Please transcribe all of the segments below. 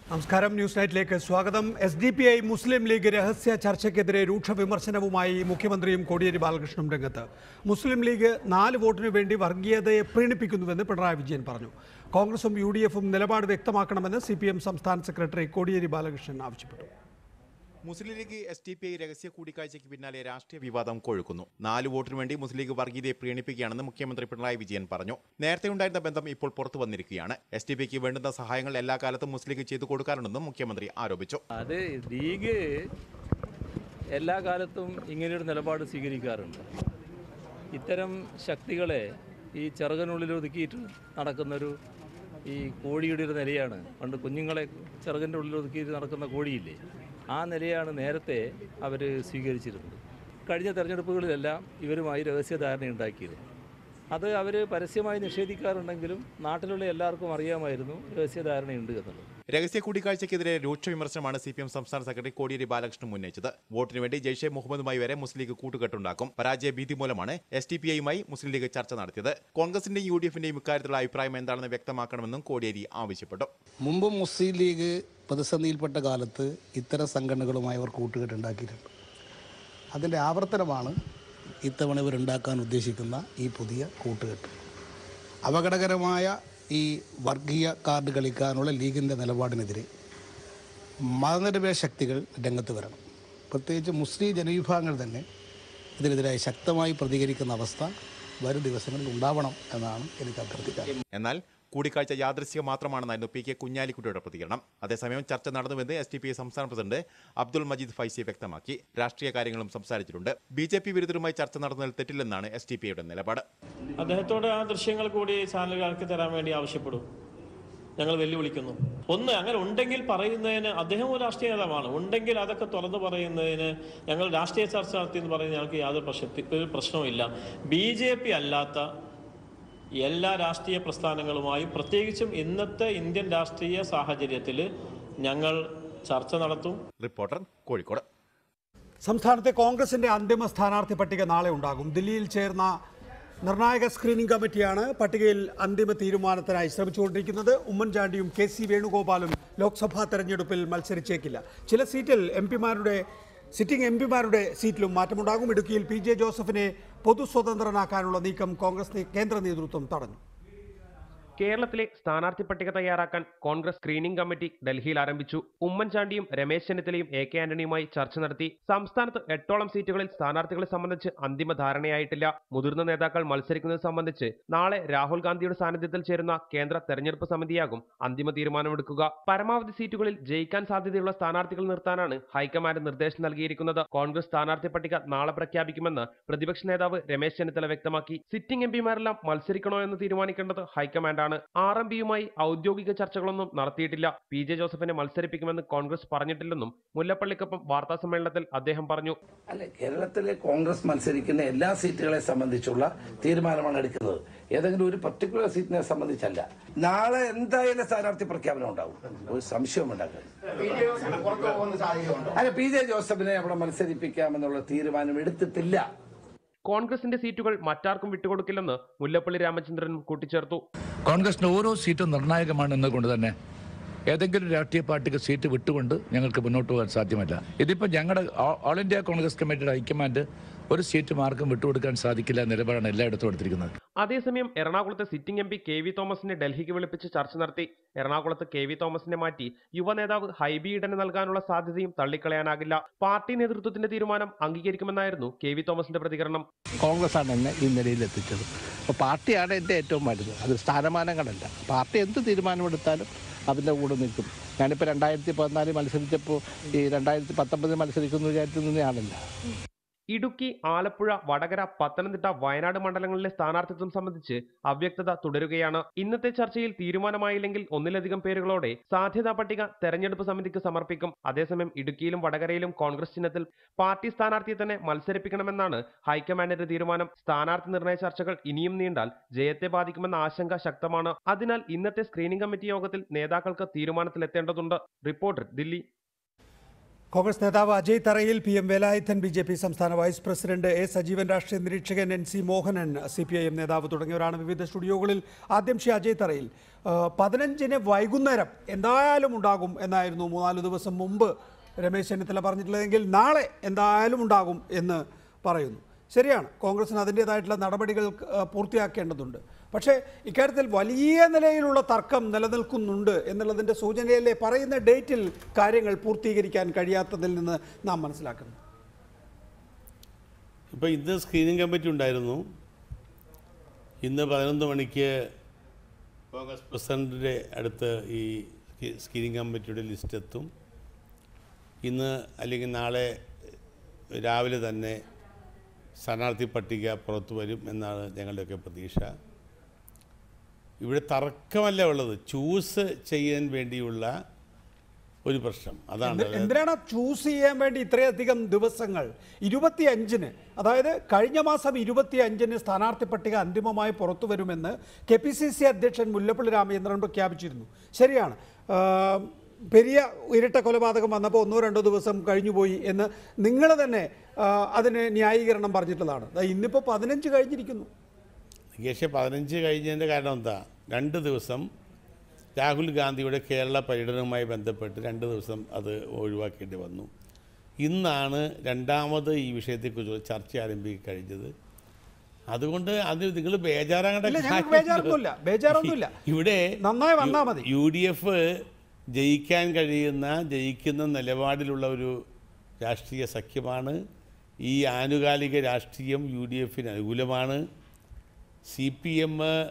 നമസ്കാരം ന്യൂസ് നൈറ്റിലേക്ക് സ്വാഗതം S D P I Muslim League രഹസ്യ ചർച്ചയ്ക്കെതിരെ രൂക്ഷ വിമർശനവുമായി മുഖ്യമന്ത്രിയും കോടിയേരി ബാലകൃഷ്ണനും രംഗത്ത് മുസ്ലിം ലീഗ് നാല് വോട്ടിനു വേണ്ടി വർഗീയതയെ പ്രീണിപ്പിക്കുന്നുവെന്ന് പിണറായി വിജയൻ പറഞ്ഞു കോൺഗ്രസും യു ഡി എഫും നിലപാട് വ്യക്തമാക്കണമെന്ന് സി പി എം സംസ്ഥാന സെക്രട്ടറി കോടിയേരി ബാലകൃഷ്ണൻ ആവശ്യപ്പെട്ടു Muslim League S T P I രഹസ്യ കൂടിക്കാഴ്ചയ്ക്ക് പിന്നാലെ രാഷ്ട്രീയ വിവാദം കൊഴുക്കുന്നു നാല് വോട്ടിനു വേണ്ടി മുസ്ലിം ലീഗ് വർഗീയതയെ പ്രീണിപ്പിക്കുകയാണെന്ന് മുഖ്യമന്ത്രി പിണറായി വിജയൻ പറഞ്ഞു നേരത്തെ ഉണ്ടായിരുന്ന ബന്ധം ഇപ്പോൾ പുറത്തു വന്നിരിക്കുകയാണ് എസ് ടി പിക്ക് വേണ്ടുന്ന സഹായങ്ങൾ എല്ലാ കാലത്തും മുസ്ലിം ലീഗ് ചെയ്തു കൊടുക്കാറുണ്ടെന്നും മുഖ്യമന്ത്രി ആരോപിച്ചു അത് ലീഗ് എല്ലാ കാലത്തും ഇങ്ങനെയൊരു നിലപാട് സ്വീകരിക്കാറുണ്ട് ഇത്തരം ശക്തികളെ ഈ ചെറുകനുള്ളിൽ ഒതുക്കിയിട്ട് നടക്കുന്നൊരു ഈ കോഴിയുടെ ഒരു നിലയാണ് പണ്ട് കുഞ്ഞുങ്ങളെ ചെറുകൻ്റെ ഉള്ളിൽ ഒതുക്കിയിട്ട് നടക്കുന്ന കോഴിയില്ലേ ആ നിലയാണ് നേരത്തെ അവർ സ്വീകരിച്ചിരുന്നത് കഴിഞ്ഞ തെരഞ്ഞെടുപ്പുകളിലെല്ലാം ഇവരുമായി രഹസ്യധാരണ ഉണ്ടാക്കിയത് അത് അവർ പരസ്യമായി നിഷേധിക്കാറുണ്ടെങ്കിലും നാട്ടിലുള്ള എല്ലാവർക്കും അറിയാമായിരുന്നു രഹസ്യധാരണയുണ്ട് എന്നുള്ളത് രഹസ്യ കൂടിക്കാഴ്ചയ്ക്കെതിരെ രൂക്ഷ വിമർശനമാണ് സി പി എം സംസ്ഥാന സെക്രട്ടറി കോടിയേരി ബാലകൃഷ്ണൻ ഉന്നയിച്ചത് വോട്ടിനു വേണ്ടി ജയ്ഷെ മുഹമ്മദുമായി വരെ മുസ്ലിം ലീഗ് കൂട്ടുകെട്ടുണ്ടാക്കും പരാജയ ഭീതി മൂലമാണ് എസ് ടി പി ഐയുമായി മുസ്ലിം ലീഗ് ചർച്ച നടത്തിയത് കോൺഗ്രസിന്റെയും യു ഡി എഫിന്റെയും ഇക്കാര്യത്തിലുള്ള അഭിപ്രായം എന്താണെന്ന് വ്യക്തമാക്കണമെന്നും കോടിയേരി ആവശ്യപ്പെട്ടു മുമ്പ് മുസ്ലിം ലീഗ് പ്രതിസന്ധിയിൽപ്പെട്ട കാലത്ത് ഇത്തരം സംഘടനകളുമായി അവർ കൂട്ടുകെട്ടുണ്ടാക്കിയിട്ടുണ്ട് അതിൻ്റെ ആവർത്തനമാണ് ഇത്തവണ ഇവരുണ്ടാക്കാൻ ഉദ്ദേശിക്കുന്ന ഈ പുതിയ കൂട്ടുകെട്ട് അപകടകരമായ ഈ വർഗീയ കാർഡ് കളിക്കാനുള്ള ലീഗിൻ്റെ നിലപാടിനെതിരെ മതനിരപേക്ഷ ശക്തികൾ രംഗത്ത് വരണം പ്രത്യേകിച്ച് മുസ്ലിം ജനവിഭാഗങ്ങൾ തന്നെ ഇതിനെതിരായി ശക്തമായി പ്രതികരിക്കുന്ന അവസ്ഥ വരും ദിവസങ്ങളിൽ ഉണ്ടാവണം എന്നാണ് എനിക്ക് അഭ്യർത്ഥിക്കാൻ എന്നാൽ കൂടിക്കാഴ്ച യാദൃശ്യം മാത്രമാണെന്നായിരുന്നു പി കെ കുഞ്ഞാലിക്കുട്ടിയുടെ പ്രതികരണം അതേസമയം ചർച്ച നടന്നുവെന്ന് എസ് ടി പി ഐ സംസ്ഥാന പ്രസിഡന്റ് അബ്ദുൾ മജീദ് ഫൈസി വ്യക്തമാക്കി രാഷ്ട്രീയ കാര്യങ്ങളും സംസാരിച്ചിട്ടുണ്ട് ബി ജെ പി വിരുദ്ധരുമായി ചർച്ച നടന്നതിൽ തെറ്റില്ലെന്നാണ് എസ് ടി പി ഐയുടെ നിലപാട് അദ്ദേഹത്തോട് ആ ദൃശ്യങ്ങൾ കൂടി ചാനലുകാർക്ക് തരാൻ വേണ്ടി ആവശ്യപ്പെടും ഞങ്ങൾ വെല്ലുവിളിക്കുന്നു ഒന്ന് അങ്ങനെ ഉണ്ടെങ്കിൽ പറയുന്നതിന് അദ്ദേഹം ഒരു രാഷ്ട്രീയ നേതാവാണ് ഉണ്ടെങ്കിൽ അതൊക്കെ തുറന്നു പറയുന്നതിന് ഞങ്ങൾ രാഷ്ട്രീയ ചർച്ച നടത്തി എന്ന് പറയുന്നത് ഞങ്ങൾക്ക് യാതൊരു പ്രശ്നത്തി ഒരു പ്രശ്നവുമില്ല ബി ജെ പി അല്ലാത്ത എല്ലാ രാഷ്ട്രീയ പ്രസ്ഥാനങ്ങളുമായും പ്രത്യേകിച്ചും ഇന്നത്തെ ഇന്ത്യൻ രാഷ്ട്രീയ സാഹചര്യത്തിൽ ഞങ്ങൾ ചർച്ച നടത്തും റിപ്പോർട്ടർ കോഴിക്കോട് സംസ്ഥാനത്തെ കോൺഗ്രസിന്റെ അന്തിമ സ്ഥാനാർത്ഥി പട്ടിക നാളെ ഉണ്ടാകും ദില്ലിയിൽ ചേർന്ന നിർണായക സ്ക്രീനിംഗ് കമ്മിറ്റിയാണ് പട്ടികയിൽ അന്തിമ തീരുമാനത്തിനായി ശ്രമിച്ചുകൊണ്ടിരിക്കുന്നത് ഉമ്മൻചാണ്ടിയും കെ സി വേണുഗോപാലും ലോക്സഭാ തെരഞ്ഞെടുപ്പിൽ മത്സരിച്ചേക്കില്ല ചില സീറ്റിൽ എം പിമാരുടെ സിറ്റിംഗ് എം പിമാരുടെ സീറ്റിലും മാറ്റമുണ്ടാകും ഇടുക്കിയിൽ പി ജെ ജോസഫിനെ പൊതു സ്വതന്ത്രനാക്കാനുള്ള നീക്കം കോൺഗ്രസ് നേ- കേന്ദ്ര നേതൃത്വം തടഞ്ഞു കേരളത്തിലെ സ്ഥാനാർത്ഥി പട്ടിക തയ്യാറാക്കാൻ കോൺഗ്രസ് സ്ക്രീനിംഗ് കമ്മിറ്റി ഡൽഹിയിൽ ആരംഭിച്ചു ഉമ്മൻചാണ്ടിയും രമേശ് ചെന്നിത്തലയും എ കെ ആന്റണിയുമായി ചർച്ച നടത്തി സംസ്ഥാനത്ത് എട്ടോളം സീറ്റുകളിൽ സ്ഥാനാർത്ഥികളെ സംബന്ധിച്ച് അന്തിമ ധാരണയായിട്ടില്ല മുതിർന്ന നേതാക്കൾ മത്സരിക്കുന്നത് സംബന്ധിച്ച് നാളെ രാഹുൽ ഗാന്ധിയുടെ സാന്നിധ്യത്തിൽ ചേരുന്ന കേന്ദ്ര തെരഞ്ഞെടുപ്പ് സമിതിയാകും അന്തിമ തീരുമാനമെടുക്കുക പരമാവധി സീറ്റുകളിൽ ജയിക്കാൻ സാധ്യതയുള്ള സ്ഥാനാർത്ഥികൾ നിർത്താനാണ് ഹൈക്കമാൻഡ് നിർദ്ദേശം നൽകിയിരിക്കുന്നത് കോൺഗ്രസ് സ്ഥാനാർത്ഥി പട്ടിക നാളെ പ്രഖ്യാപിക്കുമെന്ന് പ്രതിപക്ഷ നേതാവ് രമേശ് ചെന്നിത്തല വ്യക്തമാക്കി സിറ്റിംഗ് എം പിമാരെല്ലാം മത്സരിക്കണോ എന്ന് തീരുമാനിക്കേണ്ടത് ഹൈക്കമാൻഡാണ് ആർ എം പിയുമായി ഔദ്യോഗിക ചർച്ചകളൊന്നും നടത്തിയിട്ടില്ല പി ജെ ജോസഫിനെ മത്സരിപ്പിക്കുമെന്ന് കോൺഗ്രസ് പറഞ്ഞിട്ടില്ലെന്നും മുല്ലപ്പള്ളിക്കൊപ്പം വാർത്താ സമ്മേളനത്തിൽ അദ്ദേഹം പറഞ്ഞു അല്ല കേരളത്തിലെ കോൺഗ്രസ് മത്സരിക്കുന്ന എല്ലാ സീറ്റുകളെ സംബന്ധിച്ചുള്ള തീരുമാനമാണ് എടുക്കുന്നത് ഏതെങ്കിലും ഒരു പർട്ടിക്കുലർ സീറ്റിനെ സംബന്ധിച്ചല്ല നാളെ എന്തായാലും സ്ഥാനാർത്ഥി പ്രഖ്യാപനം ഉണ്ടാവും ഒരു സംശയവും ഉണ്ടാക്കരുത് അല്ല പി ജെ ജോസഫിനെ അവിടെ മത്സരിപ്പിക്കാമെന്നുള്ള തീരുമാനം എടുത്തിട്ടില്ല കോൺഗ്രസിന്റെ സീറ്റുകൾ മറ്റാർക്കും വിട്ടുകൊടുക്കില്ലെന്ന് മുല്ലപ്പള്ളി രാമചന്ദ്രനും കൂട്ടിച്ചേർത്തു കോൺഗ്രസിന്റെ ഓരോ സീറ്റും നിർണായകമാണ് എന്നതുകൊണ്ട് തന്നെ ഏതെങ്കിലും രാഷ്ട്രീയ പാർട്ടിക്ക് സീറ്റ് വിട്ടുകൊണ്ട് ഞങ്ങൾക്ക് മുന്നോട്ട് പോകാൻ സാധ്യമല്ല ഇതിപ്പോൾ ഞങ്ങളുടെ ഓ- ഓൾ ഇന്ത്യ കോൺഗ്രസ് കമ്മിറ്റിയുടെ ഹൈക്കമാൻഡ് ഒരു സീറ്റ് മാർക്കും വിട്ടുകൊടുക്കാൻ സാധിക്കില്ല എന്ന നിലപാടാണ് എല്ലായിടത്തും എടുത്തിരിക്കുന്നത് അതേസമയം എറണാകുളത്തെ sitting M P K V തോമസിനെ ഡൽഹിക്ക് വിളിപ്പിച്ച് ചർച്ച നടത്തി എറണാകുളത്ത് കെ വി തോമസിനെ മാറ്റി യുവ നേതാവ് ഹൈബി ഈഡന് നൽകാനുള്ള സാധ്യതയും തള്ളിക്കളയാനാകില്ല പാർട്ടി നേതൃത്വത്തിന്റെ തീരുമാനം അംഗീകരിക്കുമെന്നായിരുന്നു കെ വി തോമസിന്റെ പ്രതികരണം കോൺഗ്രസ് ആണ് എന്നെ ഈ നിലയിൽ എത്തിച്ചത് അപ്പോൾ പാർട്ടിയാണ് എൻ്റെ ഏറ്റവും വലുത് അത് സ്ഥാനമാനങ്ങളല്ല പാർട്ടി എന്ത് തീരുമാനമെടുത്താലും അതിൻ്റെ കൂടെ നിൽക്കും ഞാനിപ്പോൾ രണ്ടായിരത്തി പതിനാലിൽ മത്സരിച്ചപ്പോൾ ഈ രണ്ടായിരത്തി പത്തൊമ്പതിൽ മത്സരിക്കുന്നു വിചാരിച്ചു നിന്നയാളല്ല ഇടുക്കി ആലപ്പുഴ വടകര പത്തനംതിട്ട വയനാട് മണ്ഡലങ്ങളിലെ സ്ഥാനാർത്ഥിത്വം സംബന്ധിച്ച് അവ്യക്തത തുടരുകയാണ് ഇന്നത്തെ ചർച്ചയിൽ തീരുമാനമായില്ലെങ്കിൽ ഒന്നിലധികം പേരുകളോടെ സാധ്യതാ പട്ടിക തെരഞ്ഞെടുപ്പ് സമിതിക്ക് സമർപ്പിക്കും അതേസമയം ഇടുക്കിയിലും വടകരയിലും കോൺഗ്രസ് ചിഹ്നത്തിൽ പാർട്ടി സ്ഥാനാർത്ഥിയെ തന്നെ മത്സരിപ്പിക്കണമെന്നാണ് ഹൈക്കമാൻഡിന്റെ തീരുമാനം സ്ഥാനാർത്ഥി നിർണയ ചർച്ചകൾ ഇനിയും നീണ്ടാൽ ജയത്തെ ബാധിക്കുമെന്ന ആശങ്ക ശക്തമാണ് അതിനാൽ ഇന്നത്തെ സ്ക്രീനിംഗ് കമ്മിറ്റി യോഗത്തിൽ നേതാക്കൾക്ക് തീരുമാനത്തിലെത്തേണ്ടതുണ്ട് റിപ്പോർട്ടർ ദില്ലി കോൺഗ്രസ് നേതാവ് Ajay Tharayil P M Velayudhan B J P സംസ്ഥാന വൈസ് പ്രസിഡന്റ് എ സജീവൻ രാഷ്ട്രീയ നിരീക്ഷകൻ N C Mohanan C P I M നേതാവ് തുടങ്ങിയവരാണ് വിവിധ സ്റ്റുഡിയോകളിൽ ആദ്യം ശ്രീ അജയ് തറയിൽ ആ, പതിനഞ്ചിന് വൈകുന്നേരം എന്തായാലും ഉണ്ടാകും എന്നായിരുന്നു മൂന്നാല് ദിവസം മുമ്പ് രമേശ് ചെന്നിത്തല പറഞ്ഞിട്ടുള്ളതെങ്കിൽ നാളെ എന്തായാലും ഉണ്ടാകും എന്ന് പറയുന്നു ശരിയാണ് കോൺഗ്രസിന് അതിൻ്റേതായിട്ടുള്ള നടപടികൾ ആ, പൂർത്തിയാക്കേണ്ടതുണ്ട് പക്ഷേ ഇക്കാര്യത്തിൽ വലിയ നിലയിലുള്ള തർക്കം നിലനിൽക്കുന്നുണ്ട് എന്നുള്ളതിൻ്റെ സൂചനയല്ലേ പറയുന്ന ഡേറ്റിൽ കാര്യങ്ങൾ പൂർത്തീകരിക്കാൻ കഴിയാത്തതിൽ നിന്ന് നാം മനസ്സിലാക്കുന്നു ഇപ്പോൾ ഇന്ന് സ്ക്രീനിങ് കമ്മിറ്റി ഉണ്ടായിരുന്നു ഇന്ന് പതിനൊന്ന് മണിക്ക് കോൺഗ്രസ് പ്രസിഡന്റിൻ്റെ അടുത്ത് ഈ സ്കി- സ്ക്രീനിങ് കമ്മിറ്റിയുടെ ലിസ്റ്റ് എത്തും ഇന്ന് അല്ലെങ്കിൽ നാളെ രാവിലെ തന്നെ സ്ഥാനാർത്ഥി പട്ടിക പുറത്തു വരും എന്നാണ് ഞങ്ങളുടെയൊക്കെ പ്രതീക്ഷ ഇവിടെ തർക്കമല്ല ഉള്ളത് ചൂസ് ചെയ്യാൻ വേണ്ടിയുള്ള ഒരു പ്രശ്നം അതാണ് എന്ത്- എന്തിനാണ് ചൂസ് ചെയ്യാൻ വേണ്ടി ഇത്രയധികം ദിവസങ്ങൾ ഇരുപത്തി അഞ്ചിന് അതായത് കഴിഞ്ഞ മാസം ഇരുപത്തി അഞ്ചിന് സ്ഥാനാർത്ഥി പട്ടിക അന്തിമമായി പുറത്തു വരുമെന്ന് കെ പി സി സി അധ്യക്ഷൻ മുല്ലപ്പള്ളി രാമചന്ദ്രൻ പ്രഖ്യാപിച്ചിരുന്നു ശരിയാണ് ആ, പെരിയ ഇരട്ട കൊലപാതകം വന്നപ്പോൾ ഒന്നോ രണ്ടോ ദിവസം കഴിഞ്ഞുപോയി എന്ന് നിങ്ങൾ തന്നെ ആ, അതിന് ന്യായീകരണം പറഞ്ഞിട്ടുള്ളതാണ് ദാ ഇന്നിപ്പോൾ പതിനഞ്ച് കഴിഞ്ഞിരിക്കുന്നു നികേഷ് പതിനഞ്ച് കഴിഞ്ഞതിൻ്റെ കാരണം എന്താ രണ്ട് ദിവസം രാഹുൽ ഗാന്ധിയുടെ കേരള പര്യടനവുമായി ബന്ധപ്പെട്ട് രണ്ട് ദിവസം അത് ഒഴിവാക്കേണ്ടി വന്നു ഇന്നാണ് രണ്ടാമത് ഈ വിഷയത്തെക്കുറിച്ച് ചർച്ച ആരംഭിക്കാൻ കഴിഞ്ഞത് അതുകൊണ്ട് അത് നിങ്ങൾ ബേജാറാകേണ്ട ഇല്ല, ഞങ്ങൾക്ക് കാര്യമില്ല. ബേജാറൊന്നുമില്ല. ബേജാറൊന്നുമില്ല. ഇവിടെ നന്നായി വന്നാ മതി. യു ഡി എഫ് ജയിക്കാൻ കഴിയുന്ന ജയിക്കുന്ന നിലപാടിലുള്ള ഒരു രാഷ്ട്രീയ സഖ്യമാണ് ഈ ആനുകാലിക രാഷ്ട്രീയം യു ഡി എഫിന് അനുകൂലമാണ് സി പി എം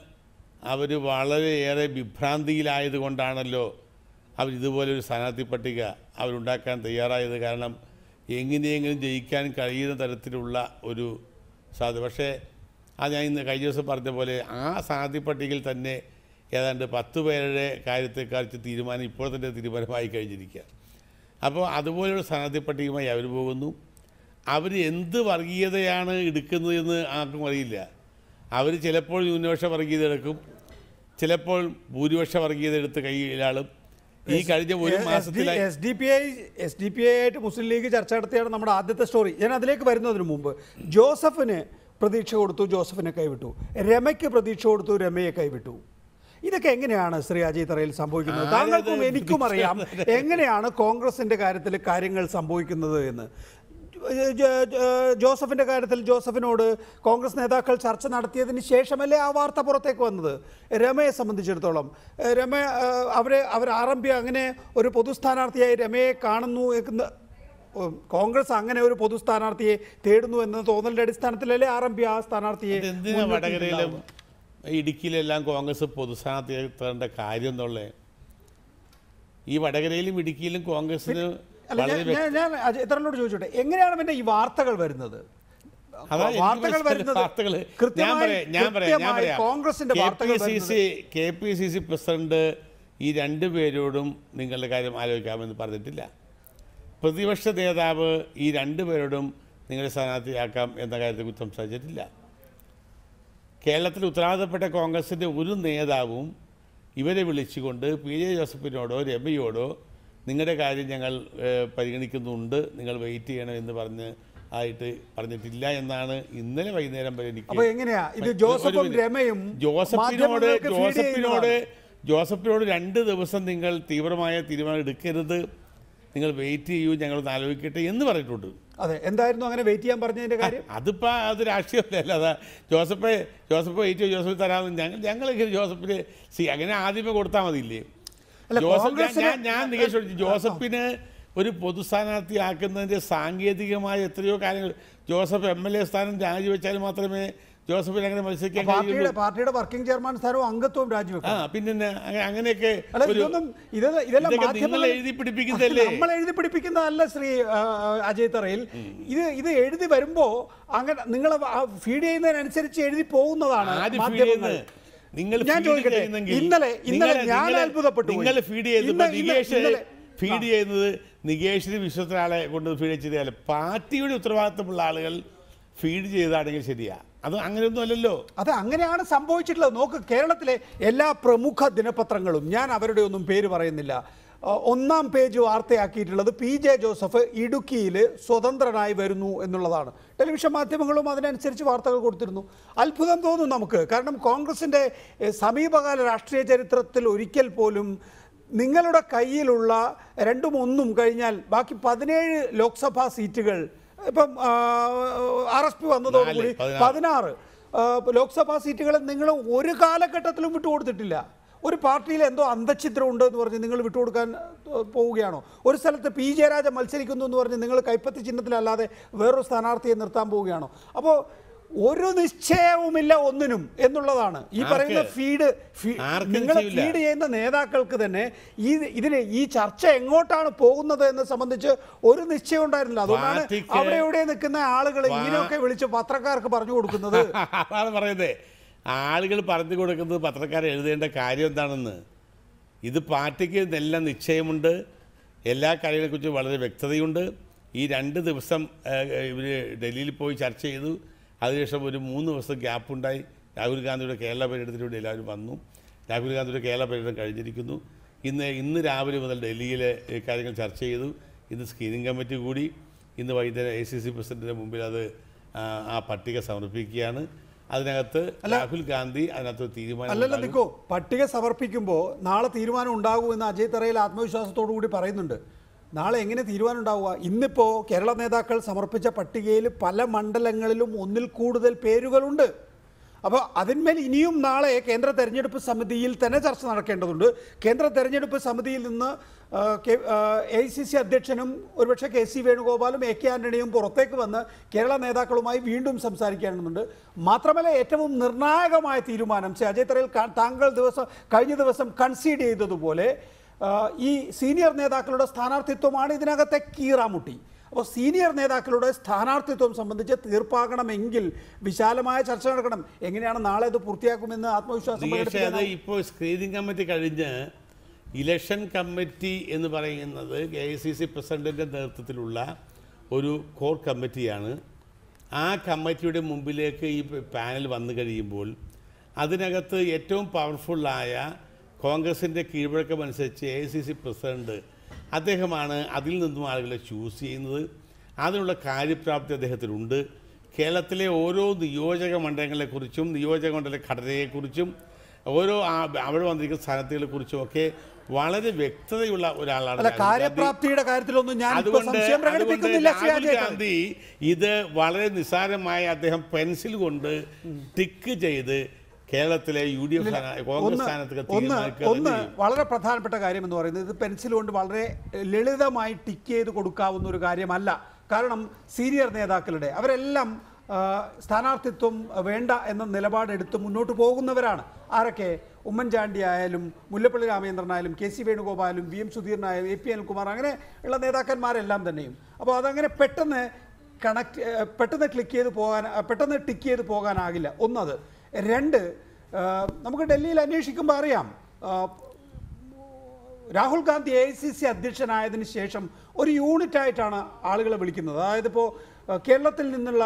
അവർ വളരെയേറെ വിഭ്രാന്തിയിലായതുകൊണ്ടാണല്ലോ അവർ ഇതുപോലെ ഒരു സ്ഥാനാർത്ഥി പട്ടിക അവരുണ്ടാക്കാൻ തയ്യാറായത് കാരണം എങ്ങനെയെങ്കിലും ജയിക്കാൻ കഴിയുന്ന തരത്തിലുള്ള ഒരു സാധ്യത പക്ഷേ ആ ഞാൻ ഇന്ന് കഴിഞ്ഞ ദിവസം പറഞ്ഞ പോലെ ആ സ്ഥാനാർത്ഥി പട്ടികയിൽ തന്നെ ഏതാണ്ട് പത്ത് പേരുടെ കാര്യത്തെക്കുറിച്ച് തീരുമാനം ഇപ്പോൾ തന്നെ തീരുമാനമായി കഴിഞ്ഞിരിക്കുക അപ്പോൾ അതുപോലെയുള്ള സ്ഥാനാർത്ഥി പട്ടികയുമായി അവർ പോകുന്നു അവർ എന്ത് വർഗീയതയാണ് എടുക്കുന്നത് എന്ന് ആർക്കും അറിയില്ല അവർ ചിലപ്പോൾ ന്യൂനപക്ഷ വർഗീയത എടുക്കും ചിലപ്പോൾ ഭൂരിപക്ഷ വർഗീയത എടുത്ത് കയ്യിലാളും ഈ കഴിഞ്ഞ ഒരു മാസത്തിലായി S D P I S D P I ആയിട്ട് മുസ്ലിം ലീഗ് ചർച്ച നടത്തിയാണ് നമ്മുടെ ആദ്യത്തെ സ്റ്റോറി ഞാൻ അതിലേക്ക് വരുന്നതിന് മുമ്പ് ജോസഫിന് പ്രതീക്ഷ കൊടുത്തു ജോസഫിനെ കൈവിട്ടു രമയ്ക്ക് പ്രതീക്ഷ കൊടുത്തു രമയെ കൈവിട്ടു ഇതൊക്കെ എങ്ങനെയാണ് ശ്രീ അജയ് തറയിൽ സംഭവിക്കുന്നത് ആരത് താങ്കൾക്കും എനിക്കും അറിയാം പ്രതീക്ഷിച്ചത്? എങ്ങനെയാണ് കോൺഗ്രസിന്റെ കാര്യത്തിൽ കാര്യങ്ങൾ സംഭവിക്കുന്നത് എന്ന് ജ- ജ- ജ- ജോസഫിന്റെ കാര്യത്തിൽ ജോസഫിനോട് കോൺഗ്രസ് നേതാക്കൾ ചർച്ച നടത്തിയതിന് ശേഷമല്ലേ ആ വാർത്ത പുറത്തേക്ക് വന്നത് രമയെ സംബന്ധിച്ചിടത്തോളം ഏഹ് രമ ഏഹ് അവരെ അവർ ആർ എം പി അങ്ങനെ ഒരു പൊതു സ്ഥാനാർത്ഥിയായി രമയെ കാണുന്നു എന്ന് ഉം, കോൺഗ്രസ് അങ്ങനെ ഒരു പൊതു സ്ഥാനാർത്ഥിയെ തേടുന്നു എന്ന തോന്നലിന്റെ അടിസ്ഥാനത്തിലല്ലേ ആർ എം പി ആ സ്ഥാനാർത്ഥിയെ എന്തിനാ വടകരയിലും മുൻനിർത്തിയിട്ടുണ്ടാവുക? ഇടുക്കിയിലെല്ലാം കോൺഗ്രസ് പൊതുസ്ഥാനത്ത് തരേണ്ട കാര്യം എന്നുള്ളത് ഈ വടകരയിലും ഇടുക്കിയിലും കോൺഗ്രസിന് അല്ല വളരെ ഞാൻ- ഞാൻ ഞാൻ അജയ് ഇത്രനോട് ചോദിച്ചോട്ടെ എങ്ങനെയാണ് പിന്നെ ഈ വാർത്തകൾ വരുന്നത് അതാ എനിക്ക് വാർത്തകൾ മനസ്സിലായത് വരുന്നത് വാർത്തകള് ഞാൻ കൃത്യമായി- പറയാം ഞാൻ പറയാം ഞാൻ കൃത്യമായി പറയാം കോൺഗ്രസിന്റെ കെ വാർത്തകൾ പി സി വരുന്നത് C K P C C president ഈ രണ്ട് പേരോടും നിങ്ങളുടെ കാര്യം ആലോചിക്കാമെന്ന് പറഞ്ഞിട്ടില്ല പ്രതിപക്ഷ നേതാവ് ഈ രണ്ട് പേരോടും നിങ്ങളെ സ്ഥാനാർത്ഥിയാക്കാം എന്ന കാര്യത്തെക്കുറിച്ച് സംസാരിച്ചിട്ടില്ല കേരളത്തിൽ ഉത്തരവാദിത്തപ്പെട്ട കോൺഗ്രസിൻ്റെ ഒരു നേതാവും ഇവരെ വിളിച്ചുകൊണ്ട് പി ജെ ജോസഫിനോടോ രമയോടോ നിങ്ങളുടെ കാര്യം ഞങ്ങൾ ഏഹ്, പരിഗണിക്കുന്നുണ്ട് നിങ്ങൾ വെയിറ്റ് ചെയ്യണം എന്ന് പറഞ്ഞ് ആയിട്ട് പറഞ്ഞിട്ടില്ല എന്നാണ് ഇന്നലെ വൈകുന്നേരം വരെ എനിക്ക് അപ്പൊ എങ്ങനെയാ ഇത് ഒരു ജോസഫും മിനിറ്റ്. രമയും ജോസഫിനോട് മാധ്യമങ്ങൾക്ക് feed ജോസഫിനോട് ചെയ്യുന്നതാണ്. ജോസഫിനോട് രണ്ട് ദിവസം നിങ്ങൾ തീവ്രമായ തീരുമാനം എടുക്കരുത് നിങ്ങൾ വെയിറ്റ് ചെയ്യൂ ഞങ്ങളൊന്ന് ആലോചിക്കട്ടെ എന്ന് പറഞ്ഞിട്ടുണ്ട് അതെ എന്തായിരുന്നു അങ്ങനെ വെയിറ്റ് ചെയ്യാൻ പറഞ്ഞതിന്റെ കാര്യം അതിപ്പോൾ അത് രാഷ്ട്രീയമല്ല അതാ ജോസഫ് ജോസഫ് വെയിറ്റ് ചെയ്യും ജോസഫ് തരാമെന്ന് ഞങ്ങൾ ഞങ്ങൾ ജോസഫിന് സി അങ്ങനെ ആദ്യമേ കൊടുത്താൽ മതിയില്ലേ അല്ല, ജോസഫ് ഞാൻ- കോൺഗ്രസ്സിന് ഞാൻ ഞാൻ നികേഷ് ചോദിച്ചു, ജോസഫിന് ഒരു പൊതു സ്ഥാനാർത്ഥിയാക്കുന്നതിൻ്റെ സാങ്കേതികമായ എത്രയോ കാര്യങ്ങൾ ജോസഫ് എം എൽ എ സ്ഥാനം രാജിവെച്ചാൽ മാത്രമേ ജോസഫിന് അങ്ങനെ മത്സരിക്കാൻ പാർട്ടിയുടെ കഴിയുള്ളൂ പാർട്ടിയുടെ വർക്കിംഗ് ചെയർമാൻ സ്ഥാനവും അംഗത്വവും ആ രാജിവെക്കും പിന്നെ അങ്ങ- അങ്ങനെയൊക്കെ അല്ല ഒരു ഇതൊന്നും ഇത് ഇതെല്ലാം ഇതൊക്കെ നിങ്ങൾ മാധ്യമങ്ങൾ എഴുതി പിടിപ്പിക്കുന്നതല്ലേ നമ്മൾ എഴുതി പിടിപ്പിക്കുന്നതല്ല ശ്രീ ആ, അജയ് തറയിൽ ഇത് ഇത് എഴുതി വരുമ്പോ അങ്ങനെ നിങ്ങൾ ഫീഡ് ചെയ്യുന്നതിനനുസരിച്ച് എഴുതി പോകുന്നതാണ് ആര് feed മാധ്യമങ്ങൾ ചെയ്യുന്നത്? നിങ്ങൾ ഞാൻ feed ചോദിക്കട്ടെ, ചെയ്യുന്നെങ്കിൽ ഇന്നലെ- ഇന്നലെ നിങ്ങളെ- ഞാൻ നിങ്ങളെ- അത്ഭുതപ്പെട്ടു പോയി. നിങ്ങൾ ഫീഡ് ചെയ്തത് ഇന്ന് ഇന്ന് നികേഷ് ഇന്നലെ- ഫീഡ് ചെയ്യുന്നത് നികേഷിന് വിശ്വസ്ത ആളെ കൊണ്ട് ഫീഡ് ചെയ്താൽ പാർട്ടിയുടെ ഉത്തരവാദിത്തമുള്ള ആളുകൾ ഫീഡ് ചെയ്തതാണെങ്കിൽ ശരിയാ അത് അങ്ങനെയൊന്നും അല്ലല്ലോ അത് അങ്ങനെയാണ് സംഭവിച്ചിട്ടുള്ളത് നോക്ക് കേരളത്തിലെ എല്ലാ പ്രമുഖ ദിനപത്രങ്ങളും ഞാൻ അവരുടെ ഒന്നും പേര് പറയുന്നില്ല ആ, ഒന്നാം പേജ് വാർത്തയാക്കിയിട്ടുള്ളത് പി ജെ ജോസഫ് ഇടുക്കിയിൽ സ്വതന്ത്രനായി വരുന്നു എന്നുള്ളതാണ് ടെലിവിഷൻ മാധ്യമങ്ങളും അതിനനുസരിച്ച് വാർത്തകൾ കൊടുത്തിരുന്നു അത്ഭുതം തോന്നും നമുക്ക് കാരണം കോൺഗ്രസിൻ്റെ എ, സമീപകാല രാഷ്ട്രീയ ചരിത്രത്തിൽ ഒരിക്കൽ പോലും നിങ്ങളുടെ കയ്യിലുള്ള രണ്ടും ഒന്നും കഴിഞ്ഞാൽ ബാക്കി പതിനേഴ് ലോക്സഭാ സീറ്റുകൾ ഇപ്പം ആർ എസ് പി വന്നതോടുകൂടി നാല്, പതിനാറ്. പതിനാറ് ആ, ലോക്സഭാ സീറ്റുകൾ നിങ്ങൾ ഒരു കാലഘട്ടത്തിലും വിട്ടുകൊടുത്തിട്ടില്ല ഒരു പാർട്ടിയിൽ എന്തോ അന്തഛിദ്രം ഉണ്ട് എന്ന് പറഞ്ഞ് നിങ്ങൾ വിട്ടുകൊടുക്കാൻ ആ, പോവുകയാണോ ഒരു സ്ഥലത്ത് പി ജയരാജൻ മത്സരിക്കുന്നു എന്ന് പറഞ്ഞ് നിങ്ങൾ കൈപ്പത്തി ചിഹ്നത്തിലല്ലാതെ വേറൊരു സ്ഥാനാർത്ഥിയെ നിർത്താൻ പോവുകയാണോ അപ്പോൾ ഒരു നിശ്ചയവുമില്ല ഒന്നിനും എന്നുള്ളതാണ് ഈ പറയുന്ന ആർക്ക്? ഫീഡ് ഫീ- ആർക്കും നിങ്ങളെ ചെയ്യില്ല. ഫീഡ് ചെയ്യുന്ന നേതാക്കൾക്ക് തന്നെ ഈ ഇതിന് ഈ ചർച്ച എങ്ങോട്ടാണ് പോകുന്നത് എന്ന് സംബന്ധിച്ച് ഒരു നിശ്ചയം ഉണ്ടായിരുന്നില്ല അതുകൊണ്ടാണ് പാർട്ടിക്ക് അവിടെ എവിടെ നിൽക്കുന്ന ആളുകൾ വാ- ഇങ്ങനെയൊക്കെ വിളിച്ച് പത്രക്കാർക്ക് പറഞ്ഞു കൊടുക്കുന്നത് അതാണ് പറയുന്നത് ആളുകൾ പറഞ്ഞു കൊടുക്കുന്നത് പത്രക്കാർ എഴുതേണ്ട കാര്യം എന്താണെന്ന് ഇത് പാർട്ടിക്ക് എല്ലാം നിശ്ചയമുണ്ട് എല്ലാ കാര്യങ്ങളെക്കുറിച്ചും വളരെ വ്യക്തതയുണ്ട് ഈ രണ്ട് ദിവസം ഇവർ ഡൽഹിയിൽ പോയി ചർച്ച ചെയ്തു അതിനുശേഷം ഒരു മൂന്ന് ദിവസം ഗ്യാപ്പ് ഉണ്ടായി രാഹുൽ ഗാന്ധിയുടെ കേരള പര്യടനത്തിലൂടെ എല്ലാവരും വന്നു രാഹുൽ ഗാന്ധിയുടെ കേരള പര്യടനം കഴിഞ്ഞിരിക്കുന്നു ഇന്ന് ഇന്ന് രാവിലെ മുതൽ ഡൽഹിയിലെ ഈ കാര്യങ്ങൾ ചർച്ച ചെയ്തു ഇന്ന് സ്ക്രീനിങ് കമ്മിറ്റി കൂടി ഇന്ന് വൈകുന്നേരം എ സി സി പ്രസിഡന്റിന്റെ മുമ്പിൽ അത് ആ, ആ പട്ടിക സമർപ്പിക്കുകയാണ് അതിനകത്ത് രാഹുൽ ഗാന്ധി അതിനകത്ത് തീരുമാനം അല്ലല്ല ഉണ്ടാകും. നിക്കോ പട്ടിക സമർപ്പിക്കുമ്പോൾ നാളെ തീരുമാനം ഉണ്ടാകുമെന്ന് അജയ് തറയിൽ ആത്മവിശ്വാസത്തോടു കൂടി പറയുന്നുണ്ട് നാളെ എങ്ങനെ തീരുമാനം ഉണ്ടാവുക ഇന്നിപ്പോൾ കേരള നേതാക്കൾ സമർപ്പിച്ച പട്ടികയിൽ പല മണ്ഡലങ്ങളിലും ഒന്നിൽ കൂടുതൽ പേരുകളുണ്ട് അപ്പോൾ അതിന്മേൽ ഇനിയും നാളെ കേന്ദ്ര തെരഞ്ഞെടുപ്പ് സമിതിയിൽ തന്നെ ചർച്ച നടക്കേണ്ടതുണ്ട് കേന്ദ്ര തെരഞ്ഞെടുപ്പ് സമിതിയിൽ നിന്ന് എ ഐ സി സി അധ്യക്ഷനും ഒരുപക്ഷെ കെ സി വേണുഗോപാലും എ കെ ആന്റണിയും പുറത്തേക്ക് വന്ന് കേരള നേതാക്കളുമായി വീണ്ടും സംസാരിക്കേണ്ടതുണ്ട് മാത്രമല്ല ഏറ്റവും നിർണായകമായ തീരുമാനം ശ്രീ അജയ് തറയിൽ കാ- താങ്കൾ ദിവസം കഴിഞ്ഞ ദിവസം കൺസീഡ് ചെയ്തതുപോലെ ആ, ഈ സീനിയർ നേതാക്കളുടെ സ്ഥാനാർത്ഥിത്വമാണ് ഇതിനകത്തെ കീറാമുട്ടി അപ്പോൾ സീനിയർ നേതാക്കളുടെ സ്ഥാനാർത്ഥിത്വം സംബന്ധിച്ച് തീർപ്പാകണമെങ്കിൽ വിശാലമായ ചർച്ച നടക്കണം എങ്ങനെയാണ് നാളെ ഇത് പൂർത്തിയാക്കുമെന്ന് ആത്മവിശ്വാസം ദിനേശ് അത് പ്രകടിപ്പിക്കാനാവും? ഇപ്പോൾ സ്ക്രീനിങ് കമ്മിറ്റി കഴിഞ്ഞ് ഇലക്ഷൻ കമ്മിറ്റി എന്ന് പറയുന്നത് കെ ഐ സി സി പ്രസിഡന്റിൻ്റെ നേതൃത്വത്തിലുള്ള ഒരു കോർ കമ്മിറ്റിയാണ് ആ കമ്മിറ്റിയുടെ മുമ്പിലേക്ക് ഈ പാനൽ വന്നു കഴിയുമ്പോൾ അതിനകത്ത് ഏറ്റവും പവർഫുള്ളായ കോൺഗ്രസിൻ്റെ കീഴ്വഴക്കം അനുസരിച്ച് A I C C president അദ്ദേഹമാണ് അതിൽ നിന്നും ആളുകളെ ചൂസ് ചെയ്യുന്നത് അതിനുള്ള കാര്യപ്രാപ്തി അദ്ദേഹത്തിനുണ്ട് കേരളത്തിലെ ഓരോ നിയോജക മണ്ഡലങ്ങളെക്കുറിച്ചും നിയോജക മണ്ഡല ഘടനയെക്കുറിച്ചും ഓരോ ആ- അവിടെ വന്നിരിക്കുന്ന സ്ഥാനാർത്ഥികളെ കുറിച്ചും ഒക്കെ വളരെ വ്യക്തതയുള്ള ഒരാളാണ് അല്ല രാഹുൽ ഗാന്ധി. കാര്യപ്രാപ്തിയുടെ കാര്യത്തിലൊന്നും ഞാൻ ഇപ്പോൾ അതുകൊണ്ട് സംശയം അതുകൊണ്ട് പ്രകടിപ്പിക്കുന്നില്ല ശ്രീ രാഹുൽ അജയ് തറയിൽ. ഗാന്ധി ഇത് വളരെ നിസ്സാരമായി അദ്ദേഹം പെൻസിൽ കൊണ്ട് ടിക്ക് ചെയ്ത് കേരളത്തിലെ യു ഡി എഫ് കോൺഗ്രസ് ഒന്ന് സ്ഥാനത്ത് ഒന്ന് ഒന്ന് വളരെ പ്രധാനപ്പെട്ട കാര്യം എന്ന് പറയുന്നത് ഇത് പെൻസിൽ കൊണ്ട് വളരെ ലളിതമായി ടിക്ക് ചെയ്ത് കൊടുക്കാവുന്ന ഒരു കാര്യമല്ല കാരണം സീനിയർ നേതാക്കളുടെ അവരെല്ലാം ആ, സ്ഥാനാർത്ഥിത്വം വേണ്ട എന്ന നിലപാടെടുത്ത് മുന്നോട്ട് പോകുന്നവരാണ് ആരൊക്കെ ഉമ്മൻചാണ്ടി ആയാലും Mullappally രാമചന്ദ്രനായാലും K C വേണുഗോപാലും V M സുധീരനായാലും A P Anilkumar അങ്ങനെ ഉള്ള നേതാക്കന്മാരെല്ലാം തന്നെയും അപ്പോൾ അതങ്ങനെ പെട്ടെന്ന് കണക്ട് പെട്ടെന്ന് ക്ലിക്ക് ചെയ്ത് പോകാൻ പെട്ടെന്ന് ടിക്ക് ചെയ്ത് പോകാനാകില്ല ഒന്നത് രണ്ട് ആ, നമുക്ക് ഡൽഹിയിൽ അന്വേഷിക്കുമ്പോൾ അറിയാം ആ, Rahul Gandhi A I C C അധ്യക്ഷനായതിനു ശേഷം ഒരു യൂണിറ്റ് ആയിട്ടാണ് ആളുകളെ വിളിക്കുന്നത് അതായത് ഇപ്പോൾ കേരളത്തിൽ നിന്നുള്ള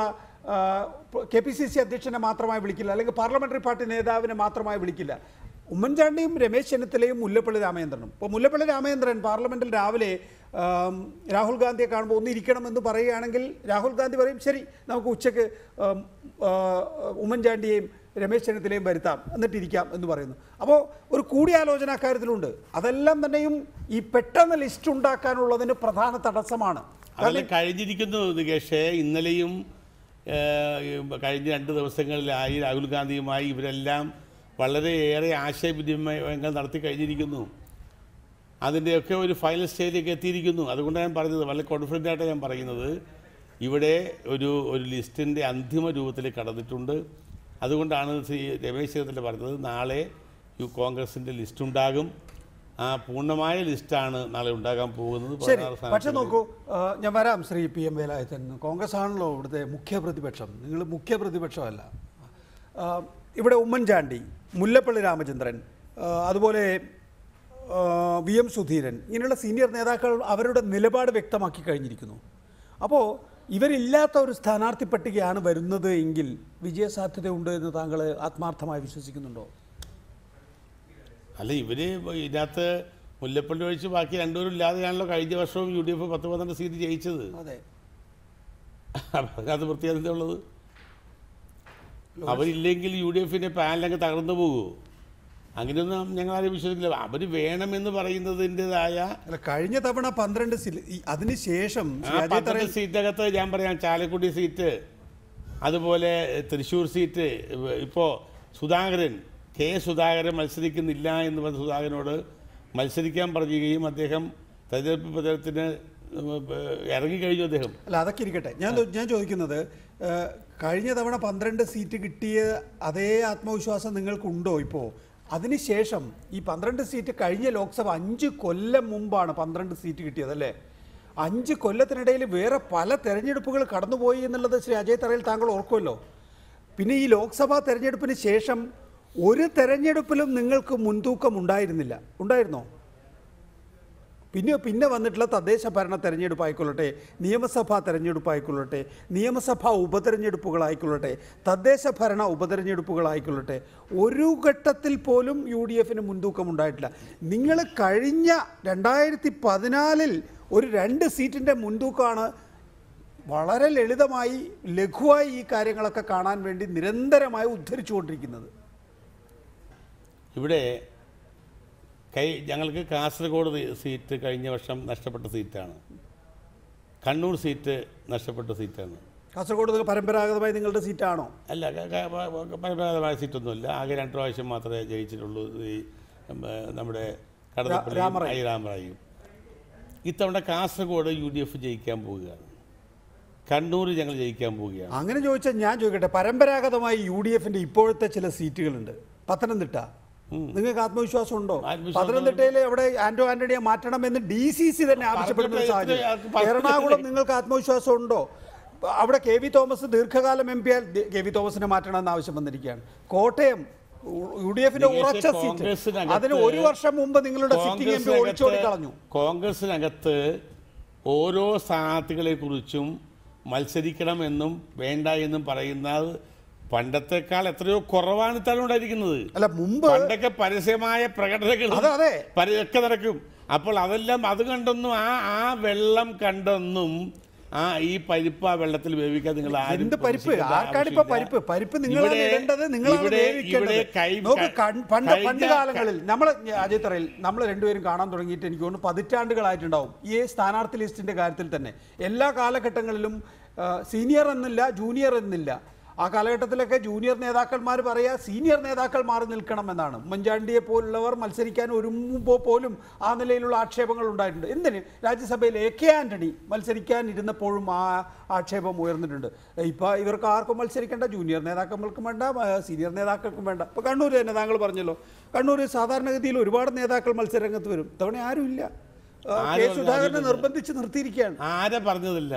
കെ പി സി സി അധ്യക്ഷനെ മാത്രമായി വിളിക്കില്ല അല്ലെങ്കിൽ പാർലമെന്ററി പാർട്ടി നേതാവിനെ മാത്രമായി വിളിക്കില്ല ഉമ്മൻചാണ്ടിയും രമേശ് ചെന്നിത്തലയും മുല്ലപ്പള്ളി രാമചന്ദ്രനും ഇപ്പോൾ മുല്ലപ്പള്ളി രാമചന്ദ്രൻ പാർലമെന്റിൽ രാവിലെ ആം, രാഹുൽ ഗാന്ധിയെ കാണുമ്പോൾ ഒന്ന് ഇരിക്കണം എന്ന് പറയുകയാണെങ്കിൽ രാഹുൽ ഗാന്ധി പറയും ശരി നമുക്ക് ഉച്ചയ്ക്ക് ആം, ആ, ഉമ്മൻചാണ്ടിയെയും രമേശ് ചെന്നിത്തലയും വരുത്താം എന്നിട്ട് ഇരിക്കാം എന്ന് പറയുന്നു അപ്പോൾ ഒരു കൂടിയാലോചന കാര്യത്തിലുണ്ട് അതെല്ലാം തന്നെയും ഈ പെട്ടെന്ന് ലിസ്റ്റ് ഉണ്ടാക്കാനുള്ളതിന് പ്രധാന തടസ്സമാണ് അതെല്ലാം കഴിഞ്ഞിരിക്കുന്നു നികേഷേ ഇന്നലെയും ഏഹ്, കഴിഞ്ഞ രണ്ട് ദിവസങ്ങളിലായി രാഹുൽ ഗാന്ധിയുമായി ഇവരെല്ലാം വളരെയേറെ ആശയവിനിമയങ്ങൾ നടത്തി കഴിഞ്ഞിരിക്കുന്നു അതിൻ്റെയൊക്കെ ഒരു ഫൈനൽ സ്റ്റേജിലേക്ക് എത്തിയിരിക്കുന്നു അതുകൊണ്ടാണ് ഞാൻ പറഞ്ഞത് വളരെ കോൺഫിഡൻ്റ് ആയിട്ടാണ് ഞാൻ പറയുന്നത് ഇവിടെ ഒരു ഒരു ലിസ്റ്റിൻ്റെ അന്തിമ രൂപത്തിലേക്ക് കടന്നിട്ടുണ്ട് അതുകൊണ്ടാണ് ശ്രീ രമേശ് ചെന്നിത്തല പറഞ്ഞത് നാളെ യു കോൺഗ്രസിൻ്റെ ലിസ്റ്റ് ഉണ്ടാകും ആ പൂർണ്ണമായ ലിസ്റ്റാണ് നാളെ ഉണ്ടാകാൻ പോകുന്നത് ശരി പതിനാറ് പക്ഷെ സ്ഥാനാർത്ഥികൾ. നോക്കൂ ആ, ഞാൻ വരാം ശ്രീ പി എം വേലായുധൻ കോൺഗ്രസ് ആണല്ലോ ഇവിടുത്തെ മുഖ്യ പ്രതിപക്ഷം നിങ്ങൾ മുഖ്യ പ്രതിപക്ഷമല്ല ആ, ഇവിടെ ഉമ്മൻചാണ്ടി മുല്ലപ്പള്ളി രാമചന്ദ്രൻ ആ, അതുപോലെ ആ, വി എം സുധീരൻ ഇങ്ങനെയുള്ള സീനിയർ നേതാക്കൾ അവരുടെ നിലപാട് വ്യക്തമാക്കി കഴിഞ്ഞിരിക്കുന്നു അപ്പോൾ ഇവരില്ലാത്ത ഒരു സ്ഥാനാർത്ഥി പട്ടികയാണ് വരുന്നത് എങ്കിൽ വിജയസാധ്യതയുണ്ട് എന്ന് താങ്കൾ ആത്മാർത്ഥമായി വിശ്വസിക്കുന്നുണ്ടോ അല്ല ഇവർ ഇതിനകത്ത് മുല്ലപ്പള്ളി ഒഴിച്ച് ബാക്കി രണ്ടുപേരും ഇല്ലാതെയാണല്ലോ കഴിഞ്ഞ വർഷവും യു ഡി എഫ് പത്ത് പന്ത്രണ്ട് സീറ്റ് ജയിച്ചത് അതെ അപ്പം അത് പ്രത്യേകത ഉള്ളത് അവരില്ലെങ്കിൽ യു ഡി എഫിൻ്റെ പാനലങ്ങ് തകർന്നു പോകുമോ അങ്ങനെയൊന്നും ഞങ്ങൾ ആരും വിശ്വസിക്കില്ല അവർ വേണമെന്ന് പറയുന്നതിൻ്റെതായ അല്ല കഴിഞ്ഞ തവണ പന്ത്രണ്ട് സീറ്റ് ഈ- അതിനുശേഷം ആ ശ്രീ അജയ് പന്ത്രണ്ട് തറയിൽ സീറ്റകത്ത് ഞാൻ പറയാം ചാലക്കുടി സീറ്റ് അതുപോലെ തൃശ്ശൂർ സീറ്റ് ഇപ്പോൾ സുധാകരൻ കെ സുധാകരൻ മത്സരിക്കുന്നില്ല എന്ന് പറഞ്ഞ സുധാകരനോട് മത്സരിക്കാൻ പറയുകയും അദ്ദേഹം തെരഞ്ഞെടുപ്പ് പ്രചരണത്തിന് ഇറങ്ങിക്കഴിഞ്ഞു അദ്ദേഹം അല്ല അതൊക്കെ ഇരിക്കട്ടെ ഞാൻ ചോ- ഞാൻ ചോദിക്കുന്നത് ഏഹ്, കഴിഞ്ഞ തവണ പന്ത്രണ്ട് സീറ്റ് കിട്ടിയ അതേ ആത്മവിശ്വാസം നിങ്ങൾക്കുണ്ടോ ഇപ്പോൾ അതിനുശേഷം ഈ പന്ത്രണ്ട് സീറ്റ് കഴിഞ്ഞ ലോക്സഭ അഞ്ച് കൊല്ലം മുമ്പാണ് പന്ത്രണ്ട് സീറ്റ് കിട്ടിയത് അല്ലേ അഞ്ച് കൊല്ലത്തിനിടയിൽ വേറെ പല തെരഞ്ഞെടുപ്പുകൾ കടന്നുപോയി എന്നുള്ളത് ശ്രീ അജയ് തറയിൽ താങ്കൾ ഓർക്കുമല്ലോ പിന്നെ ഈ ലോക്സഭാ തെരഞ്ഞെടുപ്പിന് ശേഷം ഒരു തെരഞ്ഞെടുപ്പിലും നിങ്ങൾക്ക് മുൻതൂക്കം ഉണ്ടായിരുന്നില്ല ഉണ്ടായിരുന്നോ പിന്നെ പിന്നെ വന്നിട്ടുള്ള തദ്ദേശ ഭരണ തെരഞ്ഞെടുപ്പായിക്കൊള്ളട്ടെ നിയമസഭാ തെരഞ്ഞെടുപ്പായിക്കൊള്ളട്ടെ നിയമസഭാ ഉപതെരഞ്ഞെടുപ്പുകളായിക്കൊള്ളട്ടെ തദ്ദേശ ഭരണ ഉപതെരഞ്ഞെടുപ്പുകളായിക്കൊള്ളട്ടെ ഒരു ഘട്ടത്തിൽ പോലും യു ഡി എഫിന് മുൻതൂക്കം ഉണ്ടായിട്ടില്ല നിങ്ങൾ കഴിഞ്ഞ രണ്ടായിരത്തി പതിനാലിൽ ഒരു രണ്ട് സീറ്റിൻ്റെ മുൻതൂക്കമാണ് വളരെ ലളിതമായി ലഘുവായി ഈ കാര്യങ്ങളൊക്കെ കാണാൻ വേണ്ടി നിരന്തരമായി ഉദ്ധരിച്ചുകൊണ്ടിരിക്കുന്നത് ഇവിടെ കൈ ഞങ്ങൾക്ക് കാസർഗോഡ് ദി- സീറ്റ് കഴിഞ്ഞ വർഷം നഷ്ടപ്പെട്ട സീറ്റാണ് കണ്ണൂർ സീറ്റ് നഷ്ടപ്പെട്ട സീറ്റാണ് കാസർഗോഡ് നിങ്ങൾ പരമ്പരാഗതമായി നിങ്ങളുടെ സീറ്റാണോ അല്ല ക- ക- പ- പ- പരമ്പരാഗതമായ സീറ്റൊന്നുമില്ല ആകെ രണ്ട് പ്രാവശ്യം മാത്രമേ ജയിച്ചിട്ടുള്ളൂ ഈ ഉം, ഏ, നമ്മുടെ കടന്നപ്പള്ളിയും രാമറായി. ഐ രാമറായും ഇത്തവണ കാസർഗോഡ് യു ഡി എഫ് ജയിക്കാൻ പോവുകയാണ് കണ്ണൂർ ഞങ്ങൾ ജയിക്കാൻ പോവുകയാണ് അങ്ങനെ ചോദിച്ചാൽ ഞാൻ ചോദിക്കട്ടെ പരമ്പരാഗതമായി യു ഡി എഫിന്റെ ഇപ്പോഴത്തെ ചില സീറ്റുകളുണ്ട് പത്തനംതിട്ട നിങ്ങൾക്ക് ആത്മവിശ്വാസം ഉണ്ടോ ആത്മവിശ്വാസം പത്തനംതിട്ടയിൽ അവിടെ ആന്റോ ആന്റണിയെ മാറ്റണമെന്ന് ഡി സി സി തന്നെ ആവശ്യപ്പെടുന്ന ഒരു പറഞ്ഞിട്ട് സാഹചര്യം എത്ര- പറഞ്ഞിട്ട് എറണാകുളം നിങ്ങൾക്ക് ആത്മവിശ്വാസം ഉണ്ടോ അവിടെ കെ വി തോമസ് ദീർഘകാലം എം പി ആൽ കെ വി തോമസിനെ മാറ്റണമെന്ന് ആവശ്യം വന്നിരിക്കുകയാണ് കോട്ടയം യു ഡി എഫിന്റെ നികേഷ് ഉറച്ച സീറ്റ് കോൺഗ്രസിനകത്ത് അതിന് ഒരു വർഷം മുമ്പ് നിങ്ങളുടെ സിറ്റിംഗ് എം പി ഒളിച്ചോടി കളഞ്ഞു കോൺഗ്രസിനകത്ത് ഓരോ സ്ഥാനാർത്ഥികളെ കുറിച്ചും മത്സരിക്കണമെന്നും വേണ്ട എന്നും പറയുന്നത് പണ്ടത്തെക്കാൾ എത്രയോ കുറവാണ് ഇത്തവണ ഉണ്ടായിരിക്കുന്നത് അല്ല മുമ്പ് പണ്ടൊക്കെ പരസ്യമായ പ്രകടനങ്ങൾ അതെ, അതെ. പരക്കെ നടക്കും അപ്പോൾ അതെല്ലാം അത് കണ്ടൊന്നും ആ ആ വെള്ളം കണ്ടൊന്നും ആ ഈ പരിപ്പ് ആ വെള്ളത്തിൽ വേവിക്കാൻ നിങ്ങൾ ആരും എന്ത് പരിപ്പ് പ്രതീക്ഷിക്കേണ്ട ആർക്കാണിപ്പോ ആവശ്യമില്ല. പരിപ്പ് പരിപ്പ് നിങ്ങളാണ് ഇവിടെ- ഇടേണ്ടത് നിങ്ങളാണ് ഇവിടെ- വേവിക്കേണ്ടത് ഇവിടെ കൈ നോക്ക് കൺ- പണ്ട് കഴിഞ്ഞ- പണ്ട് കാലങ്ങളിൽ നമ്മൾ അജയ് തറയിൽ നമ്മൾ രണ്ടുപേരും കാണാൻ തുടങ്ങിയിട്ട് എനിക്ക് തോന്നുന്നു പതിറ്റാണ്ടുകളായിട്ടുണ്ടാവും ഈ സ്ഥാനാർത്ഥി ലിസ്റ്റിന്റെ കാര്യത്തിൽ തന്നെ എല്ലാ കാലഘട്ടങ്ങളിലും ആ, സീനിയർ എന്നില്ല ജൂനിയർ എന്നില്ല ആ കാലഘട്ടത്തിലൊക്കെ ജൂനിയർ നേതാക്കന്മാർ പറയുക സീനിയർ നേതാക്കൾ മാറി നിൽക്കണം എന്നാണ് ഉമ്മൻചാണ്ടിയെ പോലുള്ളവർ മത്സരിക്കാൻ ഒരുങ്ങുമ്പോൾ പോലും ആ നിലയിലുള്ള ആക്ഷേപങ്ങൾ ഉണ്ടായിട്ടുണ്ട് എന്തിന് രാജ്യസഭയിൽ എ കെ ആന്റണി മത്സരിക്കാൻ ഇരുന്നപ്പോഴും ആ ആക്ഷേപം ഉയർന്നിട്ടുണ്ട് ഇപ്പോൾ ഇവർക്ക് ആർക്കും മത്സരിക്കേണ്ട ജൂനിയർ നേതാക്കൾക്കും വേണ്ട ആ, സീനിയർ നേതാക്കൾക്കും വേണ്ട ഇപ്പോൾ കണ്ണൂർ തന്നെ താങ്കൾ പറഞ്ഞല്ലോ കണ്ണൂർ സാധാരണഗതിയിൽ ഒരുപാട് നേതാക്കൾ മത്സരരംഗത്ത് വരും ഇത്തവണ ആരുമില്ല ആ, ആരും കെ അതില്ല, സുധാകരനെ അതില്ല. നിർബന്ധിച്ച് നിർത്തിയിരിക്കുകയാണ് ആരെ പറഞ്ഞതില്ല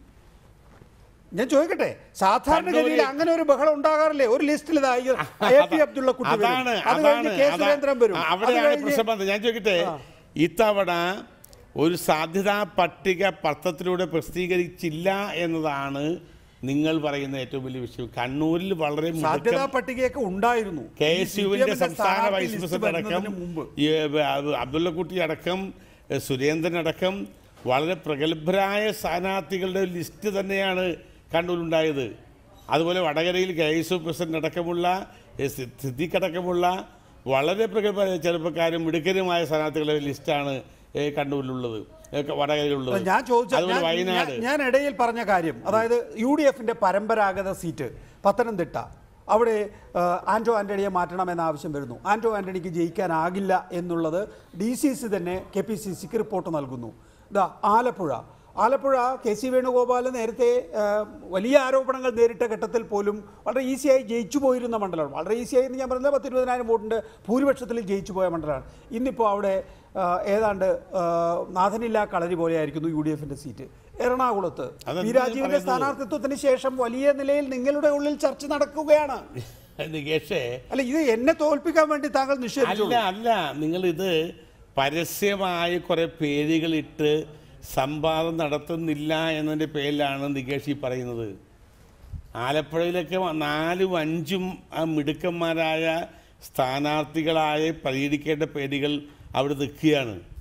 ഞാൻ ചോദിക്കട്ടെ സാധാരണഗതിയിൽ കണ്ണൂരിൽ- അങ്ങനെ ഒരു ബഹളം ഉണ്ടാകാറില്ലേ ഒരു ലിസ്റ്റിൽ ഇതാ ഈ എ പി അബ്ദുള്ള കുട്ടി വരും. അതാണ് അത് കഴിഞ്ഞ് അതാണ് കെ അതാ- സുരേന്ദ്രൻ വരും ആ, അത് അവിടെയാണ് കഴിഞ്ഞ് പ്രശ്നം വന്നത് ഞാൻ ചോദിക്കട്ടെ ഇത്തവണ ഒരു സാധ്യതാ പട്ടിക പത്രത്തിലൂടെ പ്രസിദ്ധീകരിച്ചില്ല എന്നതാണ് നിങ്ങൾ പറയുന്ന ഏറ്റവും വലിയ വിഷയം കണ്ണൂരിൽ വളരെ സാധ്യതാ മുടക്കം പട്ടികയൊക്കെ ഉണ്ടായിരുന്നു കെ ഈ എസ് യുവിന്റെ CPM ന്റെ സംസ്ഥാന സ്ഥാനാർത്ഥി വൈസ് ലിസ്റ്റ് പ്രസിഡന്റ് അടക്കം വരുന്നതിന് മുമ്പ് ഈ, അഹ് അബ്ദുള്ളക്കുട്ടി അടക്കം എഹ് സുരേന്ദ്രൻ അടക്കം വളരെ പ്രഗത്ഭരായ സ്ഥാനാർത്ഥികളുടെ ഒരു ലിസ്റ്റ് തന്നെയാണ് കണ്ണൂരുണ്ടായത് അതുപോലെ വടകരയിൽ കെ എസ് യു പ്രസിഡന്റ് അടക്കമുള്ള എഹ് സി- സിദ്ദീഖ് അടക്കമുള്ള വളരെ പ്രഗത്ഭരായ ചെറുപ്പക്കാരും മിടുക്കരുമായ സ്ഥാനാർത്ഥികളുടെ ഒരു ലിസ്റ്റാണ് ഏഹ് കണ്ണൂരിലുള്ളത് ഏഹ് വടകരയിലുള്ളത് ഞാൻ ചോദിച്ച അതുപോലെ ഞാൻ- വയനാട് ഞാൻ- ഞാൻ ഇടയിൽ പറഞ്ഞ കാര്യം അതായത് യു ഡി എഫിന്റെ പരമ്പരാഗത സീറ്റ് പത്തനംതിട്ട അവിടെ ആ, ആന്റോ ആന്റണിയെ മാറ്റണമെന്ന ആവശ്യം വരുന്നു ആന്റോ ആന്റണിക്ക് ജയിക്കാനാകില്ല എന്നുള്ളത് ഡി സി സി തന്നെ കെ പി സി സിക്ക് റിപ്പോർട്ട് നൽകുന്നു ഇതാ ആലപ്പുഴ ആലപ്പുഴ കെ സി വേണുഗോപാൽ നേരത്തെ ആ, വലിയ ആരോപണങ്ങൾ നേരിട്ട ഘട്ടത്തിൽ പോലും വളരെ ഈസിയായി ജയിച്ചു പോയിരുന്ന മണ്ഡലമാണ് വളരെ ഈസിയായി എന്ന് ഞാൻ പറയുന്നത് പത്തിരുപതിനായിരം വോട്ടിൻ്റെ ഭൂരിപക്ഷത്തിൽ ജയിച്ചു പോയ മണ്ഡലമാണ് ഇന്നിപ്പോൾ അവിടെ ആ, ഏതാണ്ട് ആ, നാഥനില്ലാ കളരി പോലെയായിരിക്കുന്നു യു ഡി എഫിൻ്റെ സീറ്റ് എറണാകുളത്ത് അതെന്താ പി ഞാൻ രാജീവിന്റെ പറയുന്നത്? സ്ഥാനാർത്ഥിത്വത്തിന് ശേഷം വലിയ നിലയിൽ നിങ്ങളുടെ ഉള്ളിൽ ചർച്ച നടക്കുകയാണ് നികേഷേ അല്ല ഇത് എന്നെ തോൽപ്പിക്കാൻ വേണ്ടി താങ്കൾ അല്ല നിഷേധിച്ചു അല്ല നിങ്ങളിത് പരസ്യമായി കുറേ പേരുകളിട്ട് സംവാദം നടത്തുന്നില്ല എന്നതിൻ്റെ പേരിലാണ് നികേഷ് ഈ പറയുന്നത് ആലപ്പുഴയിലൊക്കെ നാലും അഞ്ചും ആ മിടുക്കന്മാരായ സ്ഥാനാർത്ഥികളായ പരിഹരിക്കേണ്ട പേരുകൾ അവിടെ നിൽക്കുകയാണ്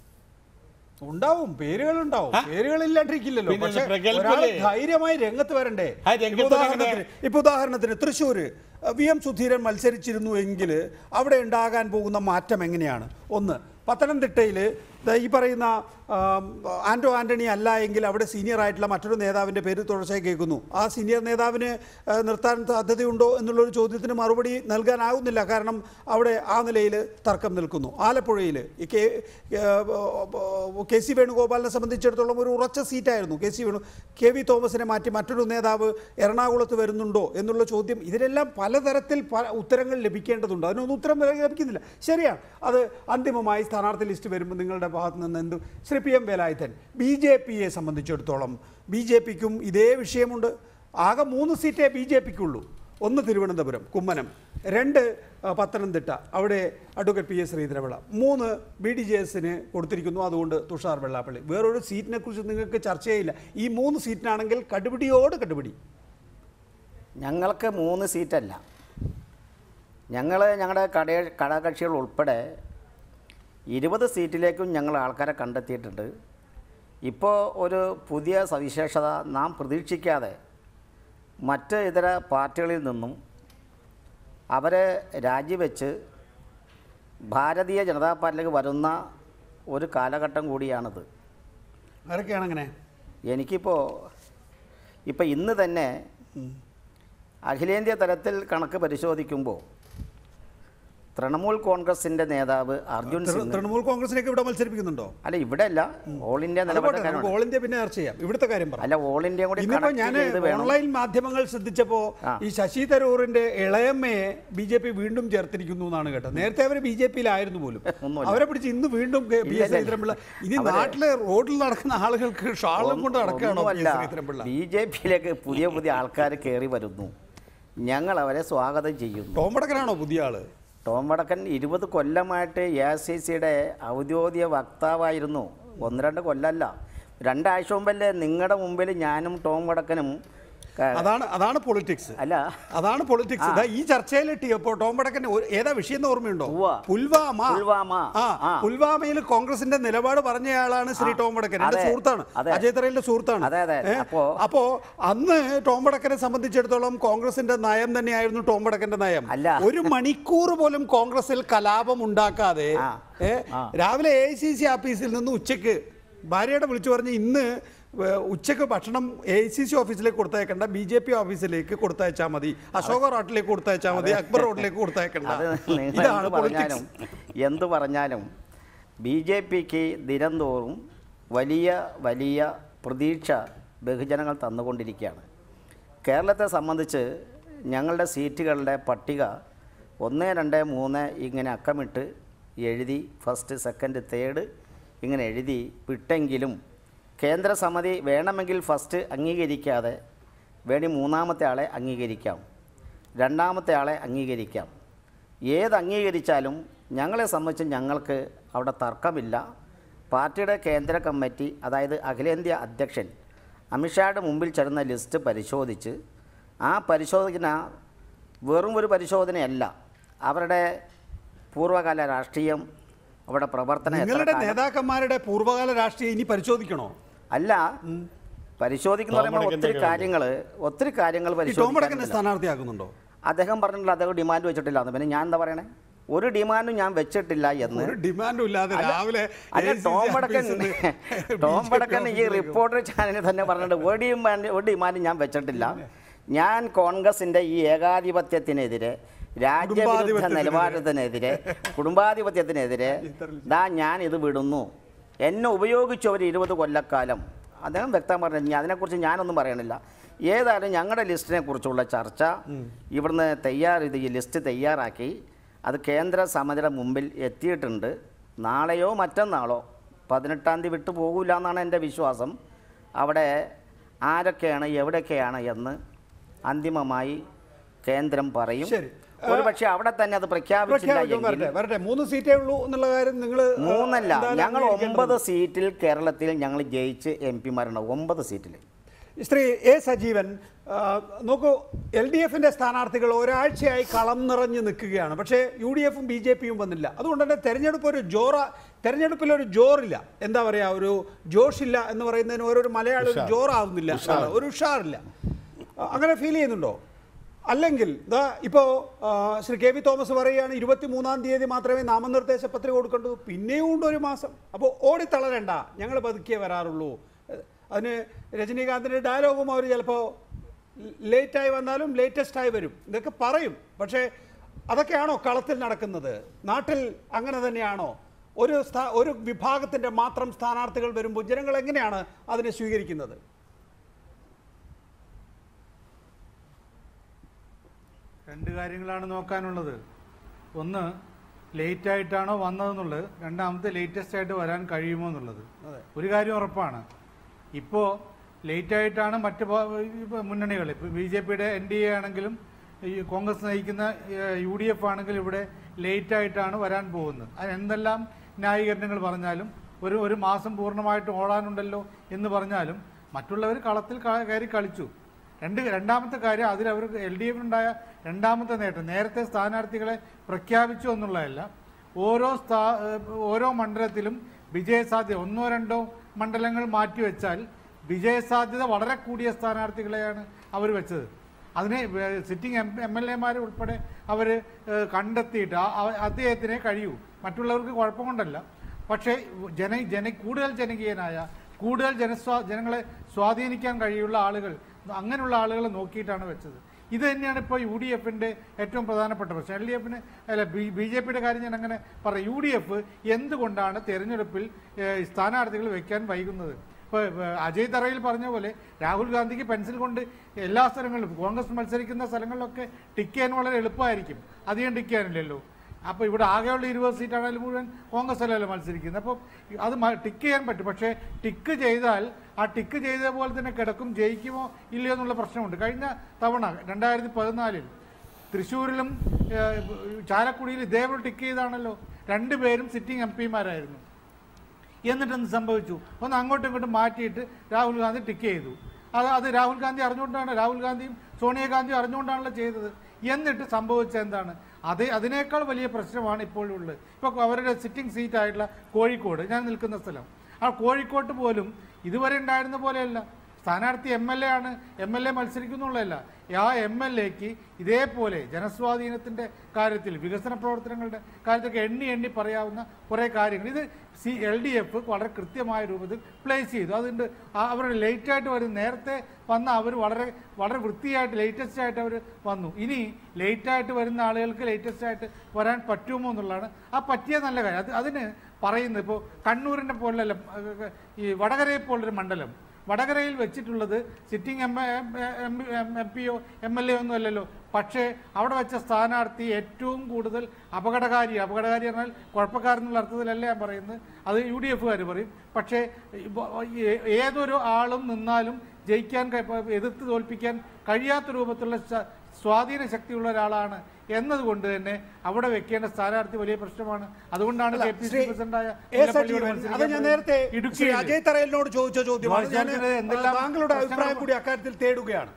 ഉണ്ടാവും പേരുകളുണ്ടാവും പേരുകളില്ലാണ്ടിരിക്കില്ലല്ലോ പിന്നെ പക്ഷേ പ്രഗത്ഭരെ- ഒരാൾ ധൈര്യമായി രംഗത്ത് വരണ്ടേ ആ രംഗത്ത് ഇപ്പൊ ഉദാഹരണത്തിന് ഇപ്പൊ ഉദാഹരണത്തിന് തൃശ്ശൂര് വി എം സുധീരൻ മത്സരിച്ചിരുന്നു എങ്കിൽ അവിടെ ഉണ്ടാകാൻ പോകുന്ന മാറ്റം എങ്ങനെയാണ് ഒന്ന് പത്തനംതിട്ടയിൽ ഈ പറയുന്ന ആം, ആന്റോ ആന്റണി അല്ല എങ്കിൽ അവിടെ സീനിയർ ആയിട്ടുള്ള മറ്റൊരു നേതാവിൻ്റെ പേര് തുടർച്ചയായി കേൾക്കുന്നു ആ സീനിയർ നേതാവിന് ആ, നിർത്താൻ സാധ്യതയുണ്ടോ എന്നുള്ളൊരു ചോദ്യത്തിന് മറുപടി നൽകാനാകുന്നില്ല കാരണം അവിടെ ആ നിലയിൽ തർക്കം നിൽക്കുന്നു ആലപ്പുഴയിൽ ഈ കെ കെ സി വേണുഗോപാലിനെ സംബന്ധിച്ചിടത്തോളം ഒരു ഉറച്ച സീറ്റായിരുന്നു K C Venu K V തോമസിനെ മാറ്റി മറ്റൊരു നേതാവ് എറണാകുളത്ത് വരുന്നുണ്ടോ എന്നുള്ള ചോദ്യം ഇതിനെല്ലാം പലതരത്തിൽ പല ഉത്തരങ്ങൾ ലഭിക്കേണ്ടതുണ്ട് അതിനൊന്നും ഉത്തരം ലഭിക്കുന്നില്ല ശരിയാണ് അത് അന്തിമമായി സ്ഥാനാർത്ഥി ലിസ്റ്റ് വരുമ്പോൾ നിങ്ങളുടെ ഭാഗത്ത് നിന്ന് എന്ത് Shri P M Velayudhan B J പിയെ സംബന്ധിച്ചിടത്തോളം ബി ജെ പിക്കും ഇതേ വിഷയമുണ്ട് ആകെ മൂന്ന് സീറ്റേ ബി ജെ പിക്കുള്ളൂ ഒന്ന് തിരുവനന്തപുരം കുമ്മനം രണ്ട് ആ, പത്തനംതിട്ട അവിടെ അഡ്വക്കേറ്റ് പി എസ് ശ്രീധരപിള്ള മൂന്ന് ബി ഡി ജെ എസിന് കൊടുത്തിരിക്കുന്നു അതുകൊണ്ട് തുഷാർ വെള്ളാപ്പള്ളി വേറൊരു സീറ്റിനെ കുറിച്ച് നിങ്ങൾക്ക് ചർച്ചയില്ല ഈ മൂന്ന് സീറ്റിനാണെങ്കിൽ കടുപിടിയോട് കടുപിടി ഞങ്ങൾക്ക് മൂന്ന് സീറ്റല്ല ഞങ്ങൾ ഞങ്ങളുടെ കട കടാകക്ഷികൾ ഉൾപ്പെടെ ഇരുപത് സീറ്റിലേക്കും ഞങ്ങൾ ആൾക്കാരെ കണ്ടെത്തിയിട്ടുണ്ട് ഇപ്പോൾ ഒരു പുതിയ സവിശേഷത നാം പ്രതീക്ഷിക്കാതെ മറ്റ് ഇതര പാർട്ടികളിൽ നിന്നും അവരെ രാജിവെച്ച് ഭാരതീയ ജനതാ പാർട്ടിയിലേക്ക് വരുന്ന ഒരു കാലഘട്ടം കൂടിയാണിത് ആരൊക്കെയാണ് അങ്ങനെ എനിക്കിപ്പോൾ ഇപ്പം ഇന്ന് തന്നെ അഖിലേന്ത്യാ തലത്തിൽ കണക്ക് പരിശോധിക്കുമ്പോൾ തൃണമൂൽ കോൺഗ്രസിൻ്റെ നേതാവ് അർജുൻ തൃ- സിംഗ് തൃണമൂൽ കോൺഗ്രസിനൊക്കെ ഇവിടെ മത്സരിപ്പിക്കുന്നുണ്ടോ അല്ല ഇവിടെ അല്ല ഓൾ ഇന്ത്യ അതുപോട്ടെ, നമുക്ക് നിലപാടുകാരാണ് ഓൾ ഇന്ത്യ പിന്നെ ചർച്ച ചെയ്യാം ഇവിടുത്തെ കാര്യം പറ അല്ല ഓൾ ഇന്ത്യ കൂടി ഇന്നിപ്പോ കണക്ട് ഞാൻ ചെയ്ത് വേണം ഓൺലൈൻ മാധ്യമങ്ങൾ ശ്രദ്ധിച്ചപ്പോ ആ. ഈ ശശി തരൂറിന്റെ ഇളയമ്മയെ ബി ജെ പി വീണ്ടും ചേർത്തിരിക്കുന്നു എന്നാണ് കേട്ടത് നേരത്തെ അവർ ബി ജെ പിയിലായിരുന്നു പോലും ഒന്നുമില്ല. അവരെ പിടിച്ച് ഇന്ന് വീണ്ടും കെ- പി ഇല്ല, എസ് ഇല്ല. ശ്രീധരൻപിള്ള ഇനി അവരെ- നാട്ടിലെ റോഡിൽ നടക്കുന്ന ആളുകൾക്ക് ഷാളും കൊണ്ട് നടക്കുകയാണോ പി ഒന്നുമല്ല എസ് ശ്രീധരൻപിള്ള ബി ജെ പിയിലേക്ക് പുതിയ പുതിയ ആൾക്കാർ കയറി വരുന്നു ഞങ്ങൾ അവരെ സ്വാഗതം ചെയ്യുന്നു ടോം വടക്കനാണോ പുതിയ ആള് ടോം വടക്കൻ ഇരുപത് കൊല്ലമായിട്ട് എ ഐ സി സിയുടെ ഔദ്യോഗിക വക്താവായിരുന്നു ഒന്ന് രണ്ട് കൊല്ലമല്ല രണ്ടാഴ്ച മുമ്പല്ലേ നിങ്ങളുടെ മുമ്പിൽ ഞാനും ടോം വടക്കനും ക- അതാണ് അതാണ് പൊളിറ്റിക്സ് അല്ല അതാണ് പൊളിറ്റിക്സ് ഇതാ ഈ ചർച്ചയിലെത്തിയപ്പോ ടോം വടക്കൻ ഒരു- ഏതാ വിഷയം എന്ന് ഓർമ്മയുണ്ടോ ഉവ്വ. പുൽവാമ പുൽവാമ. ആ ആ. പുൽവാമയിൽ കോൺഗ്രസിന്റെ നിലപാട് പറഞ്ഞയാളാണ് ശ്രീ ആ. ടോം വടക്കൻ എന്റെ അതെ. സുഹൃത്താണ് അതെ. അജയ് തറയിലെ സുഹൃത്താണ് അതെ, അതെ. ഏ? അപ്പോ- അപ്പോ അന്ന് ടോം വടക്കനെ സംബന്ധിച്ചിടത്തോളം കോൺഗ്രസിന്റെ നയം തന്നെയായിരുന്നു ടോം വടക്കന്റെ നയം അല്ല. ഒരു മണിക്കൂർ പോലും കോൺഗ്രസിൽ കലാപം ഉണ്ടാക്കാതെ ആ. ഏ, ആ. രാവിലെ എ സി സി ഓഫീസിൽ നിന്ന് ഉച്ചയ്ക്ക് ഭാര്യയുടെ വിളിച്ചു പറഞ്ഞ് ഇന്ന് ഏ, ഉച്ചയ്ക്ക് ഭക്ഷണം എ സി സി ഓഫീസിലേക്ക് കൊടുത്തയക്കണ്ട ബി ജെ പി ഓഫീസിലേക്ക് കൊടുത്തയച്ചാൽ മതി അശോക റോട്ടിലേക്ക് കൊടുത്തയച്ചാൽ മതി അക്ബർ റോഡിലേക്ക് കൊടുത്തയക്കണ്ട അത് നിങ്ങൾ ഇതാണ് എന്ത് പറഞ്ഞാലും പൊളിറ്റിക്സ് എന്ത് പറഞ്ഞാലും ബി ജെ പിക്ക് ദിനംതോറും വലിയ വലിയ പ്രതീക്ഷ ബഹുജനങ്ങൾ തന്നുകൊണ്ടിരിക്കുകയാണ് കേരളത്തെ സംബന്ധിച്ച് ഞങ്ങളുടെ സീറ്റുകളുടെ പട്ടിക ഒന്ന് രണ്ട് മൂന്ന് ഇങ്ങനെ അക്കമിട്ട് എഴുതി ഫസ്റ്റ് സെക്കൻഡ് തേർഡ് ഇങ്ങനെ എഴുതി വിട്ടെങ്കിലും കേന്ദ്ര സമിതി വേണമെങ്കിൽ ഫസ്റ്റ് അംഗീകരിക്കാതെ വേണ്ടി മൂന്നാമത്തെ ആളെ അംഗീകരിക്കാം രണ്ടാമത്തെ ആളെ അംഗീകരിക്കാം ഏത് അംഗീകരിച്ചാലും ഞങ്ങളെ സംബന്ധിച്ച് ഞങ്ങൾക്ക് അവിടെ തർക്കമില്ല പാർട്ടിയുടെ കേന്ദ്ര കമ്മിറ്റി അതായത് അഖിലേന്ത്യാ അധ്യക്ഷൻ അമിത്ഷായുടെ മുമ്പിൽ ചെല്ലുന്ന ലിസ്റ്റ് പരിശോധിച്ച് ആ പരിശോധന വെറും ഒരു പരിശോധനയല്ല അവരുടെ പൂർവ്വകാല രാഷ്ട്രീയം അവിടെ പ്രവർത്തനം എത്ര നിങ്ങളുടെ കാലം- നേതാക്കന്മാരുടെ പൂർവ്വകാല രാഷ്ട്രീയം ഇനി പരിശോധിക്കണോ അല്ല പരിശോധിക്കുന്ന പറയുമ്പോൾ ഒത്തിരി കാര്യങ്ങൾ ഒത്തിരി കാര്യങ്ങൾ ഈ ടോം വടക്കനെ പരിശോധിക്കാൻ സ്ഥാനാർത്ഥിയാക്കുന്നുണ്ടോ അദ്ദേഹം പറഞ്ഞിട്ടില്ല അദ്ദേഹം ഡിമാൻഡ് വെച്ചിട്ടില്ല എന്ന് പിന്നെ ഞാൻ എന്താ പറയണേ ഒരു ഡിമാൻഡും ഞാൻ വെച്ചിട്ടില്ല എന്ന് ഒരു ഡിമാൻഡും ഇല്ലാതെ അല്ല- രാവിലെ അല്ല ACC ടോം വടക്കൻ ഓഫീസിൽ ടോം BJP വടക്കൻ ഈ ഓഫീസിലേക്ക് റിപ്പോർട്ടർ ചാനലിൽ തന്നെ പറഞ്ഞിട്ട് ഒരു ഡിമാൻഡ് ഒരു ഡിമാൻഡ് ഞാൻ വെച്ചിട്ടില്ല ഞാൻ കോൺഗ്രസിന്റെ ഈ ഏകാധിപത്യത്തിനെതിരെ രാജ്യവിരുദ്ധ കുടുംബാധിപത്യത്തിനെതിരെ. നിലവാരത്തിനെതിരെ കുടുംബാധിപത്യത്തിനെതിരെ ദാ ഞാൻ ഇത് വിടുന്നു എന്നെ ഉപയോഗിച്ചു ഒരു ഇരുപത് കൊല്ലക്കാലം അദ്ദേഹം വ്യക്തം പറഞ്ഞു ഞാൻ അതിനെക്കുറിച്ച് ഞാനൊന്നും പറയണില്ല ഏതായാലും ഞങ്ങളുടെ ലിസ്റ്റിനെ കുറിച്ചുള്ള ചർച്ച ഇവിടുന്ന് തയ്യാർ ഇത് ഈ ലിസ്റ്റ് തയ്യാറാക്കി അത് കേന്ദ്ര സമിതിയുടെ മുമ്പിൽ എത്തിയിട്ടുണ്ട് നാളെയോ മറ്റന്നാളോ പതിനെട്ടാം തീയതി വിട്ടു പോകില്ല എന്നാണ് എൻ്റെ വിശ്വാസം അവിടെ ആരൊക്കെയാണ് എവിടെയൊക്കെയാണ് എന്ന് അന്തിമമായി കേന്ദ്രം പറയും ശരി. ഒരു പക്ഷേ അവിടെ തന്നെ അത് പ്രഖ്യാപിച്ചില്ല പ്രഖ്യാപിക്കും എങ്കിൽ വരട്ടെ വരട്ടെ മൂന്ന് സീറ്റേ ഉള്ളൂ എന്നുള്ള കാര്യം നിങ്ങൾ മൂന്നല്ല ഞങ്ങൾ ഒമ്പത് സീറ്റിൽ കേരളത്തിൽ ഞങ്ങൾ ജയിച്ച് എം പിമാരുണ്ട് ഒമ്പത് സീറ്റിൽ ശ്രീ എ സജീവൻ ആ, നോക്കൂ എൽ ഡി എഫിന്റെ സ്ഥാനാർത്ഥികൾ ഒരാഴ്ചയായി കളം നിറഞ്ഞു നിൽക്കുകയാണ് പക്ഷേ യു ഡി എഫും ബി ജെ പിയും വന്നില്ല അതുകൊണ്ട് തന്നെ തെരഞ്ഞെടുപ്പ് ഒരു ജോറ തെരഞ്ഞെടുപ്പിൽ ഒരു ജോറില്ല എന്താ പറയാ ഒരു ജോഷില്ല എന്ന് പറയുന്നതിന് ഓരോരു മലയാളം ഒരു ജോറാവുന്നില്ല ഒരു ഉഷാറില്ല ആ, അങ്ങനെ ഫീൽ ചെയ്യുന്നുണ്ടോ അല്ലെങ്കിൽ ഇതാ ഇപ്പോൾ ശ്രീ കെ വി തോമസ് പറയുകയാണ് ഇരുപത്തി മൂന്നാം തീയതി മാത്രമേ നാമനിർദ്ദേശ പത്രിക കൊടുക്കേണ്ടൂ പിന്നെയും ഉണ്ട് ഒരു മാസം അപ്പോൾ ഓടിത്തളരണ്ട ഞങ്ങൾ പതുക്കിയേ വരാറുള്ളൂ ഏഹ് അതിന് രജനീകാന്തിൻ്റെ ഡയലോഗും അവർ ചിലപ്പോൾ ലേറ്റായി വന്നാലും ലേറ്റസ്റ്റ് ആയി വരും ഇതൊക്കെ പറയും പക്ഷേ അതൊക്കെയാണോ കളത്തിൽ നടക്കുന്നത് നാട്ടിൽ അങ്ങനെ തന്നെയാണോ ഒരു സ്ഥാ ഒരു വിഭാഗത്തിൻ്റെ മാത്രം സ്ഥാനാർത്ഥികൾ വരുമ്പോൾ ജനങ്ങൾ എങ്ങനെയാണ് അതിനെ സ്വീകരിക്കുന്നത് രണ്ട് കാര്യങ്ങളാണ് നോക്കാനുള്ളത് ഒന്ന് ലേറ്റ് ആയിട്ടാണോ വന്നതെന്നുള്ളത് രണ്ടാമത്തെ ലേറ്റസ്റ്റ് ആയിട്ട് വരാൻ കഴിയുമോ എന്നുള്ളത് ഒരു കാര്യം ഉറപ്പാണ് ഇപ്പോൾ ലേറ്റ് ആയിട്ടാണ് മറ്റ് മുന്നണികൾ ഇപ്പോൾ ബി ജെ പിയുടെ എൻ ഡി എ ആണെങ്കിലും ഈ കോൺഗ്രസ് നയിക്കുന്ന യു ഡി എഫ് ആണെങ്കിലും ഇവിടെ ലേറ്റ് ആയിട്ടാണ് വരാൻ പോകുന്നത് അത് എന്തെല്ലാം ന്യായീകരണങ്ങൾ പറഞ്ഞാലും ഒരു ഒരു മാസം പൂർണ്ണമായിട്ട് ഓടാനുണ്ടല്ലോ എന്ന് പറഞ്ഞാലും മറ്റുള്ളവർ കളത്തിൽ ക- കയറി കളിച്ചു രണ്ട് രണ്ടാമത്തെ കാര്യം അതിൽ അവർക്ക് എൽ ഡി എഫിനുണ്ടായ രണ്ടാമത്തെ നേട്ടം നേരത്തെ സ്ഥാനാർത്ഥികളെ പ്രഖ്യാപിച്ചു എന്നുള്ളതല്ല ഓരോ സ്ഥാ ഏഹ് ഓരോ മണ്ഡലത്തിലും വിജയസാധ്യത ഒന്നോ രണ്ടോ മണ്ഡലങ്ങൾ മാറ്റിവെച്ചാൽ വിജയസാധ്യത വളരെ കൂടിയ സ്ഥാനാർത്ഥികളെയാണ് അവർ വെച്ചത് അതിനെ സിറ്റിംഗ് എം എം എൽ എമാർ ഉൾപ്പെടെ അവർ കണ്ടെത്തിയിട്ട് ആ- ആ- അദ്ദേഹത്തിനെ കഴിയൂ മറ്റുള്ളവർക്ക് കുഴപ്പം കൊണ്ടല്ല പക്ഷേ ജന ജന കൂടുതൽ ജനകീയനായ കൂടുതൽ ജനസ്വാ ജനങ്ങളെ സ്വാധീനിക്കാൻ കഴിയുള്ള ആളുകൾ അങ്ങനെയുള്ള ആളുകളെ നോക്കിയിട്ടാണ് വെച്ചത് ഇത് തന്നെയാണ് ഇപ്പോൾ യു ഡി എഫിൻ്റെ ഏറ്റവും പ്രധാനപ്പെട്ട പ്രശ്നം എൽ ഡി എഫിന് അല്ല ബി ബി ജെ പിയുടെ കാര്യം ഞാൻ അങ്ങനെ പറയാം യു ഡി എഫ് എന്തുകൊണ്ടാണ് തെരഞ്ഞെടുപ്പിൽ ഏഹ്, സ്ഥാനാർത്ഥികൾ വെക്കാൻ വൈകുന്നത് ഇപ്പോൾ അജയ് തറയിൽ പറഞ്ഞ പോലെ രാഹുൽ ഗാന്ധിക്ക് പെൻസിൽ കൊണ്ട് എല്ലാ സ്ഥലങ്ങളിലും കോൺഗ്രസ് മത്സരിക്കുന്ന സ്ഥലങ്ങളിലൊക്കെ ടിക്ക് ചെയ്യാൻ വളരെ എളുപ്പമായിരിക്കും അധികം ടിക്ക് ചെയ്യാനില്ലല്ലോ അപ്പോൾ ഇവിടെ ആകെയുള്ള ഇരുപത് സീറ്റാണെങ്കിലും മുഴുവൻ കോൺഗ്രസ് അല്ലല്ലോ മത്സരിക്കുന്നത് അപ്പോൾ അത് മ- ടിക്ക് ചെയ്യാൻ പറ്റും പക്ഷേ ടിക്ക് ചെയ്താൽ ആ ടിക്ക് ചെയ്ത പോലെ തന്നെ കിടക്കും ജയിക്കുമോ ഇല്ലയോ എന്നുള്ള പ്രശ്നമുണ്ട് കഴിഞ്ഞ തവണ രണ്ടായിരത്തി പതിനാലിൽ തൃശ്ശൂരിലും ഏഹ്, ചാലക്കുടിയിൽ ഇതേപോലെ ടിക്ക് ചെയ്താണല്ലോ രണ്ടുപേരും സിറ്റിംഗ് എം പിമാരായിരുന്നു എന്നിട്ട് എന്ത് സംഭവിച്ചു ഒന്ന് അങ്ങോട്ടും ഇങ്ങോട്ടും മാറ്റിയിട്ട് രാഹുൽ ഗാന്ധി ടിക്ക് ചെയ്തു അത് അത് രാഹുൽ ഗാന്ധി അറിഞ്ഞുകൊണ്ടാണ് രാഹുൽ ഗാന്ധിയും സോണിയാഗാന്ധിയും അറിഞ്ഞുകൊണ്ടാണല്ലോ ചെയ്തത് എന്നിട്ട് സംഭവിച്ചത് എന്താണ് അത് അതിനേക്കാൾ വലിയ പ്രശ്നമാണ് ഇപ്പോഴുള്ളത് ഇപ്പോൾ അവരുടെ സിറ്റിംഗ് സീറ്റ് ആയിട്ടുള്ള കോഴിക്കോട് ഞാൻ നിൽക്കുന്ന സ്ഥലം ആ കോഴിക്കോട്ട് പോലും ഇതുവരെ ഉണ്ടായിരുന്ന പോലെയല്ല സ്ഥാനാർത്ഥി എം എൽ എ ആണ് എം എൽ എ മത്സരിക്കുന്നുള്ളതല്ല ആ എം എൽ എക്ക് ഇതേപോലെ ജനസ്വാധീനത്തിൻ്റെ കാര്യത്തിൽ വികസന പ്രവർത്തനങ്ങളുടെ കാര്യത്തൊക്കെ എണ്ണി എണ്ണി പറയാവുന്ന കുറേ കാര്യങ്ങൾ ഇത് സി എൽ ഡി എഫ് വളരെ കൃത്യമായ രൂപത്തിൽ പ്ലേസ് ചെയ്തു അതുകൊണ്ട് ആ അവരുടെ ലേറ്റായിട്ട് വരും നേരത്തെ വന്ന അവർ വളരെ വളരെ വൃത്തിയായിട്ട് ലേറ്റസ്റ്റ് ആയിട്ട് അവർ വന്നു ഇനി ലേറ്റായിട്ട് വരുന്ന ആളുകൾക്ക് ലേറ്റസ്റ്റ് ആയിട്ട് വരാൻ പറ്റുമോ എന്നുള്ളതാണ് ആ പറ്റിയ നല്ല കാര്യം അത് അതിന് പറയുന്നത് ഇപ്പോൾ കണ്ണൂരിനെ പോലല്ല ഈ വടകരയെ പോലൊരു മണ്ഡലം വടകരയിൽ വെച്ചിട്ടുള്ളത് സിറ്റിംഗ് എം എം പിയോ എം എൽ എ ഒന്നും അല്ലല്ലോ പക്ഷേ അവിടെ വെച്ച സ്ഥാനാർത്ഥി ഏറ്റവും കൂടുതൽ അപകടകാരി അപകടകാരി പറഞ്ഞാൽ കുഴപ്പക്കാരെന്നുള്ള അർത്ഥത്തിലല്ല ഞാൻ പറയുന്നത് അത് യു ഡി എഫുകാർ പറയും പക്ഷേ ഇപ്പൊ ഏ- ഏതൊരു ആളും നിന്നാലും ജയിക്കാൻ കഴി- എതിർത്ത് തോൽപ്പിക്കാൻ കഴിയാത്ത രൂപത്തിലുള്ള സ- സ്വാധീന ശക്തിയുള്ള ഒരാളാണ് എന്നതുകൊണ്ട് തന്നെ അവിടെ വെക്കേണ്ട സ്ഥാനാർത്ഥി വലിയ പ്രശ്നമാണ് അതുകൊണ്ടാണ് കെ പി സി ശ്രീ പ്രസിഡന്റായ എ മുല്ലപ്പള്ളിയോട് സജീവൻ, മത്സരിക്കാൻ അത് ഞാൻ പറയുന്നത്. നേരത്തെ ശ്രീ ഇടുക്കിയിൽ അജയ് തറയലിനോട് ചോദിച്ച ചോദ്യമാണ് ഞാൻ വായിച്ചാൽ എന്തെല്ലാം താങ്കളുടെ അഭിപ്രായം പ്രശ്നങ്ങൾ- കൂടി അക്കാര്യത്തിൽ തേടുകയാണ്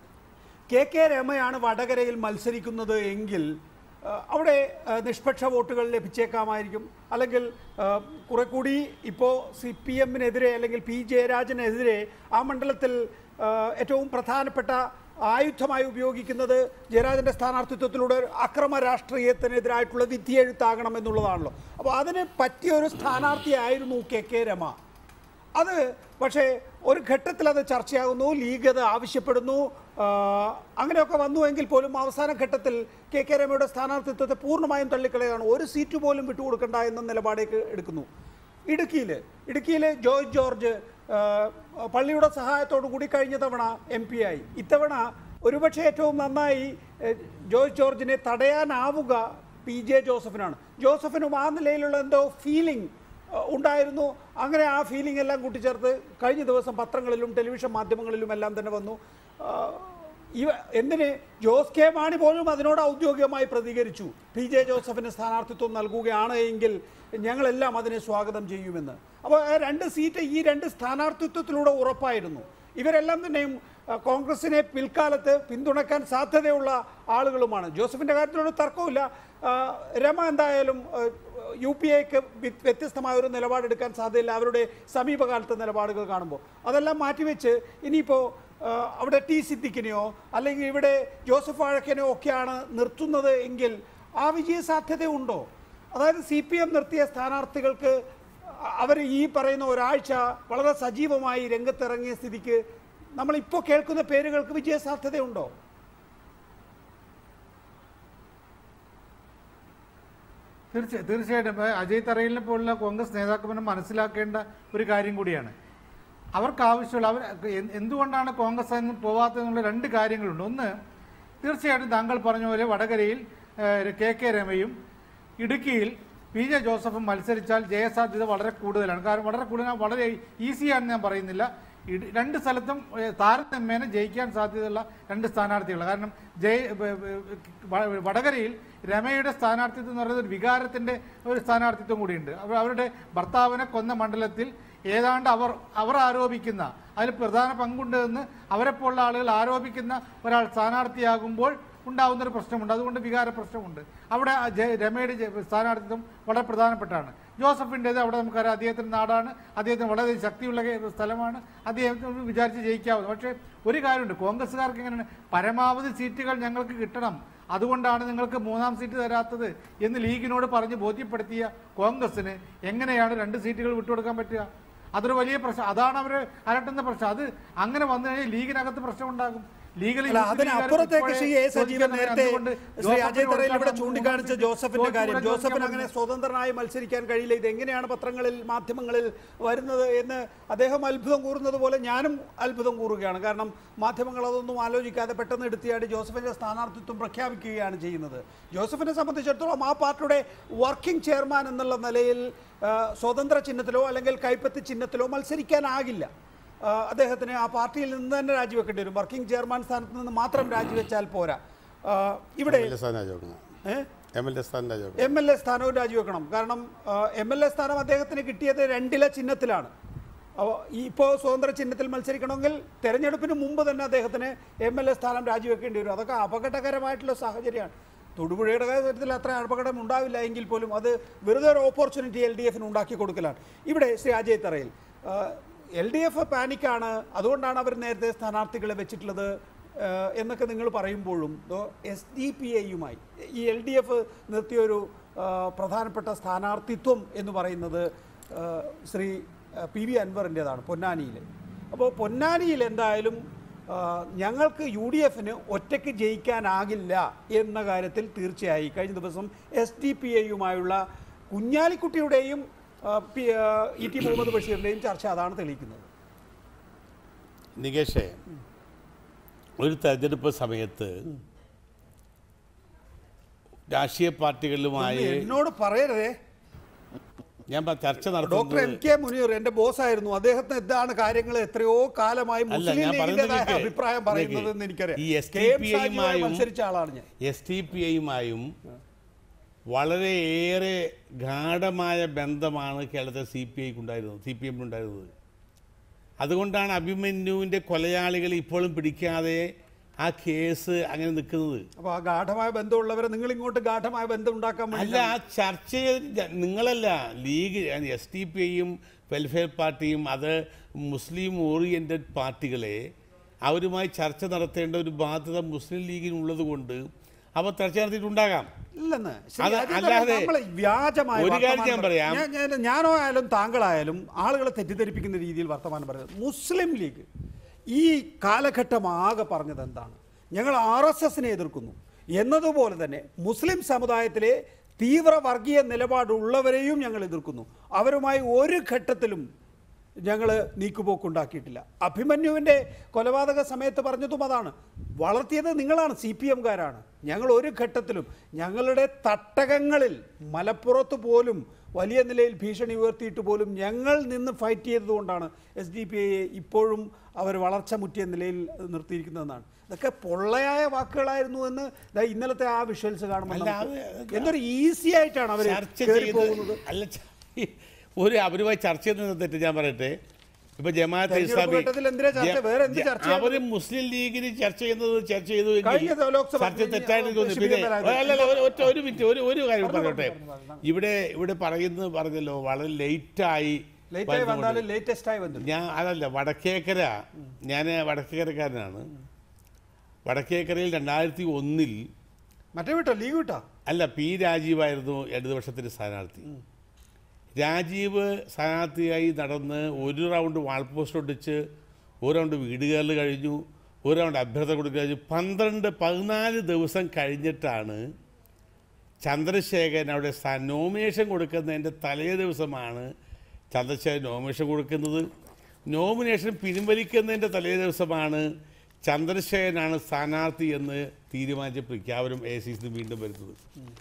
കെ കെ രമയാണ് വടകരയിൽ മത്സരിക്കുന്നത് എങ്കിൽ ആ, അവിടെ ആ, നിഷ്പക്ഷ വോട്ടുകൾ ലഭിച്ചേക്കാമായിരിക്കും അല്ലെങ്കിൽ ആ, കുറെ കൂടി ഇപ്പോൾ സി പി എമ്മിനെതിരെ അല്ലെങ്കിൽ പി ജയരാജനെതിരെ ആ മണ്ഡലത്തിൽ ആ, ഏറ്റവും പ്രധാനപ്പെട്ട ആയുധമായി ഉപയോഗിക്കുന്നത് ജയരാജന്റെ സ്ഥാനാർത്ഥിത്വത്തിലൂടെ ഒരു അക്രമ രാഷ്ട്രീയത്തിനെതിരായിട്ടുള്ള വിധിയെഴുത്താകണം എന്നുള്ളതാണല്ലോ അപ്പോൾ അതിന് പറ്റിയ ഒരു സ്ഥാനാർത്ഥിയായിരുന്നു കെ കെ രമ അത് പക്ഷേ ഒരു ഘട്ടത്തിൽ അത് ചർച്ചയാകുന്നു ലീഗ് അത് ആവശ്യപ്പെടുന്നു ആ, അങ്ങനെയൊക്കെ വന്നു എങ്കിൽ പോലും അവസാന ഘട്ടത്തിൽ കെ കെ രമയുടെ സ്ഥാനാർത്ഥിത്വത്തെ പൂർണ്ണമായും തള്ളിക്കളയാണ് ഒരു സീറ്റ് പോലും വിട്ടുകൊടുക്കണ്ട എന്ന നിലപാടേക്ക് എടുക്കുന്നു ഇടുക്കിയിൽ ഇടുക്കിയിൽ ജോർജ് ജോർജ് ആ, പള്ളിയുടെ സഹായത്തോടു കൂടി കഴിഞ്ഞ തവണ എം പി ആയി ഇത്തവണ ഒരുപക്ഷെ ഏറ്റവും നന്നായി എ, ജോർജ് ജോർജിനെ തടയാനാവുക പി ജെ ജോസഫിനാണ് ജോസഫിനും ആ നിലയിലുള്ള എന്തോ ഫീലിംഗ് അഹ് ഉണ്ടായിരുന്നു അങ്ങനെ ആ ഫീലിംഗ് എല്ലാം കൂട്ടിച്ചേർത്ത് കഴിഞ്ഞ ദിവസം പത്രങ്ങളിലും ടെലിവിഷൻ മാധ്യമങ്ങളിലും എല്ലാം തന്നെ വന്നു ആഹ് ഇവ എന്തിന് ജോസ് കെ മാണി പോലും അതിനോട് ഔദ്യോഗികമായി പ്രതികരിച്ചു പി ജെ ജോസഫിന് സ്ഥാനാർത്ഥിത്വം നൽകുകയാണ് എങ്കിൽ ഞങ്ങളെല്ലാം അതിനെ സ്വാഗതം ചെയ്യുമെന്ന് അപ്പോൾ ആ രണ്ട് സീറ്റ് ഈ രണ്ട് സ്ഥാനാർത്ഥിത്വത്തിലൂടെ ഉറപ്പായിരുന്നു ഇവരെല്ലാം തന്നെയും ആ, കോൺഗ്രസിനെ പിൽക്കാലത്ത് പിന്തുണയ്ക്കാൻ സാധ്യതയുള്ള ആളുകളുമാണ് ജോസഫിൻ്റെ കാര്യത്തിലൊരു തർക്കവുമില്ല ആ, രമ എന്തായാലും ആ, യു പി എക്ക് വ്യത്യസ്തമായ ഒരു നിലപാടെടുക്കാൻ സാധ്യതയില്ല അവരുടെ സമീപകാലത്തെ നിലപാടുകൾ കാണുമ്പോൾ അതെല്ലാം മാറ്റിവെച്ച് ഇനിയിപ്പോൾ ആ, അവിടെ ടി സിദ്ദിഖിനെയോ അല്ലെങ്കിൽ ഇവിടെ ജോസഫ് വാഴക്കനെയോ ഒക്കെയാണ് നിർത്തുന്നത് എങ്കിൽ ആ വിജയ സാധ്യതയുണ്ടോ അതായത് സി പി എം നിർത്തിയ സ്ഥാനാർത്ഥികൾക്ക് അവർ ഈ പറയുന്ന ഒരാഴ്ച വളരെ സജീവമായി രംഗത്തിറങ്ങിയ സ്ഥിതിക്ക് നമ്മളിപ്പോൾ കേൾക്കുന്ന പേരുകൾക്ക് വിജയ സാധ്യതയുണ്ടോ തീർച്ച തീർച്ചയായിട്ടും ഇപ്പൊ അജയ് തറയിലിനെ പോലുള്ള കോൺഗ്രസ് നേതാക്കന്മാർ മനസ്സിലാക്കേണ്ട ഒരു കാര്യം കൂടിയാണ് അവർക്ക് ആവശ്യമുള്ള അവർ എന്ത് എന്തുകൊണ്ടാണ് കോൺഗ്രസ് നിന്ന് പോവാത്തതെന്നുള്ള രണ്ട് കാര്യങ്ങളുണ്ട് ഒന്ന് തീർച്ചയായിട്ടും താങ്കൾ പറഞ്ഞ പോലെ വടകരയിൽ ഏഹ്, കെ കെ രമയും ഇടുക്കിയിൽ പി ജെ ജോസഫും മത്സരിച്ചാൽ ജയസാധ്യത വളരെ കൂടുതലാണ് കാരണം വളരെ കൂടുതൽ വളരെ ഈസിയാണെന്ന് ഞാൻ പറയുന്നില്ല ഇട- രണ്ട് സ്ഥലത്തും ഏഹ്, താരതമ്യേന ജയിക്കാൻ സാധ്യതയുള്ള രണ്ട് സ്ഥാനാർത്ഥികൾ കാരണം ജയ് ബ- ബ- വ- വടകരയിൽ രമയുടെ സ്ഥാനാർത്ഥിത്വം എന്ന് പറയുന്നത് ഒരു വികാരത്തിന്റെ ഒരു സ്ഥാനാർത്ഥിത്വം കൂടിയുണ്ട് അവർ അവരുടെ ഭർത്താവിനെ കൊന്ന മണ്ഡലത്തിൽ ഏതാണ്ട് അവർ അവർ ആരോപിക്കുന്ന അതിൽ പ്രധാന പങ്കുണ്ട് എന്ന് അവരെപ്പോലുള്ള ആളുകൾ ആരോപിക്കുന്ന ഒരാൾ സ്ഥാനാർത്ഥിയാകുമ്പോൾ ഉണ്ടാകുന്ന ഒരു പ്രശ്നമുണ്ട് അതുകൊണ്ട് വികാര പ്രശ്നമുണ്ട് അവിടെ ആ ജയ- രമയുടെ ജയ- സ്ഥാനാർത്ഥിത്വം വളരെ പ്രധാനപ്പെട്ടാണ് ജോസഫിൻ്റേത് അവിടെ നമുക്കറിയാം അദ്ദേഹത്തിൻ്റെ നാടാണ് അദ്ദേഹത്തിന് വളരെ ശക്തിയുള്ള കേ- സ്ഥലമാണ് അദ്ദേഹത്തിന് വിചാരിച്ച് ജയിക്കാവുന്നത് പക്ഷേ ഒരു കാര്യമുണ്ട് കോൺഗ്രസ്സുകാർക്ക് എങ്ങനെയാണ് പരമാവധി സീറ്റുകൾ ഞങ്ങൾക്ക് കിട്ടണം അതുകൊണ്ടാണ് നിങ്ങൾക്ക് മൂന്നാം സീറ്റ് തരാത്തത് എന്ന് ലീഗിനോട് പറഞ്ഞ് ബോധ്യപ്പെടുത്തിയ കോൺഗ്രസിന് എങ്ങനെയാണ് രണ്ട് സീറ്റുകൾ വിട്ടുകൊടുക്കാൻ പറ്റുക അതൊരു വലിയ പ്രശ്നം അതാണ് അവർ അലട്ടുന്ന പ്രശ്നം അത് അങ്ങനെ വന്നു കഴിഞ്ഞാൽ ലീഗിനകത്ത് പ്രശ്നമുണ്ടാകും ലീഗലി അല്ല അതിനപ്പുറത്തേക്ക് ശ്രീ എ സജീവൻ നേരത്തെ ശ്രീ അജയ് തറയിൽ ഇവിടെ ചൂണ്ടിക്കാണിച്ച ജോസഫിന്റെ കാര്യം ജോസഫിന് അങ്ങനെ സ്വതന്ത്രനായി മത്സരിക്കാൻ കഴിയില്ല ഇത് എങ്ങനെയാണ് പത്രങ്ങളിൽ മാധ്യമങ്ങളിൽ വരുന്നത് എന്ന് അദ്ദേഹം അത്ഭുതം കൂറുന്നത് പോലെ ഞാനും അത്ഭുതം കൂറുകയാണ് കാരണം മാധ്യമങ്ങൾ അതൊന്നും ആലോചിക്കാതെ പെട്ടെന്ന് എടുത്തിയാടി ജോസഫിന്റെ സ്ഥാനാർത്ഥിത്വം പ്രഖ്യാപിക്കുകയാണ് ചെയ്യുന്നത് ജോസഫിനെ സംബന്ധിച്ചിടത്തോളം ആ പാർട്ടിയുടെ വർക്കിംഗ് ചെയർമാൻ എന്നുള്ള നിലയിൽ ആ, സ്വതന്ത്ര ചിഹ്നത്തിലോ അല്ലെങ്കിൽ കൈപ്പത്തി ചിഹ്നത്തിലോ മത്സരിക്കാനാകില്ല ആ, അദ്ദേഹത്തിന് ആ പാർട്ടിയിൽ നിന്ന് തന്നെ രാജിവെക്കേണ്ടി വരും വർക്കിംഗ് ചെയർമാൻ സ്ഥാനത്ത് നിന്ന് മാത്രം രാജിവെച്ചാൽ പോരാ ആ, ഇവിടെ ഏ? എം എൽ എ സ്ഥാനം രാജിവെക്കണം എം എൽ എ സ്ഥാനവും രാജിവെക്കണം കാരണം എം എൽ എ സ്ഥാനം അദ്ദേഹത്തിന് കിട്ടിയത് രണ്ടില ചിഹ്നത്തിലാണ് അപ്പോൾ ഇപ്പോൾ സ്വതന്ത്ര ചിഹ്നത്തിൽ മത്സരിക്കണമെങ്കിൽ തെരഞ്ഞെടുപ്പിന് മുമ്പ് തന്നെ അദ്ദേഹത്തിന് എം എൽ എ സ്ഥാനം രാജിവെക്കേണ്ടി വരും അതൊക്കെ അപകടകരമായിട്ടുള്ള സാഹചര്യമാണ് തൊടുപുഴയുടെ കാര്യത്തിൽ അത്ര അപകടം ഉണ്ടാവില്ല എങ്കിൽ പോലും അത് വെറുതെ ഒരു ഓപ്പർച്യൂണിറ്റി എൽ ഡി എഫിന് ഉണ്ടാക്കി കൊടുക്കലാണ് ഇവിടെ ശ്രീ അജയ് തറയിൽ എൽ ഡി എഫ് പാനിക്കാണ് അതുകൊണ്ടാണ് അവർ നേരത്തെ സ്ഥാനാർത്ഥികളെ വെച്ചിട്ടുള്ളത് ഏഹ് എന്നൊക്കെ നിങ്ങൾ പറയുമ്പോഴും എസ് ഡി പി എയുമായി ഈ എൽ ഡി എഫ് നിർത്തിയൊരു ഏഹ് പ്രധാനപ്പെട്ട സ്ഥാനാർത്ഥിത്വം എന്ന് പറയുന്നത് ഏഹ് ശ്രീ ഏഹ് പി വി അൻവറിൻ്റെതാണ് പൊന്നാനിയിൽ അപ്പോൾ പൊന്നാനിയിൽ എന്തായാലും ഏഹ് ഞങ്ങൾക്ക് യു ഡി എഫിന് ഒറ്റയ്ക്ക് ജയിക്കാനാകില്ല എന്ന കാര്യത്തിൽ തീർച്ചയായും കഴിഞ്ഞ ദിവസം എസ് ഡി പി എയുമായുള്ള കുഞ്ഞാലിക്കുട്ടിയുടെയും ഏഹ് പി ഏഹ് ഇ ടി മുഹമ്മദ് ബഷീറിൻ്റെയും ചർച്ച അതാണ് തെളിയിക്കുന്നത് നികേഷേ ഒരു തെരഞ്ഞെടുപ്പ് സമയത്ത് രാഷ്ട്രീയ പാർട്ടികളുമായി എന്നോട് പറയരുതേ ഞാൻ പ- ചർച്ച ഡോക്ടർ എം നടത്തുന്നത് കെ മുനീർ എന്റെ ബോസ് ആയിരുന്നു അദ്ദേഹത്തിന് എന്താണ് കാര്യങ്ങൾ എത്രയോ കാലമായി അല്ല, മുസ്ലിം ഞാൻ പറയുന്നത് ലീഗിന്റേതായ കേൾക്ക്. അഭിപ്രായം പറയുന്നത് എന്ന് ഈ എനിക്കറിയാം S K T M P ഷാജിയുമായി ഐയുമായും മത്സരിച്ച ആളാണ് ഞാൻ എസ് ടി പി ഐയുമായും വളരെയേറെ ഗാഠമായ ബന്ധമാണ് കേരളത്തിൽ സി പി ഐക്ക് ഉണ്ടായിരുന്നത് സി പി എമ്മിനുണ്ടായിരുന്നത് അതുകൊണ്ടാണ് അഭിമന്യുവിൻ്റെ കൊലയാളികൾ ഇപ്പോഴും പിടിക്കാതെ ആ കേസ് അങ്ങനെ നിൽക്കുന്നത് അപ്പൊ ആ ഗാഠമായ ബന്ധമുള്ളവരെ നിങ്ങൾ ഇങ്ങോട്ട് ഗാഠമായ ബന്ധം ഉണ്ടാക്കാൻ അല്ല വേണ്ടി ആ ചർച്ച ചെയ്ത് നിങ്ങളല്ല ലീഗ് എസ് ടി പി ഐയും വെൽഫെയർ പാർട്ടിയും അത് മുസ്ലിം ഓറിയൻറ്റഡ് പാർട്ടികളെ അവരുമായി ചർച്ച നടത്തേണ്ട ഒരു ബാധ്യത മുസ്ലിം ലീഗിനുള്ളത് കൊണ്ട് അവർ ചർച്ച നടത്തിയിട്ടുണ്ടാകാം ഇല്ലെന്ന് ശ്രീ അത് അജിത് അല്ലാതെ നമ്മള് വ്യാജമായ ഒരു കാര്യം വർത്തമാനം ഞാൻ പറയാം. ഞാൻ- ഞാൻ- ഞാനോ ആയാലും താങ്കളായാലും ആളുകളെ തെറ്റിദ്ധരിപ്പിക്കുന്ന രീതിയിൽ വർത്തമാനം പറയുന്നത് മുസ്ലിം ലീഗ് ഈ കാലഘട്ടം ആകെ പറഞ്ഞത് എന്താണ് ഞങ്ങൾ ആർ എസ് എസിനെ എതിർക്കുന്നു എന്നതുപോലെ തന്നെ മുസ്ലിം സമുദായത്തിലെ തീവ്ര വർഗീയ നിലപാടുള്ളവരെയും ഞങ്ങൾ എതിർക്കുന്നു അവരുമായി ഒരു ഘട്ടത്തിലും ഞങ്ങൾ നീക്കുപോക്കുണ്ടാക്കിയിട്ടില്ല അഭിമന്യുവിൻ്റെ കൊലപാതക സമയത്ത് പറഞ്ഞതും അതാണ് വളർത്തിയത് നിങ്ങളാണ് സി പി എംകാരാണ് ഞങ്ങൾ ഒരു ഘട്ടത്തിലും ഞങ്ങളുടെ തട്ടകങ്ങളിൽ മലപ്പുറത്ത് പോലും വലിയ നിലയിൽ ഭീഷണി ഉയർത്തിയിട്ട് പോലും ഞങ്ങൾ നിന്ന് ഫൈറ്റ് ചെയ്തതുകൊണ്ടാണ് എസ് ഡി പി ഐയെ ഇപ്പോഴും അവർ വളർച്ച മുറ്റിയ നിലയിൽ നിർത്തിയിരിക്കുന്നതെന്നാണ് ഇതൊക്കെ പൊള്ളയായ വാക്കുകളായിരുന്നു എന്ന് ദാ ഇന്നലത്തെ ആ വിഷ്വൽസ് കാണുമ്പോൾ അല്ല, നമുക്ക് അത് എന്തൊരു ഈസി ആയിട്ടാണ് അവർ ചർച്ച കയറി ചെയ്ത് പോകുന്നത് അല്ല ച- ഒരു അവരുമായി ചർച്ച ചെയ്യുന്നത് തെറ്റ് ഞാൻ പറയട്ടെ ഇപ്പൊ ജമാഅത്തെ തെരഞ്ഞെടുപ്പ് ഇസ്ലാമി ഘട്ടത്തിൽ എന്തിനാ ചർച്ച? ജ- വേറെ എന്ത് ജ- ചർച്ചയാണ്? അവര് മുസ്ലിം ലീഗിന് ചർച്ച ചെയ്യുന്നത് ചർച്ച ചെയ്തു എങ്കിൽ കഴിഞ്ഞ ലോക്സഭ ചർച്ച തെറ്റായിട്ട് കഴിഞ്ഞ തോന്നി പിന്നെ ശിബിരം അല്ലല്ല ഒരു- ഒറ്റ ഒരു മിനിറ്റ് ഒരു ഒരു കാര്യം പറഞ്ഞോട്ടെ ഇവിടെ ഇവിടെ പറയുന്നത് പറഞ്ഞല്ലോ വളരെ ലേറ്റായി ലേറ്റായി വന്നാലും ലേറ്റസ്റ്റ് ആയി വന്നു ഞാൻ അതല്ല വടക്കേക്കര ഞാൻ വടക്കേക്കരക്കാരനാണ് വടക്കേക്കരയിൽ രണ്ടായിരത്തി ഒന്നിൽ മറ്റേ വിട്ടോ ലീഗ് വിട്ടോ അല്ല പി രാജീവായിരുന്നു ഇടതുപക്ഷത്തിൻ്റെ സ്ഥാനാർത്ഥി രാജീവ് സ്ഥാനാർത്ഥിയായി നടന്ന് ഒരു റൗണ്ട് വാൾ പോസ്റ്റ് ഒട്ടിച്ച് ഒരു റൗണ്ട് വീട് കയറൽ കഴിഞ്ഞു ഒരു റൗണ്ട് അഭ്യർത്ഥന കൊടുക്കുക കഴിഞ്ഞു പന്ത്രണ്ട് പതിനാല് ദിവസം കഴിഞ്ഞിട്ടാണ് ചന്ദ്രശേഖരൻ അവിടെ സ്ഥാ- നോമിനേഷൻ കൊടുക്കുന്നതിൻ്റെ തലേ ദിവസമാണ് ചന്ദ്രശേഖരൻ നോമിനേഷൻ കൊടുക്കുന്നത് നോമിനേഷൻ പിൻവലിക്കുന്നതിൻ്റെ തലേ ദിവസമാണ് ചന്ദ്രശേഖരനാണ് സ്ഥാനാർത്ഥി എന്ന് തീരുമാനിച്ച പ്രഖ്യാപനം എ സി സി വീണ്ടും വരുന്നത്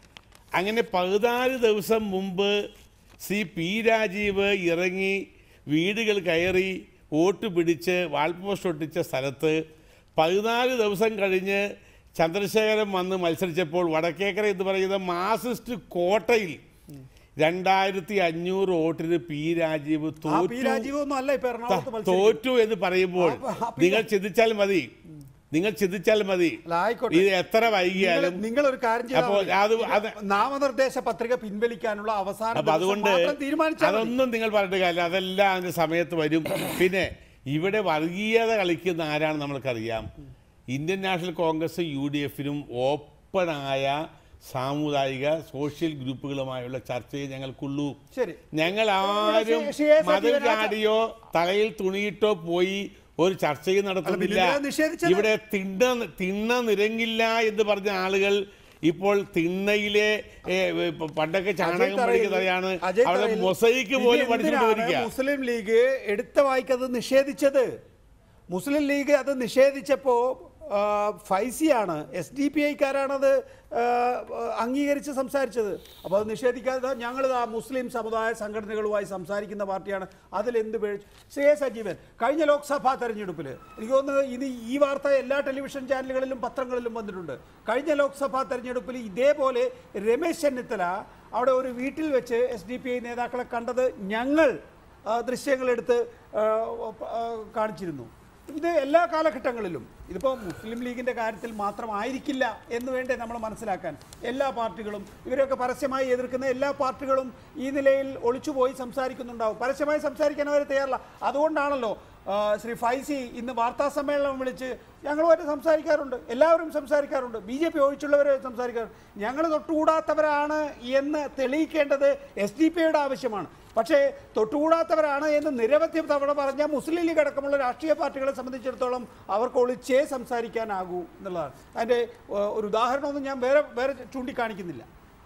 അങ്ങനെ പതിനാല് ദിവസം മുമ്പ് സി പി രാജീവ് ഇറങ്ങി വീടുകൾ കയറി വോട്ട് പിടിച്ച് വാൾ പോസ്റ്റ് ഒട്ടിച്ച സ്ഥലത്ത് പതിനാല് ദിവസം കഴിഞ്ഞ് ചന്ദ്രശേഖരൻ വന്ന് മത്സരിച്ചപ്പോൾ വടക്കേക്കര എന്ന് പറയുന്ന മാർസിസ്റ്റ് കോട്ടയിൽ രണ്ടായിരത്തി അഞ്ഞൂറ് വോട്ടിന് പി രാജീവ് ആ പി തോറ്റു രാജീവ് ഒന്നും അല്ല ഇപ്പൊ എറണാകുളത്ത് മത്സരിക്കുന്നത്. തോറ്റു എന്ന് പറയുമ്പോൾ ആ, ആ, പി- നിങ്ങൾ ചിന്തിച്ചാൽ മതി നിങ്ങൾ ചിന്തിച്ചാൽ മതി അല്ല, ആയിക്കോട്ടെ. ഇത് എത്ര വൈകിയാലും നിങ്ങൾ ഒരു കാര്യം ചെയ്താൽ അപ്പോൾ മതി. അത് ഇത് അത് നാമനിർദ്ദേശ പത്രിക പിൻവലിക്കാനുള്ള അവസാന അപ്പൊ ദിവസം അതുകൊണ്ട് മാത്രം തീരുമാനിച്ചാൽ മതി. അതൊന്നും നിങ്ങൾ പറഞ്ഞിട്ട് കാര്യമില്ല അതെല്ലാം അതിന്റെ സമയത്ത് വരും പിന്നെ ഇവിടെ വർഗീയത കളിക്കുന്ന ആരാണ് നമ്മൾക്കറിയാം Indian National Congress U D എഫിനും ഓപ്പണായ സാമുദായിക സോഷ്യൽ ഗ്രൂപ്പുകളുമായുള്ള ചർച്ചയെ ഞങ്ങൾക്കുള്ളൂ ശരി ഞങ്ങൾ ആരും ശ്രീ- ശ്രീ എസ്. മതം സജീവൻ ആ ച- ചാടിയോ തലയിൽ തുണിയിട്ടോ പോയി ഒരു ചർച്ചയും നടത്തുന്നില്ല പിന്നെ നിഷേധിച്ചത്? ഇവിടെ തിണ്ണ തിണ്ണ നിരങ്ങില്ല എന്ന് പറഞ്ഞ ആളുകൾ ഇപ്പോൾ തിണ്ണയിലെ ഏ, ഇപ്പൊ പണ്ടൊക്കെ ചാണകം അജയ് തറയിൽ- പഠിക്കുന്നവരാണ് അജയ് അവിടെ തറയിൽ മൊസൈക്ക് ഇത് പോലും എന്തിനാണ് പഠിച്ചുകൊണ്ടിരിക്കുക മുസ്ലിം ലീഗ് എടുത്ത വായിക്കത് നിഷേധിച്ചത് മുസ്ലിം ലീഗ് അത് നിഷേധിച്ചപ്പോൾ ആ, ഫൈസിയാണ് എസ് ഡി പി ഐക്കാരാണത് ആ, അംഗീകരിച്ച് സംസാരിച്ചത് അപ്പോൾ അത് നിഷേധിക്കാതെ ഞങ്ങൾ ആ മുസ്ലിം സമുദായ സംഘടനകളുമായി സംസാരിക്കുന്ന പാർട്ടിയാണ് അതിലെന്ത് പിഴച്ചു ശ്രീ എ സജീവൻ കഴിഞ്ഞ ലോക്സഭാ തെരഞ്ഞെടുപ്പിൽ എനിക്ക് തോന്നുന്നത് ഇനി ഈ വാർത്ത എല്ലാ ടെലിവിഷൻ ചാനലുകളിലും പത്രങ്ങളിലും വന്നിട്ടുണ്ട് കഴിഞ്ഞ ലോക്സഭാ തെരഞ്ഞെടുപ്പിൽ ഇതേപോലെ രമേശ് ചെന്നിത്തല അവിടെ ഒരു വീട്ടിൽ വെച്ച് എസ് ഡി പി ഐ നേതാക്കളെ കണ്ടത് ഞങ്ങൾ ആ, ദൃശ്യങ്ങളെടുത്ത് ആ, ആ, കാണിച്ചിരുന്നു ഇത് എല്ലാ കാലഘട്ടങ്ങളിലും ഇതിപ്പോൾ മുസ്ലിം ലീഗിൻ്റെ കാര്യത്തിൽ മാത്രമായിരിക്കില്ല എന്ന് വേണ്ടേ നമ്മൾ മനസ്സിലാക്കാൻ എല്ലാ പാർട്ടികളും ഇവരൊക്കെ പരസ്യമായി എതിർക്കുന്ന എല്ലാ പാർട്ടികളും ഈ നിലയിൽ ഒളിച്ചുപോയി സംസാരിക്കുന്നുണ്ടാവും പരസ്യമായി സംസാരിക്കാൻ അവർ തയ്യാറില്ല അതുകൊണ്ടാണല്ലോ ആ, ശ്രീ ഫൈസി ഇന്ന് വാർത്താ സമ്മേളനം വിളിച്ച് ഞങ്ങളുമായിട്ട് സംസാരിക്കാറുണ്ട് എല്ലാവരും സംസാരിക്കാറുണ്ട് ബി ജെ പി ഒഴിച്ചുള്ളവരെ സംസാരിക്കാറുണ്ട് ഞങ്ങൾ തൊട്ടുകൂടാത്തവരാണ് എന്ന് തെളിയിക്കേണ്ടത് എസ് ഡി പിയുടെ ആവശ്യമാണ് പക്ഷേ തൊട്ടുകൂടാത്തവരാണ് എന്ന് നിരവധി തവണ പറഞ്ഞ മുസ്ലിം ലീഗ് അടക്കമുള്ള രാഷ്ട്രീയ പാർട്ടികളെ സംബന്ധിച്ചിടത്തോളം അവർക്ക് ഒളിച്ചേ സംസാരിക്കാനാകൂ എന്നുള്ളതാണ് അതിൻ്റെ ഏഹ്, ഒരു ഉദാഹരണമൊന്നും ഞാൻ വേറെ വേറെ ചൂണ്ടിക്കാണിക്കുന്നില്ല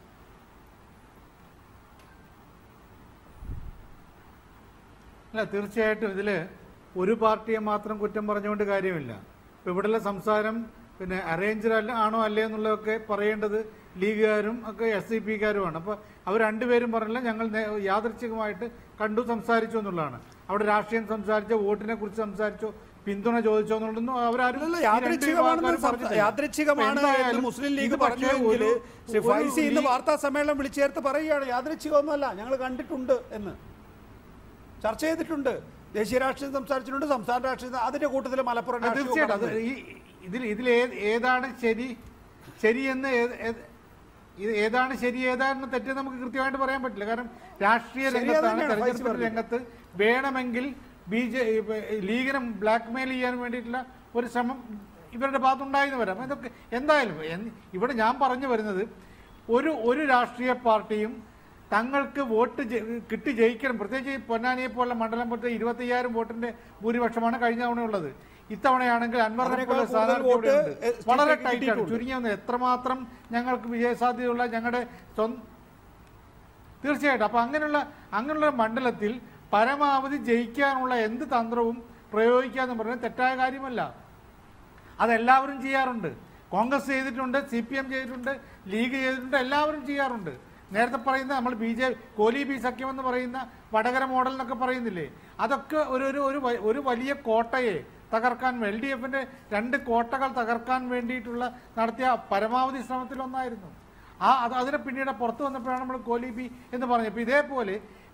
അല്ല തീർച്ചയായിട്ടും ഇതിൽ ഒരു പാർട്ടിയെ മാത്രം കുറ്റം പറഞ്ഞുകൊണ്ട് കാര്യമില്ല ഇപ്പം ഇവിടെയുള്ള സംസാരം പിന്നെ അറേഞ്ചർ അല്ല ആണോ അല്ലേ എന്നുള്ളതൊക്കെ പറയേണ്ടത് ലീഗുകാരും ഒക്കെ എസ് സി പിക്കാരുമാണ് അപ്പോൾ അവർ രണ്ടുപേരും പറഞ്ഞില്ല ഞങ്ങൾ നേ- യാദൃച്ഛികമായിട്ട് കണ്ടു സംസാരിച്ചു എന്നുള്ളതാണ് അവിടെ രാഷ്ട്രീയം സംസാരിച്ചോ വോട്ടിനെ കുറിച്ച് സംസാരിച്ചോ പിന്തുണ ചോദിച്ചോ എന്നുള്ളതൊന്നും അവരാരും അല്ലല്ല, ഈ രണ്ട് യാദൃച്ഛികമാണെന്ന് വിഭാഗക്കാരും സം- പറഞ്ഞിട്ടില്ല. യാദൃച്ഛികമാണ് അപ്പോൾ എന്തായാലും എന്ന് മുസ്ലിം ലീഗ് ഇത് പക്ഷേ പറഞ്ഞുവെങ്കിൽ ഒരു- ശ്രീ ഒരു ഫൈസി ഇന്ന് ലീഗ് വാർത്താ സമ്മേളനം വിളിച്ചു ചേർത്ത് പറയുകയാണ് യാദൃച്ഛികമൊന്നുമല്ല ഞങ്ങൾ കണ്ടിട്ടുണ്ട് എന്ന് ചർച്ച ചെയ്തിട്ടുണ്ട് ദേശീയ രാഷ്ട്രീയം സംസാരിച്ചിട്ടുണ്ട് സംസ്ഥാന രാഷ്ട്രീയം അതിന്റെ കൂട്ടത്തിൽ മലപ്പുറം അത് രാഷ്ട്രീയവും തീർച്ചയായിട്ടും അത് കടന്നു. ഈ ഇതിൽ ഇതിൽ ഏത് ഏതാണ് ശരി ശരിയെന്ന് ഏത്- ഏത്- ഇത് ഏതാണ് ശരി ഏതാണ് തെറ്റ് നമുക്ക് കൃത്യമായിട്ട് പറയാൻ പറ്റില്ല കാരണം രാഷ്ട്രീയ ശരി രംഗത്താണ് തന്നെയാണ് ഫൈസി തെരഞ്ഞെടുപ്പ് പറഞ്ഞത്. രംഗത്ത് വേണമെങ്കിൽ ബി ജെ ലീഗിനെ ബ്ലാക്ക്മെയിൽ ചെയ്യാൻ വേണ്ടിയിട്ടുള്ള ഒരു ശ്രമം ഇവരുടെ ഭാഗത്തുണ്ടായെന്ന് വരാം ഇതൊക്കെ എന്തായാലും എന്ത്- ഇവിടെ ഞാൻ പറഞ്ഞു വരുന്നത് ഒരു ഒരു രാഷ്ട്രീയ പാർട്ടിയും തങ്ങൾക്ക് വോട്ട് ജെ- കിട്ടി ജയിക്കണം പ്രത്യേകിച്ച് ഈ പൊന്നാനിയെ പോലുള്ള മണ്ഡലം പോലത്തെ ഇരുപത്തയ്യായിരം വോട്ടിന്റെ ഭൂരിപക്ഷമാണ് കഴിഞ്ഞ തവണ ഉള്ളത് ഇത്തവണയാണെങ്കിൽ അൻവറിനെ അതിനേക്കാൾ പോലെ കൂടുതൽ സ്ഥാനാർത്ഥി വോട്ട് ഇവിടെയുണ്ട്. എസ് വളരെ ടി പിക്ക് ടൈറ്റാണ് കിട്ടിയിട്ടുണ്ട്. ചുരുങ്ങിയ ഒന്ന് എത്രമാത്രം ഞങ്ങൾക്ക് വിജയസാധ്യതയുള്ള ഞങ്ങളുടെ സ്വന്തം തീർച്ചയായിട്ടും അപ്പൊ അങ്ങനെയുള്ള അങ്ങനെയുള്ള മണ്ഡലത്തിൽ പരമാവധി ജയിക്കാനുള്ള എന്ത് തന്ത്രവും പ്രയോഗിക്കാന്ന് പറഞ്ഞാൽ തെറ്റായ കാര്യമല്ല അതെല്ലാവരും ചെയ്യാറുണ്ട് കോൺഗ്രസ് ചെയ്തിട്ടുണ്ട് സി പി എം ചെയ്തിട്ടുണ്ട് ലീഗ് ചെയ്തിട്ടുണ്ട് എല്ലാവരും ചെയ്യാറുണ്ട് നേരത്തെ പറയുന്ന നമ്മൾ ബി ജെ കോലി ബി സഖ്യം എന്ന് പറയുന്ന വടകര മോഡൽ എന്നൊക്കെ പറയുന്നില്ലേ അതൊക്കെ ഒരു ഒരു ഒരു വ- ഒരു വലിയ കോട്ടയെ തകർക്കാൻ എൽ ഡി എഫിന്റെ രണ്ട് കോട്ടകൾ തകർക്കാൻ വേണ്ടിയിട്ടുള്ള നടത്തിയ പരമാവധി ശ്രമത്തിലൊന്നായിരുന്നു ആ അത് അതിനെ പിന്നീട് പുറത്തു വന്നപ്പോഴാണ് നമ്മൾ കോലി ബി എന്ന് പറഞ്ഞത് ഇപ്പം ഇതേപോലെ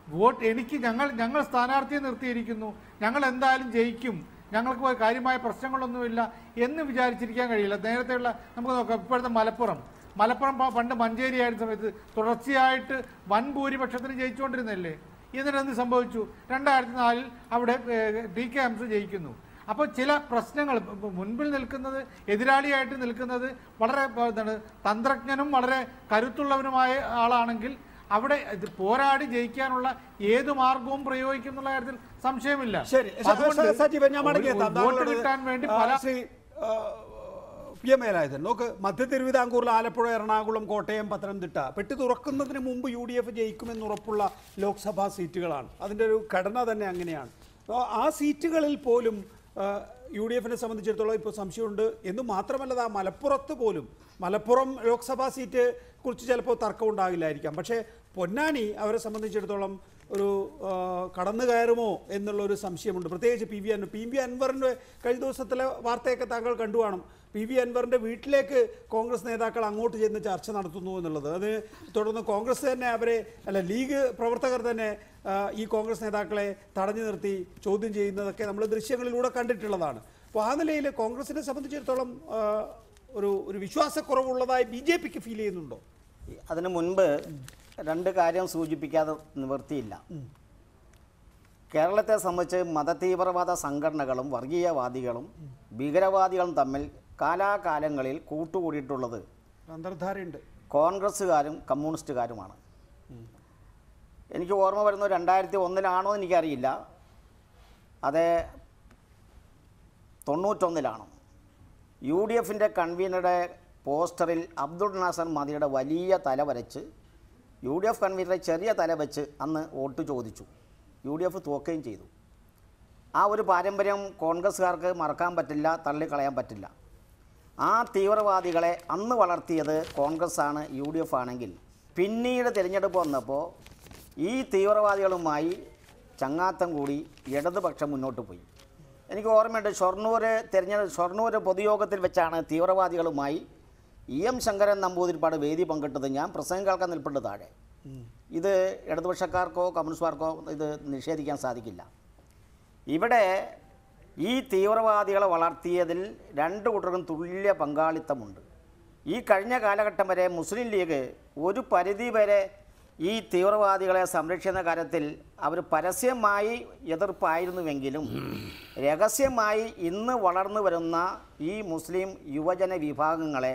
വോട്ട് എനിക്ക് ഞങ്ങൾ ഞങ്ങൾ സ്ഥാനാർത്ഥിയെ നിർത്തിയിരിക്കുന്നു ഞങ്ങൾ എന്തായാലും ജയിക്കും ഞങ്ങൾക്ക് പോയി കാര്യമായ പ്രശ്നങ്ങളൊന്നുമില്ല എന്ന് വിചാരിച്ചിരിക്കാൻ കഴിയില്ല നേരത്തെയുള്ള നമുക്ക് നോക്കാം ഇപ്പോഴത്തെ മലപ്പുറം മലപ്പുറം പ- പണ്ട് മഞ്ചേരി ആയിരുന്ന സമയത്ത് തുടർച്ചയായിട്ട് വൻ ഭൂരിപക്ഷത്തിന് ജയിച്ചുകൊണ്ടിരുന്നല്ലേ എന്നിട്ട് എന്ത് സംഭവിച്ചു രണ്ടായിരത്തി നാലിൽ അവിടെ ഏഹ്, ടി കെ ഹംസ ജയിക്കുന്നു അപ്പോൾ ചില പ്രശ്നങ്ങൾ ഇപ്പൊ മുൻപിൽ നിൽക്കുന്നത് എതിരാളിയായിട്ട് നിൽക്കുന്നത് വളരെ ഏഹ്, എന്താണ് തന്ത്രജ്ഞനും വളരെ കരുത്തുള്ളവനുമായ ആളാണെങ്കിൽ അവിടെ ഇത് പോരാടി ജയിക്കാനുള്ള ഏത് മാർഗവും പ്രയോഗിക്കും എന്നുള്ള കാര്യത്തിൽ സംശയമില്ല ശരി അതുകൊണ്ട് സജീവൻ ഞാൻ മടങ്ങി ഒരു- എത്താം ഒരു വോട്ട് താങ്കളുടെ, കിട്ടാൻ വേണ്ടി ആ, പല ശ്രീ ആ, പി എം വേലായുധൻ നോക്ക് മധ്യ തിരുവിതാംകൂറിൽ ആലപ്പുഴ എറണാകുളം കോട്ടയം പത്തനംതിട്ട പെട്ടി തുറക്കുന്നതിന് മുമ്പ് യു ഡി എഫ് ജയിക്കുമെന്ന് ഉറപ്പുള്ള ലോക്സഭാ സീറ്റുകളാണ് അതിൻ്റെ ഒരു ഘടന തന്നെ അങ്ങനെയാണ് അപ്പോൾ ആ സീറ്റുകളിൽ പോലും യു ഡി എഫിനെ സംബന്ധിച്ചിടത്തോളം ഇപ്പോൾ സംശയമുണ്ട് എന്ന് മാത്രമല്ല ആ മലപ്പുറത്ത് പോലും മലപ്പുറം ലോക്സഭാ സീറ്റ് കുറിച്ച് ചിലപ്പോൾ തർക്കം ഉണ്ടാകില്ലായിരിക്കാം പക്ഷേ പൊന്നാനി അവരെ സംബന്ധിച്ചിടത്തോളം ഒരു ആ, കടന്നു കയറുമോ എന്നുള്ള ഒരു സംശയമുണ്ട് പ്രത്യേകിച്ച് P V Anwar P V അൻവറിൻ്റെ കഴിഞ്ഞ ദിവസത്തിലെ വാർത്തയൊക്കെ താങ്കൾ കണ്ടു കാണും പി വി അൻവറിൻ്റെ വീട്ടിലേക്ക് കോൺഗ്രസ് നേതാക്കൾ അങ്ങോട്ട് ചെന്ന് ചർച്ച നടത്തുന്നു എന്നുള്ളത് അത് തുടർന്ന് കോൺഗ്രസ് തന്നെ അവരെ അല്ല ലീഗ് പ്രവർത്തകർ തന്നെ ആ, ഈ കോൺഗ്രസ് നേതാക്കളെ തടഞ്ഞു നിർത്തി ചോദ്യം ചെയ്യുന്നതൊക്കെ നമ്മൾ ദൃശ്യങ്ങളിലൂടെ കണ്ടിട്ടുള്ളതാണ് അപ്പോൾ ആ നിലയിൽ കോൺഗ്രസിനെ സംബന്ധിച്ചിടത്തോളം ആ, ഒരു ഒരു വിശ്വാസക്കുറവുള്ളതായി ബി ജെ പിക്ക് ഫീൽ ചെയ്യുന്നുണ്ടോ അതിനു മുൻപ് രണ്ട് കാര്യം സൂചിപ്പിക്കാതെ നിവൃത്തിയില്ല കേരളത്തെ സംബന്ധിച്ച് മതതീവ്രവാദ സംഘടനകളും വർഗീയവാദികളും ഭീകരവാദികളും തമ്മിൽ കാലാകാലങ്ങളിൽ കൂട്ടുകൂടിയിട്ടുള്ളത് അന്തർധാരയുണ്ട് കോൺഗ്രസ്സുകാരും കമ്മ്യൂണിസ്റ്റുകാരുമാണ് എനിക്ക് ഓർമ്മ വരുന്നത് രണ്ടായിരത്തി ഒന്നിലാണോ എന്ന് എനിക്കറിയില്ല അത് തൊണ്ണൂറ്റൊന്നിലാണ് യു ഡി എഫിൻ്റെ കൺവീനറുടെ പോസ്റ്ററിൽ അബ്ദുൾ നാസർ മദിയുടെ വലിയ തല വരച്ച് യു ഡി എഫ് കൺവീനറുടെ ചെറിയ തല വെച്ച് അന്ന് വോട്ട് ചോദിച്ചു യു ഡി എഫ് തോക്കുകയും ചെയ്തു ആ ഒരു പാരമ്പര്യം കോൺഗ്രസ്സുകാർക്ക് മറക്കാൻ പറ്റില്ല തള്ളിക്കളയാൻ പറ്റില്ല ആ തീവ്രവാദികളെ അന്ന് വളർത്തിയത് കോൺഗ്രസ് ആണ് യു ഡി എഫ് ആണെങ്കിൽ പിന്നീട് തിരഞ്ഞെടുപ്പ് വന്നപ്പോൾ ഈ തീവ്രവാദികളുമായി ചങ്ങാത്തം കൂടി ഇടതുപക്ഷം മുന്നോട്ട് പോയി എനിക്ക് ഓർമ്മയുണ്ട് ഷൊർണൂർ തിരഞ്ഞെടുപ്പ് ഷൊർണൂർ പൊതുയോഗത്തിൽ വെച്ചാണ് തീവ്രവാദികളുമായി ഇ എം ശങ്കരൻ നമ്പൂതിരിപ്പാട് വേദി പങ്കിട്ടത് ഞാൻ പ്രസംഗം കേൾക്കാൻ നിൽപ്പുണ്ട് താഴെ ഇത് ഇടതുപക്ഷക്കാർക്കോ കമ്മ്യൂണിസ്റ്റുകാർക്കോ ഇത് നിഷേധിക്കാൻ സാധിക്കില്ല ഇവിടെ ഈ തീവ്രവാദികളെ വളർത്തിയതിൽ രണ്ട് കൂട്ടർക്കും തുല്യ പങ്കാളിത്തമുണ്ട് ഈ കഴിഞ്ഞ കാലഘട്ടം വരെ മുസ്ലിം ലീഗ് ഒരു പരിധി വരെ ഈ തീവ്രവാദികളെ സംരക്ഷിക്കുന്ന കാര്യത്തിൽ അവർ പരസ്യമായി എതിർപ്പായിരുന്നുവെങ്കിലും രഹസ്യമായി ഇന്ന് വളർന്നു വരുന്ന ഈ മുസ്ലിം യുവജന വിഭാഗങ്ങളെ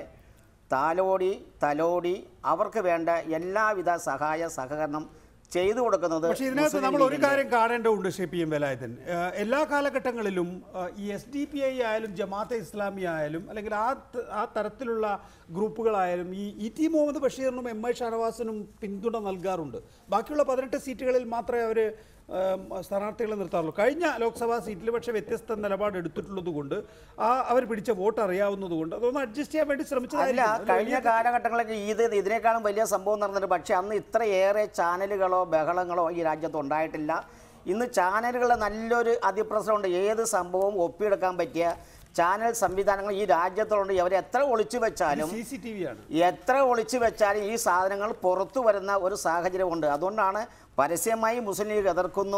താലോടി തലോടി അവർക്ക് വേണ്ട എല്ലാവിധ സഹായ സഹകരണം ചെയ്തു കൊടുക്കുന്നത് പക്ഷേ ഇതിനകത്ത് മുസ്ലിം നമ്മൾ ഒരു ലീഗിൻ്റെ- കാര്യം കാണേണ്ടതുണ്ട് ഷെ പി എം വേലായുധൻ ഏഹ് എല്ലാ കാലഘട്ടങ്ങളിലും ഏഹ് ഈ എസ് ഡി പി ഐ ആയാലും ജമാഅത്തെ ഇസ്ലാമി ആയാലും അല്ലെങ്കിൽ ആ ത- ആ തരത്തിലുള്ള ഗ്രൂപ്പുകളായാലും ഈ ഇ ടി മുഹമ്മദ് ബഷീറിനും എം ഐ ഷാനവാസിനും പിന്തുണ നൽകാറുണ്ട് ബാക്കിയുള്ള പതിനെട്ട് സീറ്റുകളിൽ മാത്രമേ അവർ സ്ഥാനാർത്ഥികളെ നിർത്താറുള്ളൂ കഴിഞ്ഞ ലോക്സഭാ സീറ്റിൽ പക്ഷേ വ്യത്യസ്ത നിലപാട് എടുത്തിട്ടുള്ളത് കൊണ്ട് ആ അവർ പിടിച്ച വോട്ട് അറിയാവുന്നത് കൊണ്ട് അതൊന്ന് അഡ്ജസ്റ്റ് ചെയ്യാൻ വേണ്ടി അല്ല ശ്രമിച്ചതായിരിക്കും അതിൽ കഴിഞ്ഞ വലിയ കാലഘട്ടങ്ങളിലൊക്കെ ഇത് ഇതിനേക്കാളും വലിയ സംഭവം നടന്നിട്ട് പക്ഷേ അന്ന് ഇത്രയേറെ ചാനലുകളോ ബഹളങ്ങളോ ഈ രാജ്യത്ത് ഉണ്ടായിട്ടില്ല ഇന്ന് ചാനലുകളുടെ നല്ലൊരു അതിപ്രസരമുണ്ട് ഏത് സംഭവവും ഒപ്പിയെടുക്കാൻ പറ്റിയ ചാനൽ സംവിധാനങ്ങൾ ഈ രാജ്യത്തുണ്ട് അവരെ എത്ര ഒളിച്ചു വെച്ചാലും സി സി ടി വി ആണ് എത്ര ഒളിച്ചു വെച്ചാലും ഈ സാധനങ്ങൾ പുറത്തു വരുന്ന ഒരു സാഹചര്യമുണ്ട് അതുകൊണ്ടാണ് പരസ്യമായി മുസ്ലിം ലീഗ് എതിർക്കുന്നു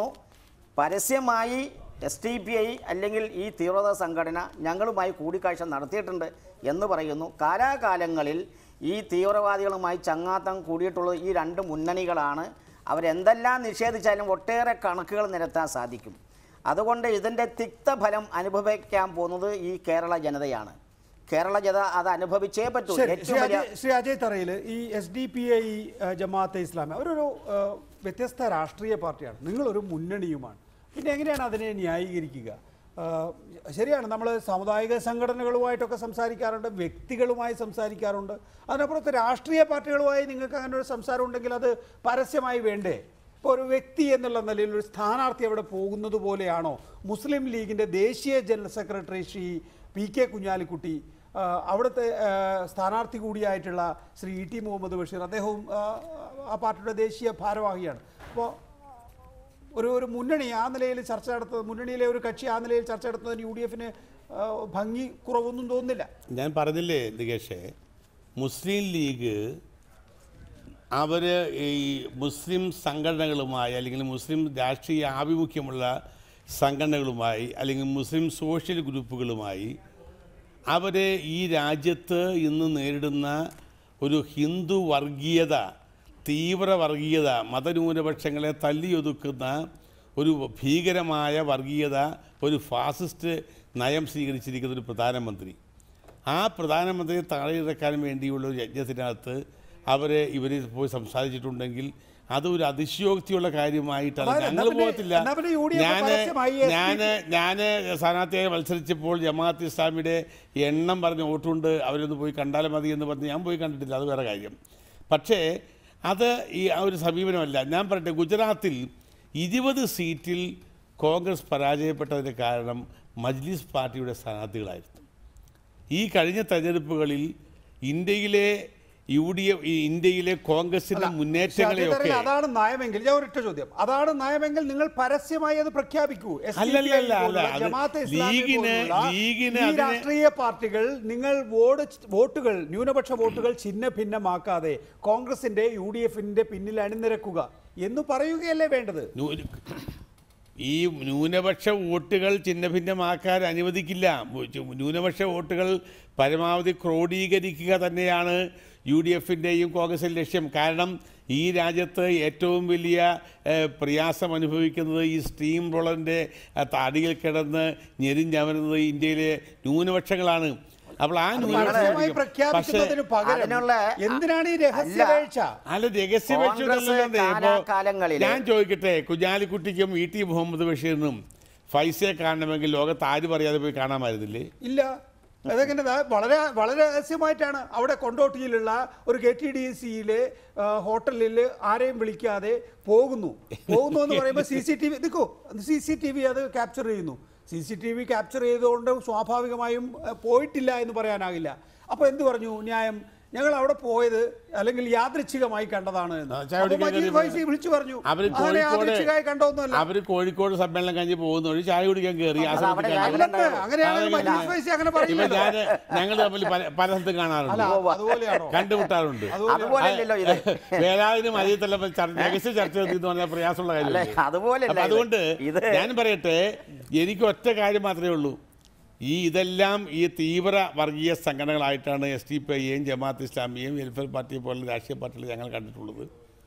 പരസ്യമായി എസ് ടി പി ഐ അല്ലെങ്കിൽ ഈ തീവ്രവാദ സംഘടന ഞങ്ങളുമായി കൂടിക്കാഴ്ച നടത്തിയിട്ടുണ്ട് എന്ന് പറയുന്നു കാലാകാലങ്ങളിൽ ഈ തീവ്രവാദികളുമായി ചങ്ങാത്തം കൂടിയിട്ടുള്ളത് ഈ രണ്ട് മുന്നണികളാണ് അവരെന്തെല്ലാം നിഷേധിച്ചാലും ഒട്ടേറെ കണക്കുകൾ നിരത്താൻ സാധിക്കും അതുകൊണ്ട് ഇതിൻ്റെ തിക്തഫലം അനുഭവിക്കാൻ പോകുന്നത് ഈ കേരള ജനതയാണ് കേരള ജനത അത് അനുഭവിച്ചേ പറ്റൂ ശരി ശ്രീ ഏറ്റവും വലിയ അജയ് ശ്രീ അജയ് തറയിൽ ഈ S D P I Jamaate Islami അവരൊരു ആ, വ്യത്യസ്ത രാഷ്ട്രീയ പാർട്ടിയാണ് നിങ്ങളൊരു മുന്നണിയുമാണ് പിന്നെ എങ്ങനെയാണ് അതിനെ ന്യായീകരിക്കുക ആ, ശരിയാണ് നമ്മൾ സാമുദായിക സംഘടനകളുമായിട്ടൊക്കെ സംസാരിക്കാറുണ്ട് വ്യക്തികളുമായി സംസാരിക്കാറുണ്ട് അതിനപ്പുറത്ത് രാഷ്ട്രീയ പാർട്ടികളുമായി നിങ്ങൾക്ക് അങ്ങനെ ഒരു സംസാരം ഉണ്ടെങ്കിൽ അത് പരസ്യമായി വേണ്ടേ ഇപ്പോൾ ഒരു വ്യക്തി എന്നുള്ള നിലയിൽ ഒരു സ്ഥാനാർത്ഥി അവിടെ പോകുന്നത് പോലെയാണോ മുസ്ലിം ലീഗിൻ്റെ ദേശീയ general secretary Shri P K Kunhalikutty ആ, അവിടുത്തെ ആ, സ്ഥാനാർത്ഥി കൂടിയായിട്ടുള്ള ശ്രീ ഇ ടി മുഹമ്മദ് ബഷീർ അദ്ദേഹവും ആ, ആ പാർട്ടിയുടെ ദേശീയ ഭാരവാഹിയാണ് അപ്പോൾ ഒരു ഒരു മുന്നണി ആ നിലയിൽ ചർച്ച നടത്തുന്നത് മുന്നണിയിലെ ഒരു കക്ഷി ആ നിലയിൽ ചർച്ച നടത്തുന്നതിന് യു ഡി എഫിന് ഭംഗി കുറവൊന്നും തോന്നുന്നില്ല ഞാൻ പറഞ്ഞില്ലേ നികേഷേ മുസ്ലിം ലീഗ് അവർ ഈ മുസ്ലിം സംഘടനകളുമായി അല്ലെങ്കിൽ മുസ്ലിം രാഷ്ട്രീയ ആഭിമുഖ്യമുള്ള സംഘടനകളുമായി അല്ലെങ്കിൽ മുസ്ലിം സോഷ്യൽ ഗ്രൂപ്പുകളുമായി അവർ ഈ രാജ്യത്ത് ഇന്ന് നേരിടുന്ന ഒരു ഹിന്ദു വർഗീയത തീവ്ര വർഗീയത മതന്യൂനപക്ഷങ്ങളെ തല്ലിയൊതുക്കുന്ന ഒരു ഭീകരമായ വർഗീയത ഒരു ഫാസിസ്റ്റ് നയം സ്വീകരിച്ചിരിക്കുന്ന ഒരു പ്രധാനമന്ത്രി ആ പ്രധാനമന്ത്രിയെ താഴെയിറക്കാൻ വേണ്ടിയുള്ള ഒരു യജ്ഞത്തിനകത്ത് അവരെ ഇവർ പോയി സംസാരിച്ചിട്ടുണ്ടെങ്കിൽ അത് ഒരു അതിശയോക്തിയുള്ള കാര്യമായിട്ടാണ് അതായത് ഞങ്ങൾ എന്നാ പിന്നെ- പോകത്തില്ല എന്നാ പിന്നെ യു ഡി എഫ് ഞാൻ പരസ്യമായി എസ് ഞാൻ ഞാൻ സ്ഥാനാർത്ഥിയായി മത്സരിച്ചപ്പോൾ ജമാഅത്ത് ഇസ്ലാമിയുടെ എണ്ണം പറഞ്ഞ വോട്ടുണ്ട് അവരൊന്ന് പോയി കണ്ടാലും മതി എന്ന് പറഞ്ഞ് ഞാൻ പോയി കണ്ടിട്ടില്ല അത് വേറെ കാര്യം പക്ഷേ അത് ഈ ആ ഒരു സമീപനമല്ല ഞാൻ പറയട്ടെ ഗുജറാത്തിൽ ഇരുപത് സീറ്റിൽ കോൺഗ്രസ് പരാജയപ്പെട്ടതിന് കാരണം മജ്ലിസ് പാർട്ടിയുടെ സ്ഥാനാർത്ഥികളായിരുന്നു ഈ കഴിഞ്ഞ തെരഞ്ഞെടുപ്പുകളിൽ ഇന്ത്യയിലെ യു ഡി എഫ് ഇന്ത്യയിലെ കോൺഗ്രസിന്റെ മുന്നേറ്റങ്ങളെയൊക്കെ ശശിധരൻ, അതാണ് നയമെങ്കിൽ ഞാൻ ഒരൊറ്റ ചോദ്യം അതാണ് നയമെങ്കിൽ നിങ്ങൾ പരസ്യമായി അത് പ്രഖ്യാപിക്കൂ SDPI അല്ലല്ല, അല്ല, പോലുള്ള, അത് ജമാഅത്തെ ഇസ്ലാമി ലീഗിന്- പോലുള്ള ലീഗിന് ഈ അതിന് രാഷ്ട്രീയ പാർട്ടികൾ നിങ്ങൾ വോട്ട് വോട്ടുകൾ ന്യൂനപക്ഷ വോട്ടുകൾ ഛിന്ന ഭിന്നമാക്കാതെ കോൺഗ്രസിന്റെ യു ഡി എഫിന്റെ പിന്നിൽ അണിനിരക്കുക എന്ന് പറയുകയല്ലേ വേണ്ടത് ന്യൂ- ഈ ന്യൂനപക്ഷ വോട്ടുകൾ ചിഹ്നഭിന്നമാക്കാൻ അനുവദിക്കില്ല ന്യൂനപക്ഷ വോട്ടുകൾ പരമാവധി ക്രോഡീകരിക്കുക തന്നെയാണ് യു ഡി എഫിൻ്റെയും കോൺഗ്രസിൻ്റെ ലക്ഷ്യം കാരണം ഈ രാജ്യത്ത് ഏറ്റവും വലിയ ഏഹ്, പ്രയാസം അനുഭവിക്കുന്നത് ഈ സ്റ്റീം റോളറിൻ്റെ അടിയിൽ കിടന്ന് ഞെരിഞ്ഞമരുന്നത് ഇന്ത്യയിലെ ന്യൂനപക്ഷങ്ങളാണ് അപ്പോൾ ആ പരസ്യമായി പ്രഖ്യാപിക്കുന്നതിന് പകരം അതിനുള്ള- എന്തിനാണ് ഈ അല്ല. രഹസ്യവേഴ്ച അല്ല രഹസ്യ കോൺഗ്രസ് കാലാകാലങ്ങളില് ഞാൻ ചോദിക്കട്ടെ കുഞ്ഞാലിക്കുട്ടിക്കും ഇ ടി മുഹമ്മദ് ബഷീറിനും ഫൈസയെ കാണണമെങ്കിൽ ലോകത്ത് ആരും അറിയാതെ പോയി കാണാമായിരുന്നില്ലേ ഇല്ല അതെങ്ങനെ ദാ വളരെ വളരെ രഹസ്യമായിട്ടാണ് അവിടെ കൊണ്ടോട്ടിയിലുള്ള ഒരു കെ ടി ഡി സിയിലെ ഹോട്ടലിൽ ആരെയും വിളിക്കാതെ പോകുന്നു പോകുന്നു എന്ന് പറയുമ്പോൾ സി സി ടി വി നിൽക്കൂ സി സി ടി വി അത് ക്യാപ്ചർ ചെയ്യുന്നു C C T V capture ചെയ്തുകൊണ്ട് സ്വാഭാവികമായും അഹ്, പോയിട്ടില്ല എന്ന് പറയാനാകില്ല അപ്പോൾ എന്ത് പറഞ്ഞു ന്യായം ഞങ്ങൾ അവിടെ പോയത് അല്ലെങ്കിൽ യാദൃച്ഛികമായി കണ്ടതാണ് എന്ന്. ആ, ചായ അപ്പോൾ കുടിക്കാൻ മജീദ് കയറി ഫൈസി വിളിച്ചു പറഞ്ഞു അവര് അങ്ങനെ കോഴിക്കോട് യാദൃച്ഛികമായി കണ്ടോന്നല്ല അവര് കോഴിക്കോട് സമ്മേളനം കഴിഞ്ഞ് പോകുന്ന വഴി ചായ കുടിക്കാൻ കയറി ആ അത് സമയത്ത് അവിടെ കാണാൻ. അല്ലെന്ന് അങ്ങനെയാണെങ്കിൽ മജീദ് ഫൈസി അങ്ങനെ ഇപ്പൊ പറയില്ല ഞാൻ ഞങ്ങൾ തമ്മിൽ പല പല സ്ഥലത്ത് അല്ല കാണാറുണ്ട് അതുപോലെയാണോ കണ്ടുമുട്ടാറുണ്ട് അതുപോലെയല്ലല്ലോ ഇത് വേലാതിനും അജിത്തല്ല രഹസ്യ ചർച്ച നടത്തി എന്ന് പറഞ്ഞാൽ പ്രയാസമുള്ള അല്ല കാര്യം അതുപോലെയല്ല അപ്പൊ ഇത്. അതുകൊണ്ട് ഇത് ഞാൻ പറയട്ടെ എനിക്ക് ഒറ്റ കാര്യം മാത്രമേ ഉള്ളൂ ഈ ഇതെല്ലാം ഈ തീവ്ര വർഗീയ സംഘടനകളായിട്ടാണ് എസ് ഡി പി ഐയെയും ജമാഅത്ത് ഇസ്ലാമിയെയും വെൽഫെയർ പാർട്ടിയെ പോലുള്ള രാഷ്ട്രീയ പാർട്ടികൾ ഞങ്ങൾ കണ്ടിട്ടുള്ളത്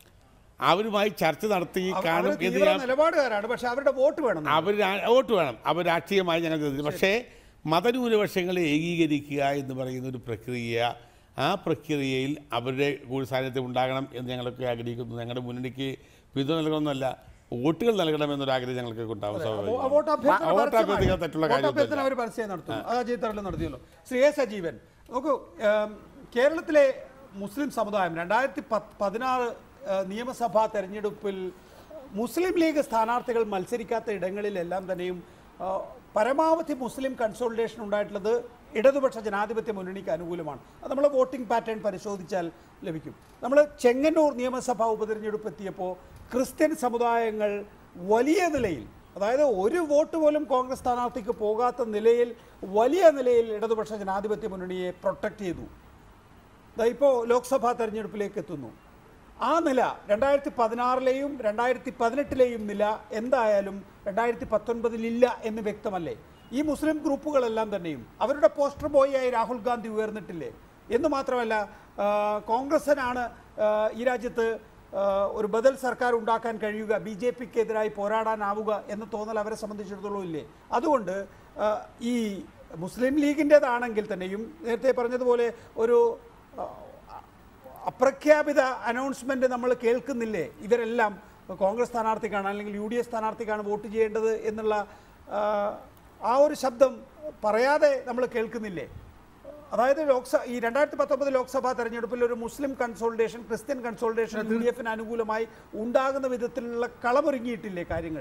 അവരുമായി ചർച്ച നടത്തി കാണും അവര് എന്ന് തീവ്ര ഞാൻ നിലപാടുകാരാണ് പക്ഷെ അവരുടെ വോട്ട് വേണം അവർ രാ- വോട്ട് വേണം അവർ രാഷ്ട്രീയമായി ഞങ്ങൾ ചെയ്തില്ല പക്ഷേ മതന്യൂനപക്ഷങ്ങളെ ഏകീകരിക്കുക എന്ന് പറയുന്ന ഒരു പ്രക്രിയ ആ പ്രക്രിയയിൽ അവരുടെ കൂടി സാന്നിധ്യം ഉണ്ടാകണം എന്ന് ഞങ്ങളൊക്കെ ആഗ്രഹിക്കുന്നു ഞങ്ങളുടെ മുന്നണിക്ക് പിന്തുണ നൽകണമെന്നല്ല വോട്ടുകൾ നൽകണമെന്നൊരു ആഗ്രഹം ഞങ്ങൾക്ക് ഉണ്ടാവും ആ സ്വാഭാവികമായി. വോട്ട് അഭ്യർത്ഥന ആ വോട്ട് പരസ്യമായി. അഭ്യർത്ഥിക്കാൻ തെറ്റുള്ള വോട്ട് അഭ്യർത്ഥന കാര്യമൊന്നുമില്ല അവർ പരസ്യം നടത്തുന്നു അത് അജയ് തറയിൽ നടത്തിയല്ലോ ശ്രീ എ സജീവൻ നോക്കൂ ഏം, കേരളത്തിലെ മുസ്ലിം സമുദായം രണ്ടായിരത്തി പത്ത് പതിനാറ് ഏഹ്, നിയമസഭാ തെരഞ്ഞെടുപ്പിൽ മുസ്ലിം ലീഗ് സ്ഥാനാർത്ഥികൾ മത്സരിക്കാത്ത ഇടങ്ങളിലെല്ലാം തന്നെയും ആ, പരമാവധി മുസ്ലിം കൺസോളിഡേഷൻ ഉണ്ടായിട്ടുള്ളത് ഇടതുപക്ഷ ജനാധിപത്യ മുന്നണിക്ക് അനുകൂലമാണ് അത് നമ്മൾ വോട്ടിംഗ് പാറ്റേൺ പരിശോധിച്ചാൽ ലഭിക്കും നമ്മൾ ചെങ്ങന്നൂർ നിയമസഭാ ഉപതെരഞ്ഞെടുപ്പ് എത്തിയപ്പോൾ ക്രിസ്ത്യൻ സമുദായങ്ങൾ വലിയ നിലയിൽ അതായത് ഒരു വോട്ട് പോലും കോൺഗ്രസ് സ്ഥാനാർത്ഥിക്ക് പോകാത്ത നിലയിൽ വലിയ നിലയിൽ ഇടതുപക്ഷ ജനാധിപത്യ മുന്നണിയെ പ്രൊട്ടക്റ്റ് ചെയ്തു ദാ ഇപ്പോൾ ലോക്സഭാ തെരഞ്ഞെടുപ്പിലേക്ക് എത്തുന്നു ആ നില രണ്ടായിരത്തി പതിനാറിലെയും രണ്ടായിരത്തി പതിനെട്ടിലെയും നില എന്തായാലും രണ്ടായിരത്തി പത്തൊൻപതിലില്ല എന്ന് വ്യക്തമല്ലേ ഈ മുസ്ലിം ഗ്രൂപ്പുകളെല്ലാം തന്നെയും അവരുടെ പോസ്റ്റർ ബോയിയായി രാഹുൽ ഗാന്ധി ഉയർന്നിട്ടില്ലേ എന്ന് മാത്രമല്ല ആ, കോൺഗ്രസിനാണ് ആ, ഈ രാജ്യത്ത് ആ, ഒരു ബദൽ സർക്കാർ ഉണ്ടാക്കാൻ കഴിയുക ബി ജെ പിക്കെതിരായി പോരാടാനാവുക എന്ന തോന്നൽ അവരെ സംബന്ധിച്ചിടത്തോളം ഇല്ലേ അതുകൊണ്ട് ആ, ഈ മുസ്ലിം ലീഗിൻ്റെതാണെങ്കിൽ തന്നെയും നേരത്തെ പറഞ്ഞതുപോലെ ഒരു ആ, അപ്രഖ്യാപിത അനൗൺസ്മെന്റ് നമ്മൾ കേൾക്കുന്നില്ലേ ഇവരെല്ലാം കോൺഗ്രസ് സ്ഥാനാർത്ഥിക്കാണ് അല്ലെങ്കിൽ യു ഡി എഫ് സ്ഥാനാർത്ഥിക്കാണ് വോട്ട് ചെയ്യേണ്ടത് എന്നുള്ള ആ, ആ ഒരു ശബ്ദം പറയാതെ നമ്മൾ കേൾക്കുന്നില്ലേ അതായത് ലോക്സഭ ഈ രണ്ടായിരത്തി പത്തൊമ്പത് ലോക്സഭാ തെരഞ്ഞെടുപ്പിൽ ഒരു Muslim consultation Christian consultation U D എഫിന് അനുകൂലമായി ഉണ്ടാകുന്ന വിധത്തിലുള്ള കളമൊരുങ്ങിയിട്ടില്ലേ കാര്യങ്ങൾ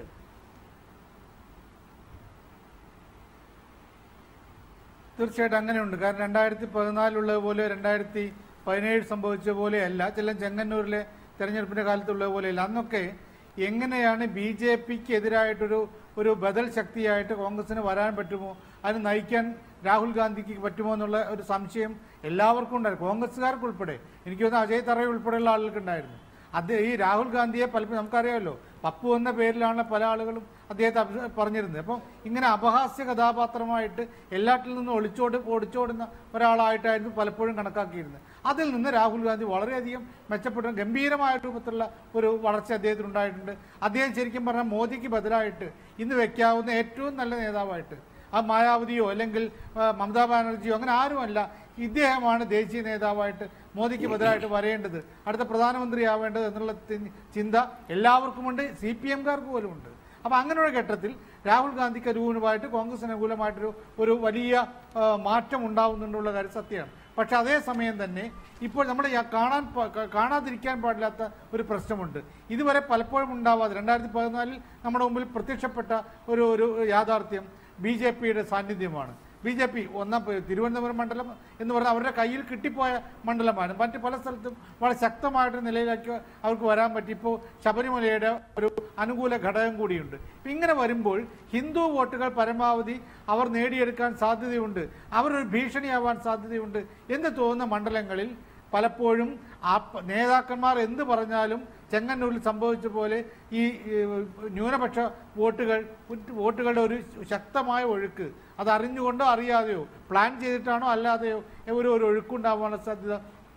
തീർച്ചയായിട്ടും അങ്ങനെയുണ്ട് കാരണം രണ്ടായിരത്തി പതിനാലിലുള്ളത് പോലെ രണ്ടായിരത്തി പതിനേഴ് സംഭവിച്ച പോലെയല്ല ചില ചെങ്ങന്നൂരിലെ തെരഞ്ഞെടുപ്പിന്റെ കാലത്തുള്ളത് പോലെയല്ല അന്നൊക്കെ എങ്ങനെയാണ് ബി ജെ പിക്ക് എതിരായിട്ടൊരു ഒരു ബദൽ ശക്തിയായിട്ട് കോൺഗ്രസിന് വരാൻ പറ്റുമോ അതിന് നയിക്കാൻ രാഹുൽ ഗാന്ധിക്ക് പറ്റുമോ എന്നുള്ള ഒരു സംശയം എല്ലാവർക്കും ഉണ്ടായിരുന്നു കോൺഗ്രസ്സുകാർക്ക് ഉൾപ്പെടെ എനിക്ക് തോന്നുന്നു അജയ് തറ ഉൾപ്പെടെയുള്ള ആളുകൾക്ക് ഉണ്ടായിരുന്നു അത് ഈ രാഹുൽ ഗാന്ധിയെ പലപ്പോഴും നമുക്കറിയാമല്ലോ പപ്പു എന്ന പേരിലാണ് പല ആളുകളും അദ്ദേഹത്തെ അഭി- പറഞ്ഞിരുന്നത് അപ്പം ഇങ്ങനെ അപഹാസ്യ കഥാപാത്രമായിട്ട് എല്ലാറ്റിൽ നിന്നും ഒളിച്ചോട് ഓടിച്ചോടുന്ന ഒരാളായിട്ടായിരുന്നു പലപ്പോഴും കണക്കാക്കിയിരുന്നത് അതിൽ നിന്ന് രാഹുൽ ഗാന്ധി വളരെയധികം മെച്ചപ്പെട്ട ഗംഭീരമായ രൂപത്തിലുള്ള ഒരു വളർച്ച അദ്ദേഹത്തിന് ഉണ്ടായിട്ടുണ്ട് അദ്ദേഹം ശരിക്കും പറഞ്ഞാൽ മോദിക്ക് ബദലായിട്ട് ഇന്ന് വെക്കാവുന്ന ഏറ്റവും നല്ല നേതാവായിട്ട് ആ മായാവതിയോ അല്ലെങ്കിൽ ആ, മമതാ ബാനർജിയോ അങ്ങനെ ആരുമല്ല ഇദ്ദേഹമാണ് ദേശീയ നേതാവായിട്ട് മോദിക്ക് ബദലായിട്ട് വരേണ്ടത് അടുത്ത പ്രധാനമന്ത്രിയാവേണ്ടത് എന്നുള്ള തി- ചിന്ത എല്ലാവർക്കുമുണ്ട് സി പി എംകാർക്ക് പോലും ഉണ്ട് അപ്പോൾ അങ്ങനെ ഒരു ഘട്ടത്തിൽ രാഹുൽ ഗാന്ധിക്ക് അനുകൂലമായിട്ട് കോൺഗ്രസിന് അനുകൂലമായിട്ടൊരു ഒരു വലിയ ആ, മാറ്റം ഉണ്ടാവുന്നുണ്ടുള്ള കാര്യം സത്യമാണ് പക്ഷെ അതേസമയം തന്നെ ഇപ്പോൾ നമ്മൾ യാ- കാണാൻ പ- ക- കാണാതിരിക്കാൻ പാടില്ലാത്ത ഒരു പ്രശ്നമുണ്ട് ഇതുവരെ പലപ്പോഴും ഉണ്ടാവാതെ രണ്ടായിരത്തി പതിനാലിൽ നമ്മുടെ മുമ്പിൽ പ്രത്യക്ഷപ്പെട്ട ഒരു ഒരു യാഥാർത്ഥ്യം ബി ജെ പിയുടെ സാന്നിധ്യമാണ് ബി ജെ പി ഒന്നാം പ- തിരുവനന്തപുരം മണ്ഡലം എന്ന് പറഞ്ഞാൽ അവരുടെ കയ്യിൽ കിട്ടിപ്പോയ മണ്ഡലമാണ് മറ്റ് പല സ്ഥലത്തും വളരെ ശക്തമായിട്ട് നിലയിലേക്ക് അവർക്ക് വരാൻ പറ്റി ഇപ്പോൾ ശബരിമലയുടെ ഒരു അനുകൂല ഘടകം കൂടിയുണ്ട് ഇപ്പം ഇങ്ങനെ വരുമ്പോൾ ഹിന്ദു വോട്ടുകൾ പരമാവധി അവർ നേടിയെടുക്കാൻ സാധ്യതയുണ്ട് അവരൊരു ഭീഷണിയാവാൻ സാധ്യതയുണ്ട് എന്ന് തോന്നുന്ന മണ്ഡലങ്ങളിൽ പലപ്പോഴും ആ പ- നേതാക്കന്മാർ എന്ത് പറഞ്ഞാലും ചെങ്ങന്നൂരിൽ സംഭവിച്ച പോലെ ഈ ഈ, ന്യൂനപക്ഷ വോട്ടുകൾ ഉറ്റ് വോട്ടുകളുടെ ഒരു ശക്തമായ ഒഴുക്ക് അത് അറിഞ്ഞുകൊണ്ടോ അറിയാതെയോ പ്ലാൻ ചെയ്തിട്ടാണോ അല്ലാതെയോ ഒരു ഒരു ഒഴുക്കുണ്ടാവാനുള്ള സാധ്യത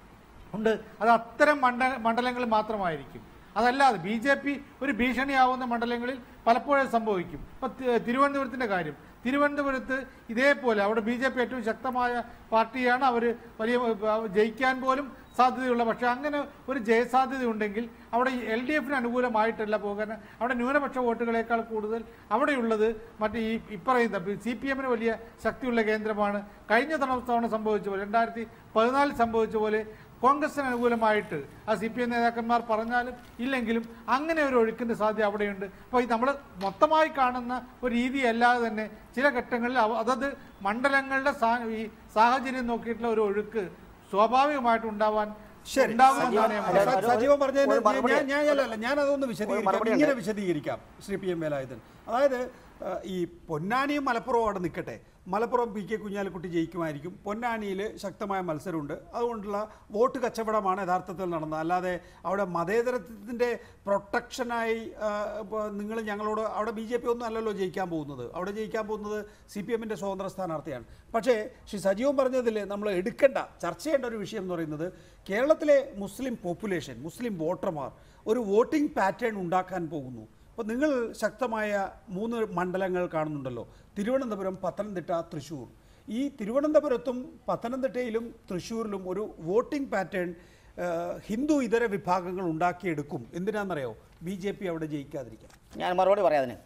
ഉണ്ട് അത് അത്തരം മണ്ഡ മണ്ഡലങ്ങൾ മാത്രമായിരിക്കും അതല്ലാതെ ബി ജെ പി ഒരു ഭീഷണിയാവുന്ന മണ്ഡലങ്ങളിൽ പലപ്പോഴും സംഭവിക്കും ഇപ്പം തിരുവനന്തപുരത്തിൻ്റെ കാര്യം തിരുവനന്തപുരത്ത് ഇതേപോലെ അവിടെ ബി ജെ പി ഏറ്റവും ശക്തമായ പാർട്ടിയാണ് അവർ വലിയ ഏഹ്, ജയിക്കാൻ പോലും സാധ്യതയുള്ള പക്ഷേ അങ്ങനെ ഒരു ജയസാധ്യത ഉണ്ടെങ്കിൽ അവിടെ എൽ ഡി എഫിന് അനുകൂലമായിട്ടല്ല പോകാൻ അവിടെ ന്യൂനപക്ഷ വോട്ടുകളേക്കാൾ കൂടുതൽ അവിടെയുള്ളത് മറ്റേ ഈ ഇപ്പറയുന്ന സി പി എമ്മിന് വലിയ ശക്തിയുള്ള കേന്ദ്രമാണ് കഴിഞ്ഞ തവണ തവണ സംഭവിച്ച പോലെ രണ്ടായിരത്തി പതിനാലിൽ സംഭവിച്ച പോലെ കോൺഗ്രസിന് അനുകൂലമായിട്ട് ആ സി പി എം നേതാക്കന്മാർ പറഞ്ഞാലും ഇല്ലെങ്കിലും അങ്ങനെ ഒരു ഒഴുക്കിൻ്റെ സാധ്യത അവിടെയുണ്ട് അപ്പോൾ നമ്മൾ മൊത്തമായി കാണുന്ന ഒരു രീതി അല്ലാതെ തന്നെ ചില ഘട്ടങ്ങളിൽ അവ- അതത് മണ്ഡലങ്ങളുടെ സാ- ഈ സാഹചര്യം നോക്കിയിട്ടുള്ള ഒരു ഒഴുക്ക് സ്വാഭാവികമായിട്ട് ഉണ്ടാവാൻ ശരി ഉണ്ടാകുമെന്നാണ് ഞാൻ സജീവ- പറയുന്നത്. സജീവൻ പറഞ്ഞതിന് ഒരു മറുപടി- ഞാൻ ഞാൻ അല്ലല്ല ഞാൻ അതൊന്ന് വിശദീകരിക്കാം മറുപടി ഉണ്ട്. ഇങ്ങനെ വിശദീകരിക്കാം ശ്രീ പി എം വേലായുധൻ അതായത് ആ, ഈ പൊന്നാനിയും മലപ്പുറവും അവിടെ നിൽക്കട്ടെ മലപ്പുറം പി കെ കുഞ്ഞാലിക്കുട്ടി ജയിക്കുമായിരിക്കും പൊന്നാനിയിൽ ശക്തമായ മത്സരമുണ്ട് അതുകൊണ്ടുള്ള വോട്ട് കച്ചവടമാണ് യഥാർത്ഥത്തിൽ നടന്നത് അല്ലാതെ അവിടെ മതേതരത്വത്തിൻ്റെ പ്രൊട്ടക്ഷനായി നിങ്ങൾ ഞങ്ങളോട് അവിടെ ബി ജെ പി ഒന്നും അല്ലല്ലോ ജയിക്കാൻ പോകുന്നത് അവിടെ ജയിക്കാൻ പോകുന്നത് സി പി എമ്മിൻ്റെ സ്വതന്ത്ര സ്ഥാനാർത്ഥിയാണ് പക്ഷേ ശ്രീ സജീവൻ പറഞ്ഞതിൽ നമ്മൾ എടുക്കേണ്ട ചർച്ച ചെയ്യേണ്ട ഒരു വിഷയം എന്ന് പറയുന്നത് കേരളത്തിലെ മുസ്ലിം പോപ്പുലേഷൻ മുസ്ലിം വോട്ടർമാർ ഒരു വോട്ടിംഗ് പാറ്റേൺ ഉണ്ടാക്കാൻ പോകുന്നു അപ്പോൾ നിങ്ങൾ ശക്തമായ മൂന്ന് മണ്ഡലങ്ങൾ കാണുന്നുണ്ടല്ലോ തിരുവനന്തപുരം പത്തനംതിട്ട തൃശ്ശൂർ ഈ തിരുവനന്തപുരത്തും പത്തനംതിട്ടയിലും തൃശ്ശൂരിലും ഒരു വോട്ടിംഗ് പാറ്റേൺ ഹിന്ദു ഇതര വിഭാഗങ്ങൾ ഉണ്ടാക്കിയെടുക്കും എന്തിനാണെന്നറിയോ ബി ജെ പി അവിടെ ജയിക്കാതിരിക്കാൻ ഞാൻ മറുപടി പറയാം അതിന്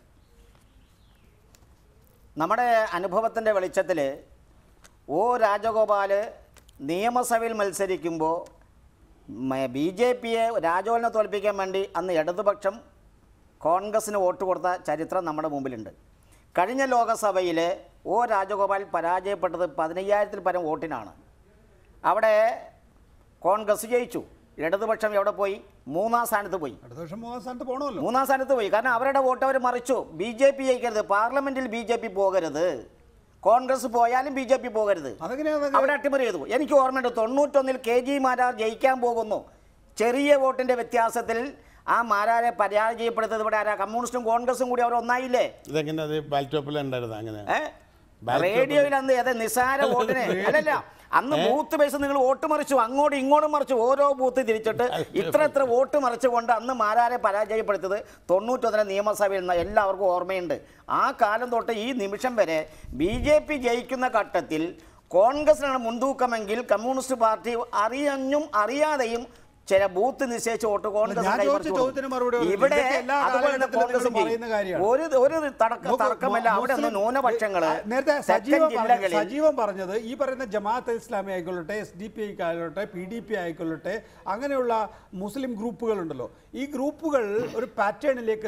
നമ്മുടെ അനുഭവത്തിൻ്റെ വെളിച്ചത്തിൽ ഒ രാജഗോപാൽ നിയമസഭയിൽ മത്സരിക്കുമ്പോൾ ബി ജെ പിയെ രാജോലിനെ തോൽപ്പിക്കാൻ വേണ്ടി അന്ന് ഇടതുപക്ഷം കോൺഗ്രസ്സിന് വോട്ട് കൊടുത്ത ചരിത്രം നമ്മുടെ മുമ്പിലുണ്ട് കഴിഞ്ഞ ലോകസഭയിൽ ഒ രാജഗോപാൽ പരാജയപ്പെട്ടത് പതിനയ്യായിരത്തിൽ പരം വോട്ടിനാണ് അവിടെ കോൺഗ്രസ് ജയിച്ചു ഇടതുപക്ഷം എവിടെ പോയി മൂന്നാം സ്ഥാനത്ത് പോയി അടുത്ത വർഷം മൂന്നാം സ്ഥാനത്ത് പോകണമല്ലോ മൂന്നാം സ്ഥാനത്ത് പോയി കാരണം അവരുടെ വോട്ട് അവർ മറിച്ചു ബി ജെ പി ജയിക്കരുത് പാർലമെന്റിൽ ബി ജെ പി പോകരുത് കോൺഗ്രസ് പോയാലും ബി ജെ പി പോകരുത് അതെങ്ങനെയാണ് അവിടെ അട്ടിമറി ചെയ്തു എനിക്ക് ഓർമ്മയുണ്ട് തൊണ്ണൂറ്റൊന്നിൽ കെ ജി മാരാർ ജയിക്കാൻ പോകുന്നു ചെറിയ വോട്ടിന്റെ വ്യത്യാസത്തിൽ ആ മാരാരെ പരാജയപ്പെടുത്തത് ഇവിടെ ആരാ കമ്മ്യൂണിസ്റ്റും കോൺഗ്രസും കൂടി അവർ ഒന്നായില്ലേ ഇതെങ്ങനെ അത് ബാൽറ്റോപ്പിൽ ഉണ്ടായിരുന്നത് അങ്ങനെ ഏ? റേഡിയോയിൽ അന്ന് അതെ നിസാര വോട്ടിന് അല്ലല്ല അന്ന് ബൂത്ത് ബേസ് നിങ്ങൾ വോട്ട് മറിച്ചു അങ്ങോട്ടും ഇങ്ങോട്ടും മറിച്ചു ഓരോ ബൂത്ത് തിരിച്ചിട്ട് ഇത്ര ഇത്ര വോട്ട് മറിച്ചുകൊണ്ട് അന്ന് മാരാരെ പരാജയപ്പെടുത്തിയത് തൊണ്ണൂറ്റൊന്നിലെ നിയമസഭയിൽ നിന്ന് എല്ലാവർക്കും ഓർമ്മയുണ്ട് ആ കാലം തൊട്ട് ഈ നിമിഷം വരെ ബി ജെ പി ജയിക്കുന്ന ഘട്ടത്തിൽ കോൺഗ്രസിനാണ് മുൻതൂക്കമെങ്കിൽ കമ്മ്യൂണിസ്റ്റ് പാർട്ടി അറിയഞ്ഞും അറിയാതെയും ചില ബൂത്ത് നിശ്ചയിച്ച വോട്ട് കോൺഗ്രസ് ഞാൻ ചോദിച്ച കൈവരിച്ചു കൊടുക്കും. ചോദ്യത്തിന് മറുപടി പറഞ്ഞു. ഇവിടെ ഇതൊക്കെ എല്ലാ അതുപോലെ തന്നെ കാലഘട്ടത്തിലും കോൺഗ്രസ് നിങ്ങൾ പറയുന്ന കാര്യമാണ്. ഒരു ഒരു തടക്ക നോക്കൂ, തർക്കമല്ല മു- അവിടെ നിന്ന് മുസ്ലിം- ന്യൂനപക്ഷങ്ങള് നേരത്തെ തെക്കൻ സജീവൻ പറഞ്ഞ- ജില്ലകളിൽ സജീവൻ പറഞ്ഞത് ഈ പറയുന്ന ജമാഅത്ത് ഇസ്ലാമി ആയിക്കൊള്ളട്ടെ എസ് ഡി പി ആയിക്കൊള്ളട്ടെ പി ഡി പി ആയിക്കൊള്ളട്ടെ അങ്ങനെയുള്ള മുസ്ലിം ഗ്രൂപ്പുകളുണ്ടല്ലോ ഈ ഗ്രൂപ്പുകൾ ഒരു പാറ്റേണിലേക്ക് എത്തും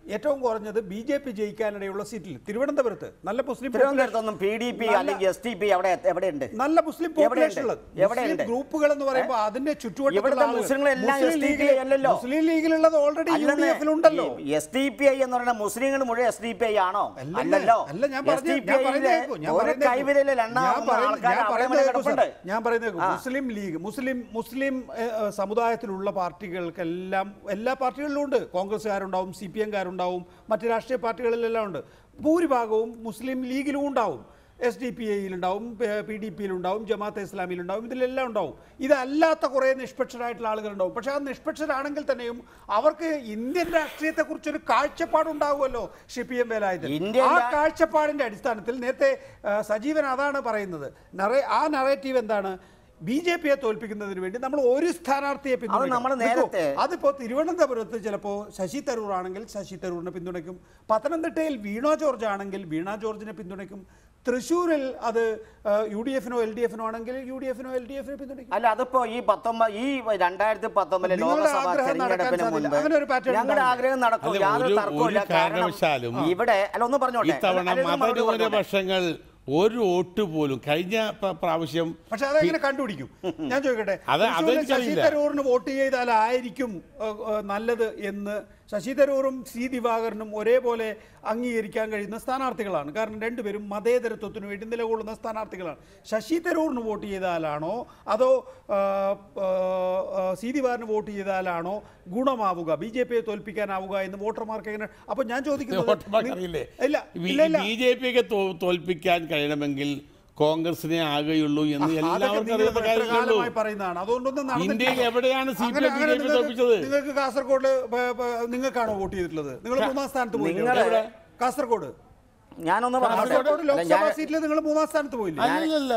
ഏറ്റവും കുറഞ്ഞത് ബി ജെ പി ജയിക്കാനിടയുള്ള സീറ്റിൽ തിരുവനന്തപുരത്ത് നല്ല മുസ്ലിം തിരുവനന്തപുരത്തൊന്നും പി ഡി പി നല്ല- അല്ലെങ്കിൽ എസ് ടി പി അവിടെ എവിടെയുണ്ട് നല്ല മുസ്ലിം എവിടെയുണ്ട്? പോപ്പുലേഷൻ ഉള്ളത് എവിടെയുണ്ട്? മുസ്ലിം ഗ്രൂപ്പുകൾ എന്ന് പറയുമ്പോൾ അതിന്റെ ചുറ്റുവട്ടത്തുള്ള ഇവിടുത്തെ ആളുകൾ. മുസ്ലിങ്ങളെല്ലാം മുസ്ലിം SDPI ലീഗിൽ- അല്ലല്ലോ. മുസ്ലിം ലീഗിലുള്ളത് ഓൾറെഡി യു ഡി എഫിലുണ്ടല്ലോ എസ് ഡി പി ഐ എന്ന് പറയുന്ന മുസ്ലിങ്ങൾ മുഴുവൻ എസ് ഡി പി ഐ ആണോ അല്ലല്ല. അല്ലല്ലോ അല്ല ഞാൻ എസ് പറഞ്ഞ- ഡി പി ഞാൻ പറയുന്നത് ഐയിലെ കേൾക്കൂ, ഞാൻ ഒരു പറയുന്നത് കേൾക്കൂ. കൈവിരലിൽ ഞാൻ എണ്ണാവുന്ന പറയുന്നത് ആൾക്കാർ ഞാൻ അവിടെ പറയുന്നത് ഇവിടെ കേൾക്കൂ കിടപ്പുണ്ട് സാർ. ഞാൻ പറയുന്നത് കേൾക്കൂ. ആ. മുസ്ലിം ലീഗ് മുസ്ലിം മുസ്ലിം ഏഹ്, ഏഹ്, സമുദായത്തിലുള്ള പാർട്ടികൾക്കെല്ലാം എല്ലാ പാർട്ടികളിലും ഉണ്ട് കോൺഗ്രസ്സുകാരുണ്ടാവും സി പി എംകാരുണ്ടാവും മറ്റ് രാഷ്ട്രീയ പാർട്ടികളിലെല്ലാം ഉണ്ട് ഭൂരിഭാഗവും മുസ്ലിം ലീഗിലും ഉണ്ടാവും എസ് ഡി പി ഐയിലുണ്ടാവും പി ഡി പിയിലുണ്ടാവും ജമാഅത്തെ ഇസ്ലാമിയിലുണ്ടാവും ഇതിലെല്ലാം ഉണ്ടാവും ഇതല്ലാത്ത കുറേ നിഷ്പക്ഷരായിട്ടുള്ള ആളുകളുണ്ടാവും പക്ഷേ ആ നിഷ്പക്ഷരാണെങ്കിൽ തന്നെയും അവർക്ക് ഇന്ത്യൻ രാഷ്ട്രീയത്തെക്കുറിച്ചൊരു കാഴ്ചപ്പാടുണ്ടാവുമല്ലോ Shri P M Velayudhan Indian ആ രാ- കാഴ്ചപ്പാടിന്റെ അടിസ്ഥാനത്തിൽ നേരത്തെ ആ, സജീവൻ അതാണ് പറയുന്നത് നറേ ആ നറേറ്റീവ് എന്താണ് ബി ജെ പിയെ തോൽപ്പിക്കുന്നതിന് വേണ്ടി നമ്മൾ ഒരു സ്ഥാനാർത്ഥിയെ പിന്തുണയ്ക്കും. നമ്മള് നിൽക്കൂ. നേരത്തെ- അതിപ്പോ തിരുവനന്തപുരത്ത് ചിലപ്പോൾ ശശി തരൂർ ആണെങ്കിൽ ശശി തരൂരിനെ പിന്തുണയ്ക്കും പത്തനംതിട്ടയിൽ വീണ ജോർജ് ആണെങ്കിൽ വീണ ജോർജിനെ പിന്തുണയ്ക്കും തൃശ്ശൂരിൽ അത് യു ഡി എഫിനോ എൽ ഡി എഫിനോ ആണെങ്കിൽ യു ഡി എഫിനോ എൽ ഡി എഫിനോ പിന്തുണയ്ക്കും അല്ല അതിപ്പോ ഈ പത്തൊമ്പത് ഈ രണ്ടായിരത്തി പത്തൊമ്പതിലെ നിങ്ങളുടെ ലോക്സഭാ ആഗ്രഹം നടക്കാൻ തെരഞ്ഞെടുപ്പിന് സാധ്യത. മുൻപ് അങ്ങനെ ഒരു pattern ഞങ്ങളുടെ ഉണ്ടാവില്ല. ആഗ്രഹം നടക്കും അല്ല, യാതൊരു ഒരു- തർക്കവുമില്ല ഒരു കാരണം കാരണവശാലും ഇവിടെ അല്ല ഒന്ന് പറഞ്ഞോട്ടെ ഇത്തവണ അല്ല, ഇത് മറുപടി പറഞ്ഞോട്ടെ. മതന്യൂനപക്ഷങ്ങൾ ഒരു വോട്ട് പോലും കഴിഞ്ഞ പ്ര- പ്രാവശ്യം പക്ഷെ അതെങ്ങനെ കണ്ടുപിടിക്കും ഞാൻ ചോദിക്കട്ടെ അത് തൃശ്ശൂരിൽ ശശി അതെനിക്കറിയില്ല. തരൂറിന് വോട്ട് ചെയ്താലായിരിക്കും ഏഹ്, ഏഹ്, നല്ലത് എന്ന് ശശി തരൂറും സി ദിവാകരനും ഒരേപോലെ അംഗീകരിക്കാൻ കഴിയുന്ന സ്ഥാനാർത്ഥികളാണ് കാരണം രണ്ടുപേരും മതേതരത്വത്തിന് വേണ്ടി നിലകൊള്ളുന്ന സ്ഥാനാർത്ഥികളാണ് ശശി തരൂറിന് വോട്ട് ചെയ്താലാണോ അതോ ആ, ആ, ആ, സി ദിവാകരന് വോട്ട് ചെയ്താലാണോ ഗുണമാവുക ബി ജെ പിയെ തോൽപ്പിക്കാനാവുക എന്ന് വോട്ടർമാർക്ക് എങ്ങനെ അപ്പൊ ഞാൻ ചോദിക്കുന്നത് വോട്ടർമാർക്ക് അറിയില്ലേ ഇല്ല ഇല്ല ഇല്ല ബി ജെ പിയൊക്കെ തോൽപ്പിക്കാൻ കഴിയണമെങ്കിൽ കോൺഗ്രസിനെ ആകുകയുള്ളൂ എന്ന് അതൊക്കെ എല്ലാവർക്കും നിങ്ങൾ അറിയുന്ന എത്ര കാര്യങ്ങളുള്ളൂ കാലമായി പറയുന്നതാണ് അതുകൊണ്ടൊന്നും നടന്നിട്ടില്ല. ഇന്ത്യയിൽ എവിടെയാണ് സി പി അങ്ങനെ- എം ബി അങ്ങനെ ജെ പി നിങ്ങൾക്ക് തോൽപ്പിച്ചത് നിങ്ങൾക്ക് കാസർഗോഡ് പ- പ- നിങ്ങൾക്കാണോ വോട്ട് ചെയ്തിട്ടുള്ളത് നിങ്ങൾ മൂന്നാം സ്ഥാനത്ത് പോയില്ലേ നിങ്ങള് എവിടെ? കാസർഗോഡ് ഞാനൊന്ന് പറഞ്ഞോട്ടെ കാസർഗോഡ് അല്ല, ലോക്സഭാ ഞാൻ- സീറ്റിൽ നിങ്ങൾ മൂന്നാം സ്ഥാനത്ത് പോയില്ലേ അല്ലല്ല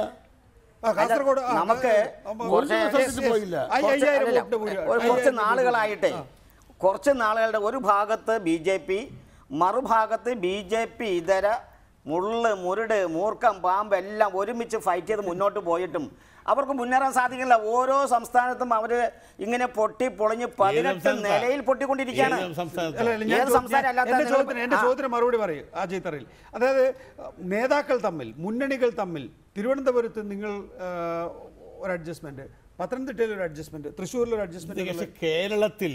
ആ, കാസർഗോഡ് ആ, നമുക്ക് ആ, ആ, കുറച്ച് yes, yes, ദിവസത്തിൽ പോയില്ല. അയ്യ- കുറച്ച് അയ്യായിരം അല്ലല്ല, വോട്ടിന്റെ ഭൂരി- ഒരു കുറച്ച് അയ്യായിരം നാളുകളായിട്ടേ കുറച്ച് നാളുകളുടെ ഒരു ഭാഗത്ത് ബി ജെ പി മറുഭാഗത്ത് ബി ജെ പി ഇതര മുള്ള് മുരട് മൂർക്കം പാമ്പ് എല്ലാം ഒരുമിച്ച് ഫൈറ്റ് ചെയ്ത് മുന്നോട്ട് പോയിട്ടും അവർക്ക് മുന്നേറാൻ സാധിക്കില്ല ഓരോ സംസ്ഥാനത്തും അവര് ഇങ്ങനെ പൊട്ടി പൊളിഞ്ഞ് പതിനെട്ട് സംസ്ഥാനത്താ? നിലയിൽ പൊട്ടിക്കൊണ്ടിരിക്കുകയാണ് ഏത് സംസ്ഥാനത്താ? അല്ല, അല്ല, ഞാൻ ഏത് ചോ- സംസ്ഥാനം ഞാൻ- അല്ലാത്ത എന്റെ നിങ്ങൾ- ചോദ്യത്തിന് എന്റെ ആ. ചോദ്യത്തിന് മറുപടി പറയും അജയ് തറയിൽ അതായത് നേതാക്കൾ തമ്മിൽ മുന്നണികൾ തമ്മിൽ തിരുവനന്തപുരത്ത് നിങ്ങൾ ആ, ഒരു അഡ്ജസ്റ്റ്മെന്റ് പത്തനംതിട്ടയിൽ ഒരു അഡ്ജസ്റ്റ്മെന്റ് തൃശ്ശൂരിൽ ഒരു പക്ഷെ അഡ്ജസ്റ്റ്മെന്റ് കേരളത്തിൽ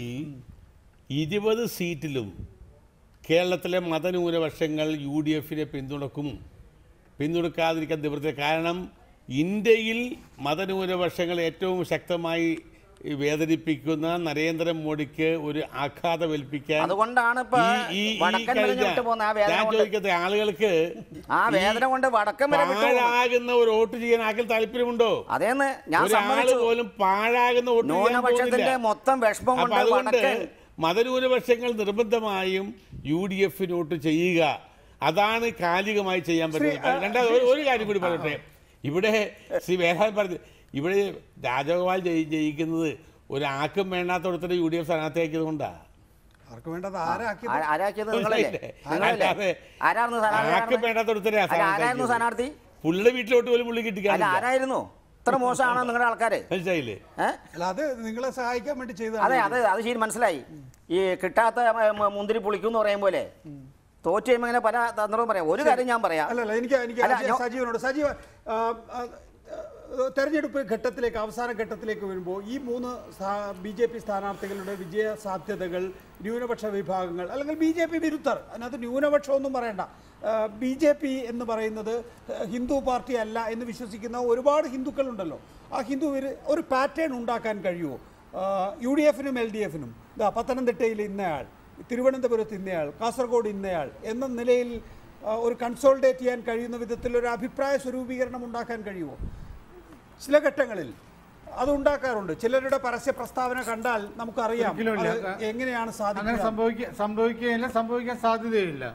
ഇരുപത് സീറ്റിലും കേരളത്തിലെ മതന്യൂനപക്ഷങ്ങൾ യു ഡി എഫിനെ പിന്തുണക്കും പിന്തുണക്കാതിരിക്കാൻ നിവൃത്തി കാരണം ഇന്ത്യയിൽ മതന്യൂനപക്ഷങ്ങൾ ഏറ്റവും ശക്തമായി വേദനിപ്പിക്കുന്ന നരേന്ദ്രമോദിക്ക് ഒരു ആഘാതം ഏൽപ്പിക്കാൻ അതുകൊണ്ടാണ് ഇപ്പൊ ഈ- ഈ- ഈ വടക്കൻ കഴിഞ്ഞ- വിളിഞ്ഞ് വിട്ടു പോകുന്ന ആ വേദന ഞാൻ കൊണ്ട് ചോദിക്കട്ടെ ആളുകൾക്ക് ആ വേദന കൊണ്ട് വടക്കം വരെ വിട്ടു പോകുന്നു. പാഴാകുന്ന ഒരു വോട്ട് ചെയ്യാൻ ആർക്കും താല്പര്യമുണ്ടോ അതേന്ന് ഞാൻ ഒരാള് സമ്മതിച്ചു പോലും പാഴാകുന്ന വോട്ട് ചെയ്യാൻ ന്യൂനപക്ഷത്തിന്റെ പോകുന്നില്ല. മൊത്തം വിഷമം അപ്പൊ കൊണ്ട് അതുകൊണ്ട് വടക്ക് മതന്യൂനപക്ഷങ്ങൾ നിർബന്ധമായും യു ഡി എഫ് നോട്ട് ചെയ്യുക അതാണ് കാലികമായി ചെയ്യാൻ പറ്റുന്നത് രണ്ടാമത് ഒരു- ഒരു കാര്യം കൂടി പറയട്ടെ ഇവിടെ ശ്രീ വേലാൻ പറഞ്ഞു ഇവിടെ രാജഗോപാൽ ജയി ജയിക്കുന്നത് ഒരാൾക്കും വേണ്ടാത്തടത്തിന് യു ഡി എഫ് സ്ഥാനാർത്ഥിയാക്കിയത് കൊണ്ടാണ് ആർക്ക് വേണ്ടത് ആരാക്കി ആ- ആരാക്കിയത് നിങ്ങളല്ലേ നിങ്ങളല്ലേ അല്ലാതെ ആരായിരുന്നു സ്ഥാനാർത്ഥി ആർക്കും വേണ്ടാത്തടത്തിന് അല്ല, ആരായിരുന്നു സ്ഥാനാർത്ഥി പുള്ളിയുടെ വീട്ടിലോട്ട് പോലും പുള്ളി അല്ല കിട്ടിക്കാണില്ല ആരായിരുന്നു ഇത്ര മോശമാണോ നിങ്ങളുടെ ആൾക്കാര് മനസ്സിലായില്ലേ ഏ? അല്ല അത് നിങ്ങളെ സഹായിക്കാൻ വേണ്ടി അതെ ചെയ്തതാണ് അത് അത് ശരി മനസ്സിലായി ഈ കിട്ടാത്ത മ- മ- മുന്തിരി പുളിക്കും എന്ന് പറയും പോലെ തോറ്റ് കഴിയുമ്പോൾ ഇങ്ങനെ പല തന്ത്രവും പറയാം ഒരു കാര്യം ഞാൻ പറയാം അല്ല അല്ല എനിക്ക് എനിക്ക് അല്ല, അജയ് ഞാൻ- സജീവനോട് സജീവ ആ, ആ, തെരഞ്ഞെടുപ്പ് ഘട്ടത്തിലേക്ക് അവസാന ഘട്ടത്തിലേക്ക് വരുമ്പോൾ ഈ മൂന്ന് ബി ജെ പി സ്ഥാനാർത്ഥികളുടെ വിജയ സാധ്യതകൾ ന്യൂനപക്ഷ വിഭാഗങ്ങൾ അല്ലെങ്കിൽ ബി ജെ പി വിരുദ്ധർ അതിനകത്ത് ന്യൂനപക്ഷമൊന്നും പറയണ്ട ബി ജെ പി എന്ന് പറയുന്നത് ഹിന്ദു പാർട്ടി അല്ല എന്ന് വിശ്വസിക്കുന്ന ഒരുപാട് ഹിന്ദുക്കളുണ്ടല്ലോ ആ ഹിന്ദു വിരു- ഒരു പാറ്റേൺ ഉണ്ടാക്കാൻ കഴിയുമോ യു ഡി എഫിനും എൽ ഡി എഫിനും ഇതാ പത്തനംതിട്ടയിൽ ഇന്നയാൾ തിരുവനന്തപുരത്ത് ഇന്നയാൾ കാസർഗോഡ് ഇന്നയാൾ എന്ന നിലയിൽ ആ, ഒരു കൺസോൾഡേറ്റ് ചെയ്യാൻ കഴിയുന്ന വിധത്തിൽ ഒരു അഭിപ്രായ സ്വരൂപീകരണം ഉണ്ടാക്കാൻ കഴിയുമോ ചില ഘട്ടങ്ങളിൽ അത് ഉണ്ടാക്കാറുണ്ട് ചിലരുടെ പരസ്യ പ്രസ്താവന കണ്ടാൽ നമുക്കറിയാം ഒരിക്കലും ഇല്ല. അത് എങ്ങനെയാണ് അങ്ങനെ സാധിക്കുക സംഭവിക്ക സംഭവിക്കുകയില്ല സംഭവിക്കാൻ സാധ്യതയില്ല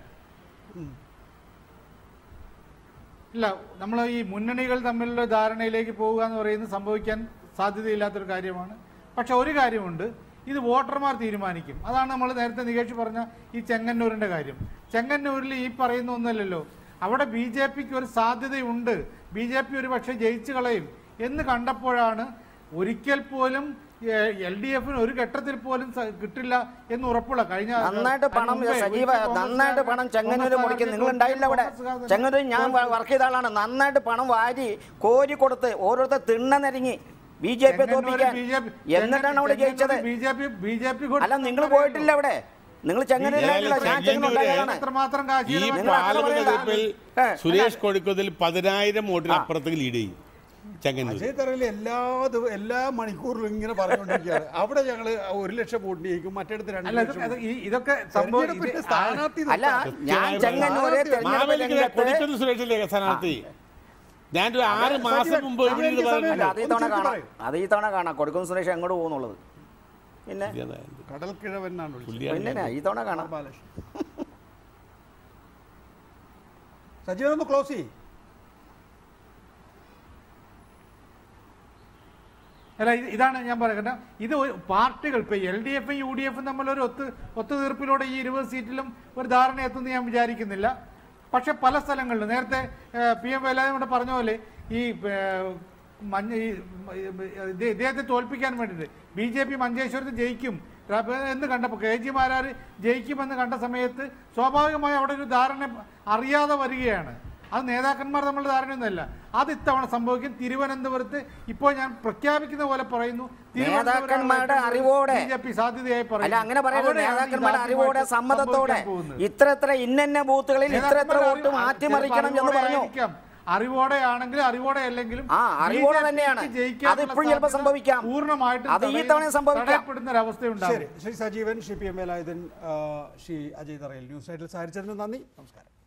ഇല്ല നമ്മൾ ഈ മുന്നണികൾ തമ്മിലുള്ള ധാരണയിലേക്ക് പോവുക എന്ന് പറയുന്നത് സംഭവിക്കാൻ സാധ്യതയില്ലാത്തൊരു കാര്യമാണ് പക്ഷെ ഒരു കാര്യമുണ്ട് ഇത് വോട്ടർമാർ തീരുമാനിക്കും അതാണ് നമ്മൾ നേരത്തെ നികേഷ് പറഞ്ഞ ഈ ചെങ്ങന്നൂരിൻ്റെ കാര്യം ചെങ്ങന്നൂരിൽ ഈ പറയുന്ന ഒന്നല്ലല്ലോ അവിടെ ബി ജെ പിക്ക് ഒരു സാധ്യതയുണ്ട് ബി ജെ പി ഒരു പക്ഷേ ജയിച്ചു കളയും എന്ന് കണ്ടപ്പോഴാണ് ഒരിക്കൽ പോലും എൽ ഡി എഫിന് ഒരു ഘട്ടത്തിൽ പോലും സ- കിട്ടില്ല എന്ന് ഉറപ്പുള്ള കഴിഞ്ഞ നന്നായിട്ട് പണം അതിന് മുമ്പേ സജീവ ഒരിക്കൽ നന്നായിട്ട് പണം ചെങ്ങന്നൂർ മുടിക്കും നിങ്ങൾ ഉണ്ടായില്ല അവിടെ ചെങ്ങന്നൂർ ഞാൻ വർക്ക് ചെയ്ത ആളാണ് നന്നായിട്ട് പണം വാരി കോരി കൊടുത്ത് ഓരോരുത്തർ തിണ്ണ നിരങ്ങി ബി ജെ പി തോപ്പിക്കാൻ എന്നിട്ടാണ് അവിടെ ജയിച്ചത് B J P B J P അല്ല നിങ്ങൾ പോയിട്ടില്ല അവിടെ നിങ്ങൾ ചെങ്ങന്നൂരിലായിട്ടില്ല ഞാൻ ചെങ്ങന്നൂരുണ്ടായതാണ് എത്രമാത്രം ഈ കാശ് നിങ്ങൾ അങ്ങനെ പാലം പറയണ്ട. എതിർപ്പിൽ ഏ, സുരേഷ് കൊടിക്കുതിൽ പതിനായിരം വോട്ടിന് അപ്പുറത്തേക്ക് ലീഡ് ചെയ്യും ചെങ്ങന്നൂർ അജയ് തറയിൽ എല്ലാ ദിവ- എല്ലാ മണിക്കൂറിലും ഇങ്ങനെ പറഞ്ഞുകൊണ്ടിരിക്കുകയാണ് അവിടെ ഞങ്ങൾ ഒരു ലക്ഷം വോട്ട് ജയിക്കും മറ്റേടത്ത് രണ്ട് അല്ല ഇത് ലക്ഷം അത് ഈ- ഇതൊക്കെ സംഭവം തെരഞ്ഞെടുപ്പിന്റെ ഇത് സ്ഥാനാർത്ഥി അല്ല നിർത്താൻ. ഞാൻ ചെങ്ങന്നൂര് തെരഞ്ഞെടുപ്പ് മാവേലിക്കര രംഗത്ത് കൊടിക്കുന്നിൽ സുരേഷല്ലേ സ്ഥാനാർത്ഥി ഞാനൊരു ആറ് മാസം മുമ്പ് ഇവിടെ ഇരുന്ന് അല്ല പറഞ്ഞു അത് ഈ തവണ കാണാം അത് ഈ തവണ കാണാം കൊടുക്കുന്ന സുരേഷ് എങ്ങോട്ട് പോകുന്നുള്ളത് പിന്നെ കടൽക്കിഴവൻ എന്നാണ് വിളിച്ചത് പിന്നെ ഈ തവണ കാണാം ബാലകൃഷ്ണൻ സജീവൻ ഒന്ന് ക്ലോസ് ചെയ്യും അല്ല ഇത് ഇതാണ് ഞാൻ പറയുന്നത് ഇത് ഒരു പാർട്ടികൾ ഇപ്പൊ എൽ ഡി എഫും യു ഡി എഫും തമ്മിലൊരു ഒത്ത് ഒത്തുതീർപ്പിലൂടെ ഈ ഇരുപത് സീറ്റിലും ഒരു ധാരണ എത്തുമെന്ന് ഞാൻ വിചാരിക്കുന്നില്ല പക്ഷെ പല സ്ഥലങ്ങളിലും നേരത്തെ പി എം വേലായുധൻ ഇവിടെ പറഞ്ഞ പോലെ ഈ ഏഹ്, മഞ്ഞ ഈ ഇത് ഇദ്ദേഹത്തെ തോൽപ്പിക്കാൻ വേണ്ടിയിട്ട് ബി ജെ പി മഞ്ചേശ്വരത്ത് ജയിക്കും ര- എന്ന് കണ്ടപ്പോൾ കെ ജി മാരാർ ജയിക്കുമെന്ന് കണ്ട സമയത്ത് സ്വാഭാവികമായി അവിടെ ഒരു ധാരണ അറിയാതെ വരികയാണ് അത് നേതാക്കന്മാർ തമ്മിലുള്ള ധാരണയൊന്നുമല്ല അത് ഇത്തവണ സംഭവിക്കും തിരുവനന്തപുരത്ത് ഇപ്പോൾ ഞാൻ പ്രഖ്യാപിക്കുന്ന പോലെ പറയുന്നു നേതാക്കന്മാരുടെ അറിവോടെ ബി ജെ പി സാധ്യതയായി പറയുന്നു. അല്ല അങ്ങനെ പറയുന്നത് അവിടെയാണ് നേതാക്കന്മാരുടെ ഇത് അറിവോടെ ആദ്യമായിട്ട് സമ്മതത്തോടെ സംഭവിക്കാൻ പോകുന്നത്. ഇത്ര ഇത്ര ഇന്നന്ന ബൂത്തുകളിൽ ഇത്ര ഇത്ര നേതാക്കന്മാരുടെ വോട്ട് അറിവ് മാറ്റിമറിക്കണം എന്ന് ചിലപ്പോൾ പറഞ്ഞു അറിവോടെയായിരിക്കാം. അറിവോടെ ആണെങ്കിലും അറിവോടെ അല്ലെങ്കിലും ആ, അറിവോടെ BJP ക്ക് തന്നെയാണ്. ജയിക്കാനുള്ള അത് ഇപ്പോഴും ചിലപ്പോൾ സാധ്യത സംഭവിക്കാം. പൂർണ്ണമായിട്ടും അത് ഈ തടയുന്ന- തവണയും സംഭവിക്കാം. തടയപ്പെടുന്ന ഒരു അവസ്ഥയുണ്ടാകും ശരി ശ്രീ സജീവൻ ശ്രീ പി എം വേലായുധൻ ആ, ശ്രീ അജയ് തറയിൽ ന്യൂസ് സൈറ്റിൽ സഹകരിച്ചതിന് നന്ദി നമസ്കാരം